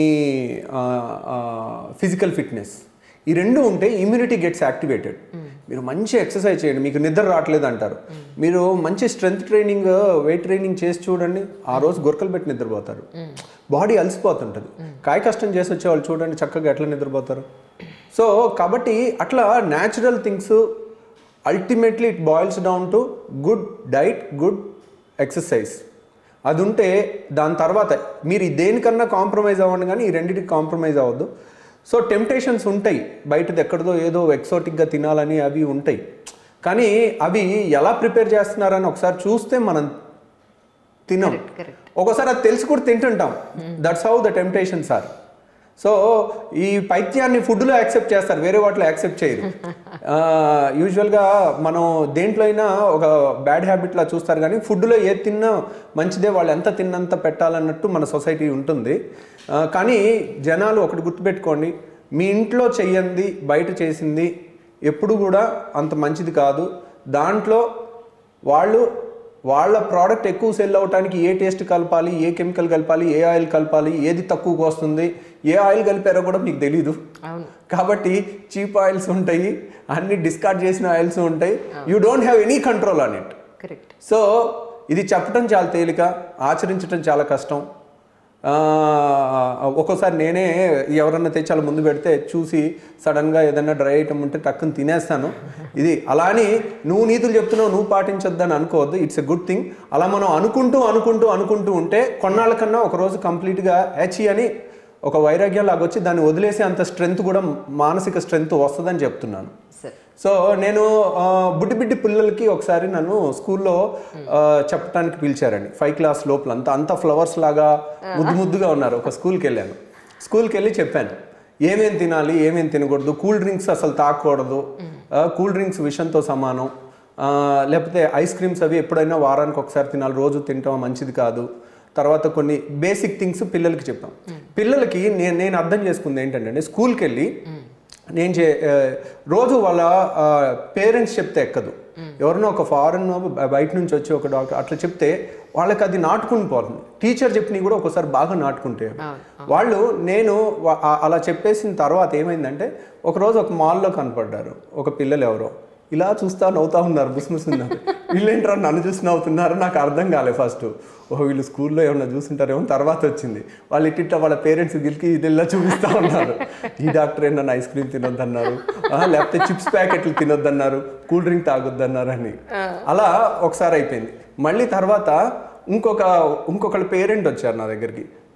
ఫిజికల్ ఫిట్నెస్ ఈ రెండు ఉంటే ఇమ్యూనిటీ గెట్స్ యాక్టివేటెడ్ మీరు మంచి ఎక్సర్సైజ్ చేయండి మీకు నిద్ర రావట్లేదు అంటారు మీరు మంచి స్ట్రెంగ్త్ ట్రైనింగ్ వెయిట్ ట్రైనింగ్ చేసి చూడండి ఆ రోజు గొరకలు పెట్టి నిద్రపోతారు బాడీ అలసిపోతుంటుంది కాయ కష్టం చేసి వచ్చే వాళ్ళు చూడండి చక్కగా ఎట్లా నిద్రపోతారు సో కాబట్టి అట్లా natural things ultimately it boils down to good diet good exercise అది ఉంటే దాని తర్వాత మీరు ఈ దేనికన్నా కాంప్రమైజ్ అవ్వండి కానీ ఈ రెండింటికి కాంప్రమైజ్ అవ్వద్దు సో టెంప్టేషన్స్ ఉంటాయి బయటది ఎక్కడిదో ఏదో ఎక్సోటిక్గా తినాలని అవి ఉంటాయి కానీ అవి ఎలా ప్రిపేర్ చేస్తున్నారని ఒకసారి చూస్తే మనం తినం కరెక్ట్ ఒక్కోసారి అది తెలిసి కూడా తింటుంటాం that's how the temptations are so ఈ పైత్యాన్ని ఫుడ్లో యాక్సెప్ట్ చేస్తారు వేరే వాటిలో యాక్సెప్ట్ చేయరు యూజువల్గా మనం దేంట్లో అయినా ఒక బ్యాడ్ హ్యాబిట్లా చూస్తారు కానీ ఫుడ్లో ఏది తిన్నా మంచిదే వాళ్ళు ఎంత తిన్నంత పెట్టాలన్నట్టు మన సొసైటీ ఉంటుంది ఆ, కానీ జనాలు ఒకటి గుర్తుపెట్టుకోండి మీ ఇంట్లో చెయ్యంది బయట చేసింది ఎప్పుడు కూడా అంత మంచిది కాదు దాంట్లో వాళ్ళు వాళ్ళ ప్రోడక్ట్ ఎక్కువ సెల్ అవడానికి ఏ టేస్ట్ కలపాలి ఏ కెమికల్ కలపాలి ఏ ఆయిల్ కలపాలి ఏది తక్కువకు వస్తుంది ఏ ఆయిల్ కలిపారో కూడా మీకు తెలీదు అవును కాబట్టి చీప్ ఆయిల్స్ ఉంటాయి అన్ని డిస్కార్డ్ చేసిన ఆయిల్స్ ఉంటాయి you don't have any control on it correct so ఇది చెప్పడం చాలా తేలిక ఆచరించడం చాలా కష్టం ఆ, ఒక్కోసారి నేనే ఎవరన్నా తెచ్చాలి ముందు పెడితే చూసి సడన్గా ఏదైనా డ్రై ఐటమ్ ఉంటే టక్కుని తినేస్తాను ఇది అలా అని నువ్వు నీతులు చెప్తున్నావు నువ్వు పాటించొద్దని అనుకోవద్దు ఇట్స్ ఎ గుడ్ థింగ్ అలా మనం అనుకుంటూ అనుకుంటూ అనుకుంటూ ఉంటే కొన్నాళ్ళ కన్నా ఒకరోజు కంప్లీట్గా హెచ్ అని ఒక వైరాగ్యం లాగొచ్చి దాన్ని వదిలేసే అంత స్ట్రెంగ్త్ కూడా మానసిక స్ట్రెంగ్త్ వస్తుందని చెప్తున్నాను సార్ సో నేను ఆ, బుడ్డి బిడ్డి పిల్లలకి ఒకసారి నన్ను స్కూల్లో ఆ, చెప్పడానికి పిలిచారండి ఫైవ్ క్లాస్ లోపల అంతా అంతా ఫ్లవర్స్ లాగా ముద్దు ముద్దుగా ఉన్నారు ఒక స్కూల్కి వెళ్ళాను స్కూల్కి వెళ్ళి చెప్పాను ఏమేం తినాలి ఏమేం తినకూడదు కూల్ డ్రింక్స్ అసలు తాగకూడదు ఆ, కూల్ డ్రింక్స్ విషంతో సమానం ఆ, లేకపోతే ఐస్ క్రీమ్స్ అవి ఎప్పుడైనా వారానికి ఒకసారి తినాలి రోజు తినటం మంచిది కాదు తర్వాత కొన్ని బేసిక్ థింగ్స్ పిల్లలకి చెప్పాం పిల్లలకి నేను నేను అర్థం చేసుకుంది ఏంటంటే స్కూల్కి వెళ్ళి నేను చే ఆ, రోజు వాళ్ళ పేరెంట్స్ చెప్తే ఎక్కదు ఎవరినో ఒక ఫారెన్ బయట నుంచి వచ్చి ఒక డాక్టర్ అట్లా చెప్తే వాళ్ళకి అది నాటుకుని పోతుంది టీచర్ చెప్పినవి కూడా ఒకసారి బాగా నాటుకుంటే అవును వాళ్ళు నేను వా- ఆ- అలా చెప్పేసిన తర్వాత ఏమైందంటే ఒకరోజు ఒక మాల్లో కనపడ్డారు ఒక పిల్లలు ఎవరో ఇలా చూస్తా నవ్వుతా ఉన్నారు బుస్ముస్ ఉన్నారు వీళ్ళేంటారు నన్ను చూసి నవ్వుతున్నారు నాకు అర్థం కాలే ఫస్ట్ ఓహో వీళ్ళు స్కూల్లో ఏమన్నా చూస్తుంటారేమో తర్వాత వచ్చింది వాళ్ళు ఇట్టిట్ట వాళ్ళ పేరెంట్స్ గిలికి ఇది ఇలా చూపిస్తా ఉన్నారు ఈ డాక్టర్ ఏంటన్నా ఐస్ క్రీమ్ తినొద్దన్నారు ఆ, లేకపోతే చిప్స్ ప్యాకెట్లు తినొద్దన్నారు కూల్ డ్రింక్ తాగొద్దన్నారు అని అలా ఒకసారి అయిపోయింది మళ్ళీ తర్వాత ఇంకొక ఇంకొకళ్ళ పేరెంట్ వచ్చారు నా దగ్గరికి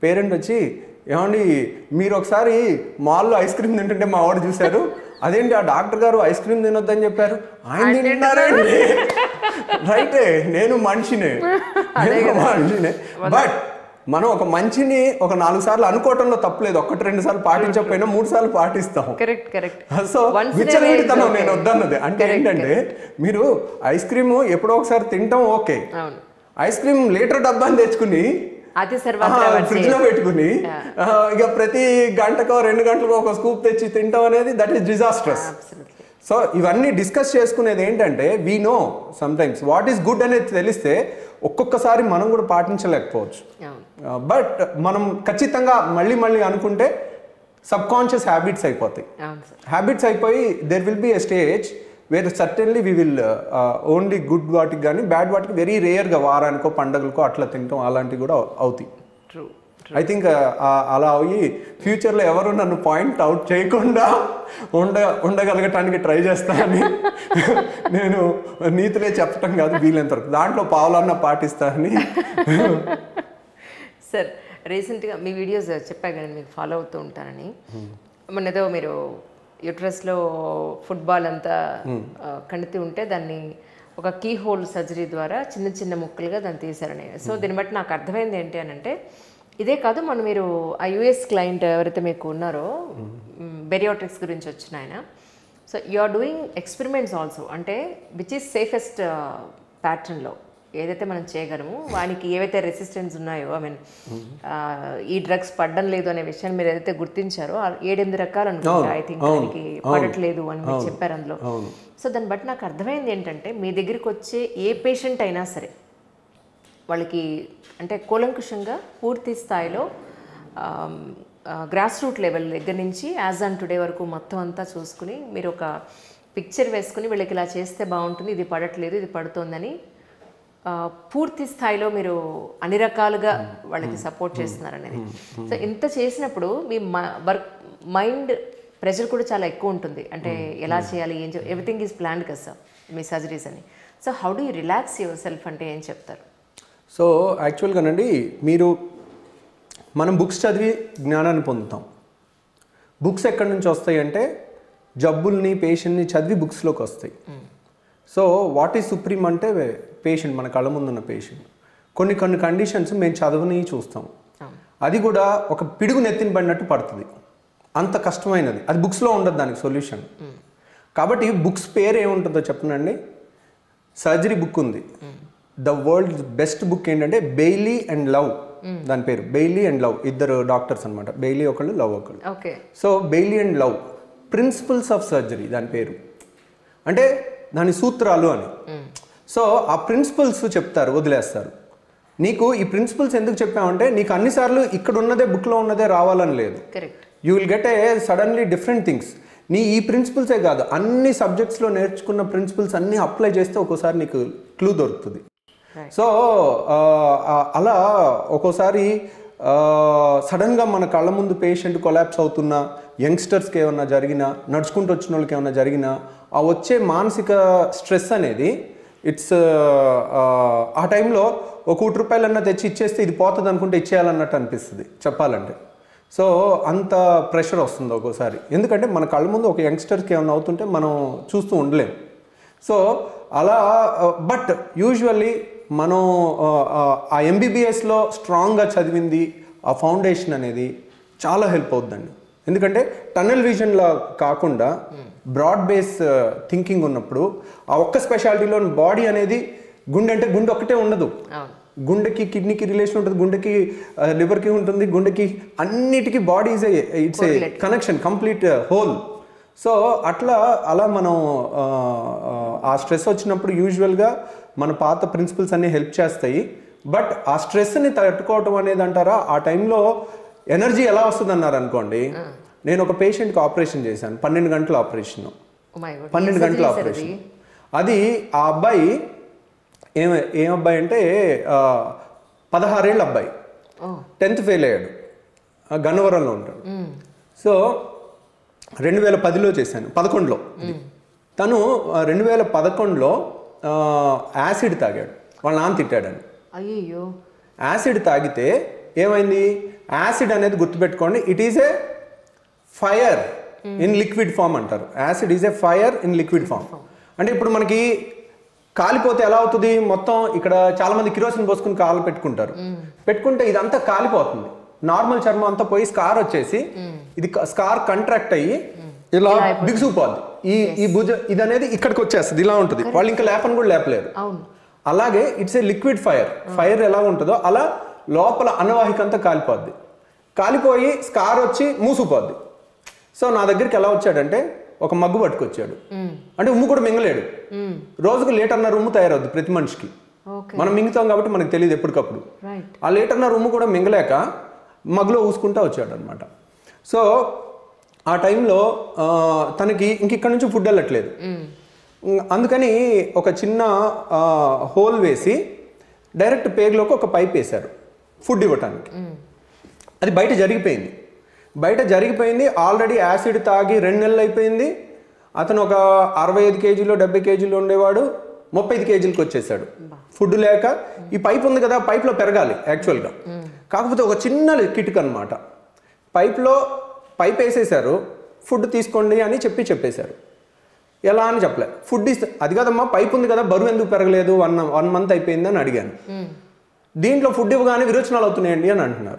పేరెంట్ వచ్చి ఏమండి మీరు ఒకసారి మాల్లో ఐస్ క్రీమ్ తింటుంటే మా వాడు చూశారు అదేంటి ఆ డాక్టర్ గారు ఐస్ క్రీమ్ తినొద్దని చెప్పారు ఆయన తింటున్నారండి రైటే నేను మనిషినే నేను మనిషినే బట్ మనం ఒక మంచిని ఒక నాలుగు సార్లు అనుకోవటంలో తప్పలేదు ఒకటి రెండు సార్లు పాటించకపోయినా మూడు సార్లు పాటిస్తాం correct correct so Once in a విచ్చలవిడితనం way, నేను okay. వద్దన్నది అంటే ఏంటంటే మీరు ఐస్ క్రీమ్ ఎప్పుడో ఒకసారి తింటాం ఓకే అవును ఐస్ క్రీమ్ లీటర్ డబ్బాని తెచ్చుకుని అతి సర్వత్రా ఫ్రిడ్జ్ లో పెట్టుకుని ఆ, ఇక ప్రతి గంటకో రెండు గంటలకో ఒక స్కూప్ తెచ్చి తింటాం అనేది that is disastrous absolutely so ఇవన్నీ డిస్కస్ చేసుకునేది ఏంటంటే we know sometimes what is good అనేది తెలిస్తే ఒక్కొక్కసారి మనం కూడా పాటించలేకపోవచ్చు అవును బట్ మనం ఖచ్చితంగా మళ్ళీ మళ్ళీ అనుకుంటే సబ్ కాన్షియస్ హ్యాబిట్స్ అయిపోతాయి అవును సార్ హ్యాబిట్స్ అయిపోయి there will be a stage where certainly we will only good వాటికి కానీ బ్యాడ్ వాటికి వెరీ రేర్గా వారానికో పండగలకో అట్లా తింటాం అలాంటివి కూడా అవుతాయి ట్రూ ఐ థింక్ అలా అయ్యి ఫ్యూచర్లో ఎవరు నన్ను పాయింట్ అవుట్ చేయకుండా ఉండ ఉండగలగటానికి ట్రై చేస్తానని నేను నీతులే చెప్పటం కాదు వీలైనంత వరకు దాంట్లో పావులన్నా పాటిస్తానని సార్ రీసెంట్గా మీ వీడియోస్ చెప్పా కానీ మీకు ఫాలో అవుతూ ఉంటానని మొన్న ఏదో మీరు యూట్రస్లో ఫుట్బాల్ అంతా ఆ, కణితి ఉంటే దాన్ని ఒక కీ హోల్ సర్జరీ ద్వారా చిన్న చిన్న ముక్కలుగా దాన్ని తీశారని సో దీన్ని బట్టి నాకు అర్థమైంది ఏంటి అని అంటే ఇదే కాదు మనం మీరు ఆ యుఎస్ క్లయింట్ ఎవరైతే మీకు ఉన్నారో బెరియోట్రిక్స్ గురించి వచ్చిన ఆయన so you are doing experiments also అంటే విచ్ ఈస్ సేఫెస్ట్ ప్యాటర్న్లో ఏదైతే మనం చేయగలము వానికి ఏవైతే రెసిస్టెన్స్ ఉన్నాయో ఐ మీన్ ఈ డ్రగ్స్ పడడం లేదు అనే విషయాన్ని మీరు ఏదైతే గుర్తించారో ఆ ఏడెనిమిది రకాలు అనుకుంటా ఐ థింక్ దానికి పడట్లేదు అని మీరు చెప్పారు అందులో సో దాన్ని బట్టి నాకు అర్థమైంది ఏంటంటే మీ దగ్గరికి వచ్చే ఏ పేషెంట్ అయినా సరే వాళ్ళకి అంటే కూలంకుషంగా పూర్తి స్థాయిలో గ్రాస్ రూట్ లెవెల్ దగ్గర నుంచి యాజ్ ఆన్ టుడే వరకు మొత్తం అంతా చూసుకుని మీరు ఒక పిక్చర్ వేసుకుని వీళ్ళకి ఇలా చేస్తే బాగుంటుంది ఇది పడట్లేదు ఇది పడుతోందని ఆ, పూర్తి స్థాయిలో మీరు అన్ని రకాలుగా వాళ్ళకి సపోర్ట్ చేస్తున్నారు అనేది సో ఇంత చేసినప్పుడు మీ వర్క్ మైండ్ ప్రెషర్ కూడా చాలా ఎక్కువ ఉంటుంది అంటే ఎలా చేయాలి ఏం ఎవ్రీథింగ్ ఈజ్ ప్లాన్డ్ కదా సార్ మీ సర్జరీస్ అని so how do you relax yourself అంటే ఏం చెప్తారు సో యాక్చువల్గానండి మీరు మనం బుక్స్ చదివి జ్ఞానాన్ని పొందుతాం బుక్స్ ఎక్కడి నుంచి వస్తాయి అంటే జబ్బుల్ని పేషెంట్ని చదివి బుక్స్లోకి వస్తాయి సో వాట్ ఈజ్ సుప్రీం అంటే పేషెంట్ మన కళ్ళ ముందున్న పేషెంట్ కొన్ని కొన్ని కండిషన్స్ మేము చదవని చూస్తాం అవును. అది కూడా ఒక పిడుగు నెత్తిన పడినట్టు పడుతుంది అంత కష్టమైనది అది బుక్స్లో ఉండదు దానికి సొల్యూషన్ కాబట్టి బుక్స్ పేరు ఏముంటుందో చెప్పనండి సర్జరీ బుక్ ఉంది ద వరల్డ్ బెస్ట్ బుక్ ఏంటంటే బెయిలీ అండ్ లవ్ దాని పేరు బెయిలీ అండ్ లవ్ ఇద్దరు డాక్టర్స్ అనమాట బెయిలీ ఒకళ్ళు లవ్ ఒకళ్ళు okay so Bailey and Love principles of surgery దాని పేరు అంటే దాని సూత్రాలు అని సో ఆ ప్రిన్సిపల్స్ చెప్తారు వదిలేస్తారు నీకు ఈ ప్రిన్సిపల్స్ ఎందుకు చెప్పామంటే నీకు అన్నిసార్లు ఇక్కడ ఉన్నదే బుక్లో ఉన్నదే రావాలని లేదు correct you will get a suddenly different things నీ ఈ ప్రిన్సిపల్సే కాదు అన్ని సబ్జెక్ట్స్లో నేర్చుకున్న ప్రిన్సిపల్స్ అన్నీ అప్లై చేస్తే ఒక్కోసారి నీకు క్లూ దొరుకుతుంది Right. సో ఆ, ఆ, అలా ఒక్కోసారి సడన్గా మన కళ్ళ ముందు పేషెంట్ కొలాప్స్ అవుతున్నా యంగ్స్టర్స్కి ఏమన్నా జరిగినా నడుచుకుంటూ వచ్చిన వాళ్ళకి ఏమన్నా జరిగినా ఆ వచ్చే మానసిక స్ట్రెస్ అనేది ఇట్స్ ఆ టైంలో ఒక కోటి రూపాయలన్నా తెచ్చి ఇచ్చేస్తే ఇది పోతుంది అనుకుంటే ఇచ్చేయాలన్నట్టు అనిపిస్తుంది చెప్పాలంటే సో అంత ప్రెషర్ వస్తుంది ఒక్కోసారి ఎందుకంటే మన కళ్ళ ముందు ఒక యంగ్స్టర్కి ఏమైనా అవుతుంటే మనం చూస్తూ ఉండలేం సో అలా బట్ యూజువల్లీ మనం ఆ, ఆ, ఆ ఎంబీబీఎస్లో స్ట్రాంగ్గా చదివింది ఆ ఫౌండేషన్ అనేది చాలా హెల్ప్ అవుతుందండి ఎందుకంటే టన్నల్ విజన్లా కాకుండా బ్రాడ్ బేస్ థింకింగ్ ఉన్నప్పుడు ఆ ఒక్క స్పెషాలిటీలో బాడీ అనేది గుండె అంటే గుండె ఒక్కటే ఉండదు అవును గుండెకి కిడ్నీకి రిలేషన్ ఉంటుంది గుండెకి లివర్కి ఉంటుంది గుండెకి అన్నిటికీ body is it's a connection complete whole so అట్లా అలా మనం ఆ, ఆ, ఆ స్ట్రెస్ వచ్చినప్పుడు యూజువల్గా మన పాత ప్రిన్సిపల్స్ అన్నీ హెల్ప్ చేస్తాయి బట్ ఆ స్ట్రెస్ని తట్టుకోవటం అనేది అంటారా ఆ టైంలో ఎనర్జీ ఎలా వస్తుంది అన్నారు అనుకోండి నేను ఒక పేషెంట్కి ఆపరేషన్ చేశాను పన్నెండు గంటల ఆపరేషన్ ఓ మై గాడ్ పన్నెండు గంటల ఆపరేషన్ అది ఆ అబ్బాయి ఏం ఏం అబ్బాయి అంటే ఆ, పదహారేళ్ళ అబ్బాయి ఓ టెన్త్ ఫెయిల్ అయ్యాడు ఆ, గన్నవరంలో ఉంటాడు సో రెండు వేల పదిలో చేశాను పదకొండులో ఇది. తను ఆ, రెండు వేల పదకొండులో ఆ, యాసిడ్ తాగాడు వాళ్ళ నాన్న తిట్టాడని అయ్యో యాసిడ్ తాగితే ఏమైంది యాసిడ్ అనేది గుర్తుపెట్టుకోండి it is a fire in liquid form అంటారు acid is a fire in liquid form అంటే ఇప్పుడు మనకి కాలిపోతే ఎలా అవుతుంది మొత్తం ఇక్కడ చాలా మంది కిరోసిన్ పోసుకుని కాలు పెట్టుకుంటారు పెట్టుకుంటే ఇదంతా కాలిపోతుంది నార్మల్ చర్మం అంతా పోయి స్కార్ వచ్చేసి ఇది స్కార్ కంట్రాక్ట్ అయ్యి ఇలా బిగుసుకుపోద్ది ఈ ఈ భుజ ఇది అనేది ఇక్కడికి వచ్చేస్తుంది ఇలా ఉంటుంది వాళ్ళు ఇంకా లేపని కూడా లేపలేరు అవును అలాగే it's a liquid fire fire ఎలా ఉంటుందో అలా లోపల అన్నవాహిక అంతా కాలిపోద్ది కాలిపోయి స్కార్ వచ్చి మూసుకుపోద్ది సో నా దగ్గరికి ఎలా వచ్చాడంటే ఒక మగ్గు పట్టుకొచ్చాడు అంటే ఉమ్ము కూడా మింగలేడు రోజుకు లీటర్న్నర ఉమ్ము తయారవుద్ది ప్రతి మనిషికి ఓకే మనం మింగుతాం కాబట్టి మనకు తెలియదు ఎప్పటికప్పుడు రైట్ ఆ లీటర్న్నర ఉమ్ము కూడా మింగలేక మగ్గులో ఊసుకుంటా వచ్చాడు అనమాట సో ఆ టైంలో ఆ, తనకి ఇంక ఇక్కడ నుంచి ఫుడ్ వెళ్ళట్లేదు ఉమ్, అందుకని ఒక చిన్న ఆ, హోల్ వేసి డైరెక్ట్ పేగులోకి ఒక పైప్ వేశారు ఫుడ్ ఇవ్వటానికి అది బయట జరిగిపోయింది బయట జరిగిపోయింది ఆల్రెడీ యాసిడ్ తాగి రెండు నెలలు అయిపోయింది అతను ఒక అరవై ఐదు కేజీలో డెబ్బై కేజీలో ఉండేవాడు ముప్పై ఐదు కేజీలకు వచ్చేసాడు ఫుడ్ లేక ఈ పైప్ ఉంది కదా పైప్లో పెరగాలి యాక్చువల్గా కాకపోతే ఒక చిన్న కిటుక్ అనమాట పైప్లో పైప్ వేసేసారు ఫుడ్ తీసుకోండి అని చెప్పి చెప్పేశారు ఎలా అని చెప్పలే ఫుడ్ ఇస్తే అది కదమ్మా పైప్ ఉంది కదా బరువు ఎందుకు పెరగలేదు వన్ వన్ మంత్ అయిపోయింది అని అడిగాను దీంట్లో ఫుడ్ ఇవ్వగానే విరోచనాలు అవుతున్నాయండి అని అంటున్నారు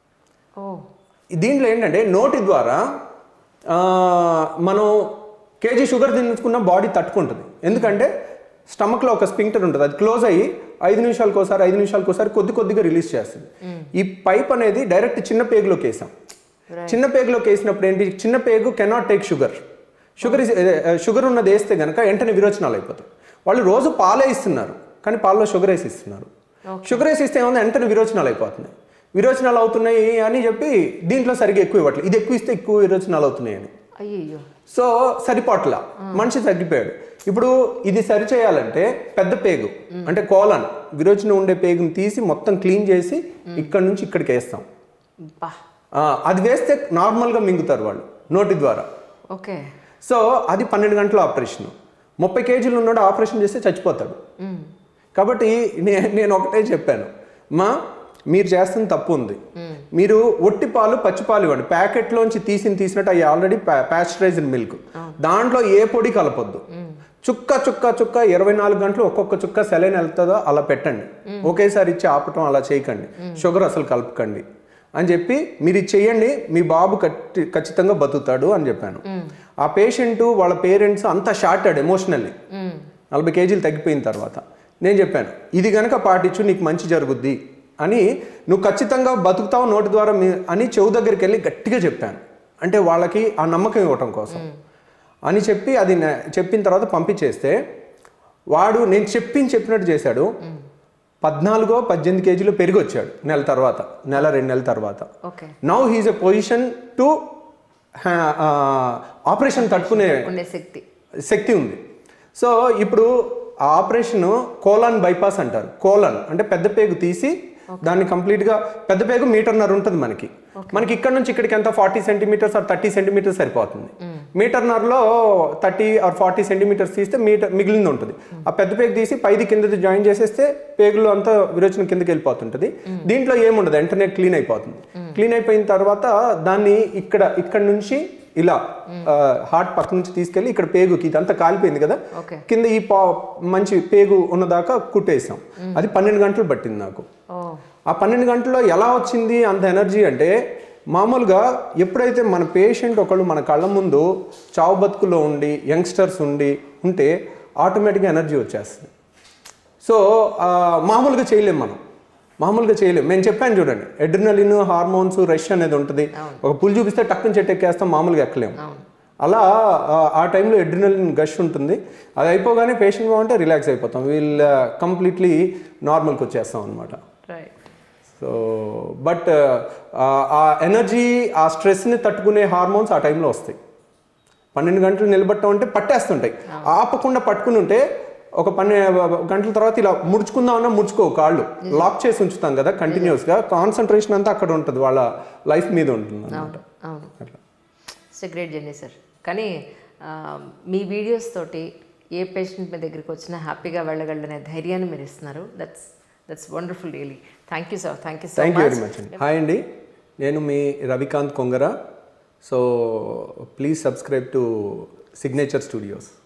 ఓ దీంట్లో ఏంటంటే నోటి ద్వారా ఆ, మనం కేజీ షుగర్ తినుకున్న బాడీ తట్టుకుంటుంది ఎందుకంటే స్టమక్లో ఒక స్పింక్టర్ ఉంటుంది అది క్లోజ్ అయ్యి ఐదు నిమిషాలకు ఒకసారి ఐదు నిమిషాలకు ఒకసారి కొద్ది కొద్దిగా రిలీజ్ చేస్తుంది ఈ పైప్ అనేది డైరెక్ట్ చిన్న పేగులోకి వేసాం చిన్న పేగులోకి వేసినప్పుడు ఏంటి చిన్న పేగు cannot take sugar sugar sugar ఉన్నది వేస్తే కనుక వెంటనే విరోచనాలు అయిపోతాయి వాళ్ళు రోజు పాలే ఇస్తున్నారు కానీ పాలలో షుగర్ వేసి ఇస్తున్నారు షుగర్ వేసి ఇస్తే ఏమన్నా వెంటనే విరోచనాలు అయిపోతున్నాయి విరోచనాలు అవుతున్నాయి అని చెప్పి దీంట్లో సరిగ్గా ఎక్కువ ఇవ్వట్లేదు ఇది ఎక్కువ ఇస్తే ఎక్కువ విరోచనాలు అవుతున్నాయి అని అయ్యయ్యో సో సరిపోట్ల మనిషి తగ్గిపోయాడు ఇప్పుడు ఇది సరి చేయాలంటే పెద్ద పేగు అంటే కోలన్ విరోచన ఉండే పేగుని తీసి మొత్తం క్లీన్ చేసి ఇక్కడ నుంచి ఇక్కడికి వేస్తాం బా ఆ, అది వేస్తే నార్మల్గా మింగుతారు వాళ్ళు నోటి ద్వారా ఓకే సో అది పన్నెండు గంటల ఆపరేషన్ ముప్పై కేజీలు ఉన్నాడు ఆపరేషన్ చేస్తే చచ్చిపోతాడు కాబట్టి నే- నేను ఒకటే చెప్పాను మా మీరు చేస్తున్న తప్పు ఉంది మీరు ఒట్టి పాలు పచ్చి పాలు ఇవ్వండి ప్యాకెట్లోంచి తీసిన తీసినట్టు అవి ఆల్రెడీ ప్యాస్చరైజ్డ్ మిల్క్ దాంట్లో ఏ పొడి కలపొద్దు చుక్క చుక్క చుక్క ఇరవై నాలుగు గంటలు ఒక్కొక్క చుక్క సెలైన్ వెళ్తుందో అలా పెట్టండి ఒకేసారి ఇచ్చి ఆపటం అలా చేయకండి షుగర్ అసలు కలపకండి అని చెప్పి మీరు ఇది చెయ్యండి మీ బాబు ఖచ్చి- ఖచ్చితంగా బతుకుతాడు అని చెప్పాను ఆ పేషెంట్ వాళ్ళ పేరెంట్స్ అంతా షార్టెడ్ ఎమోషనల్లీ నలభై కేజీలు తగ్గిపోయిన తర్వాత నేను చెప్పాను ఇది గనక పాటించు నీకు మంచి జరుగుద్ది అని నువ్వు ఖచ్చితంగా బతుకుతావు నోటి ద్వారా మీ అని చెవు దగ్గరికి వెళ్ళి గట్టిగా చెప్పాను అంటే వాళ్ళకి ఆ నమ్మకం ఇవ్వటం కోసం అని చెప్పి అది నే- చెప్పిన తర్వాత పంపించేస్తే వాడు నేను చెప్పింది చెప్పినట్టు చేశాడు పద్నాలుగో పద్దెనిమిది కేజీలు పెరిగి వచ్చాడు నెల తర్వాత నెల రెండు నెలల తర్వాత okay now he's a position to operation తట్టుకునే ఉండే శక్తి శక్తి ఉంది సో ఇప్పుడు ఆ ఆపరేషన్ కోలాన్ బైపాస్ అంటారు కోలన్ అంటే పెద్ద పేగు తీసి దాన్ని కంప్లీట్గా పెద్ద పేగు మీటర్నర్ ఉంటుంది మనకి మనకి ఇక్కడ నుంచి ఇక్కడికి ఎంత forty centimetres or thirty centimetres సరిపోతుంది మీటర్నర్లో థర్టీ ఆర్ ఫార్టీ సెంటీమీటర్స్ తీస్తే మీటర్ మిగిలింది ఉంటుంది ఆ పెద్ద పేగు తీసి పైది కిందది జాయిన్ చేసేస్తే పేగులు అంతా విరోచన కిందకి వెళ్ళిపోతుంటుంది దీంట్లో ఏముండదు వెంటనే క్లీన్ అయిపోతుంది క్లీన్ అయిపోయిన తర్వాత దాన్ని ఇక్కడ ఇక్కడ నుంచి ఇలా హార్ట్ పక్క నుంచి తీసుకెళ్ళి ఇక్కడ పేగుకి ఇదంతా కాలిపోయింది కదా ఓకే కింద ఈ పా మంచి పేగు ఉన్నదాకా కుట్టేసాం అది పన్నెండు గంటలు పట్టింది నాకు ఓ ఆ పన్నెండు గంటల్లో ఎలా వచ్చింది అంత ఎనర్జీ అంటే మామూలుగా ఎప్పుడైతే మన పేషెంట్ ఒకళ్ళు మన కళ్ళ ముందు చావు బతుకులో ఉండి యంగ్స్టర్స్ ఉండి ఉంటే ఆటోమేటిక్గా ఎనర్జీ వచ్చేస్తుంది సో ఆ, మామూలుగా చేయలేం మనం మామూలుగా చేయలేం నేను చెప్పాను చూడండి ఎడ్రినలిన్ హార్మోన్స్ రష్ అనేది ఉంటుంది ఒక పుల్ చూపిస్తే టక్కుని చెట్టు ఎక్కేస్తాం మామూలుగా ఎక్కలేం అలా ఆ, ఆ టైంలో ఎడ్రినలిన్ గష్ ఉంటుంది అది అయిపోగానే పేషెంట్ బాగుంటే రిలాక్స్ అయిపోతాం వీళ్ళు కంప్లీట్లీ నార్మల్కి వచ్చేస్తాం అనమాట రైట్ సో బట్ ఆ ఎనర్జీ ఆ స్ట్రెస్ని తట్టుకునే హార్మోన్స్ ఆ టైంలో వస్తాయి పన్నెండు గంటలు నిలబట్టం అంటే పట్టేస్తుంటాయి ఆపకుండా పట్టుకుని ఉంటే ఒక పన్నెండు గంటల తర్వాత ఇలా ముడుచుకుందామన్నా ముడుచుకో కాళ్ళు లాక్ చేసి ఉంచుతాం కదా కంటిన్యూస్గా కాన్సన్ట్రేషన్ అంతా అక్కడ ఉంటుంది వాళ్ళ లైఫ్ మీద ఉంటుంది అవును అవును ఇట్స్ గ్రేట్ జర్నీ సార్ కానీ ఆ, మీ వీడియోస్ తోటి ఏ పేషెంట్ మీ దగ్గరికి వచ్చినా హ్యాపీగా వెళ్ళగలనే ధైర్యాన్ని మీరు ఇస్తున్నారు that's that's wonderful really thank you sir thank you so thank you much very much అండి హాయ్ అండి నేను మీ Ravikanth Kongara so please subscribe to Signature studios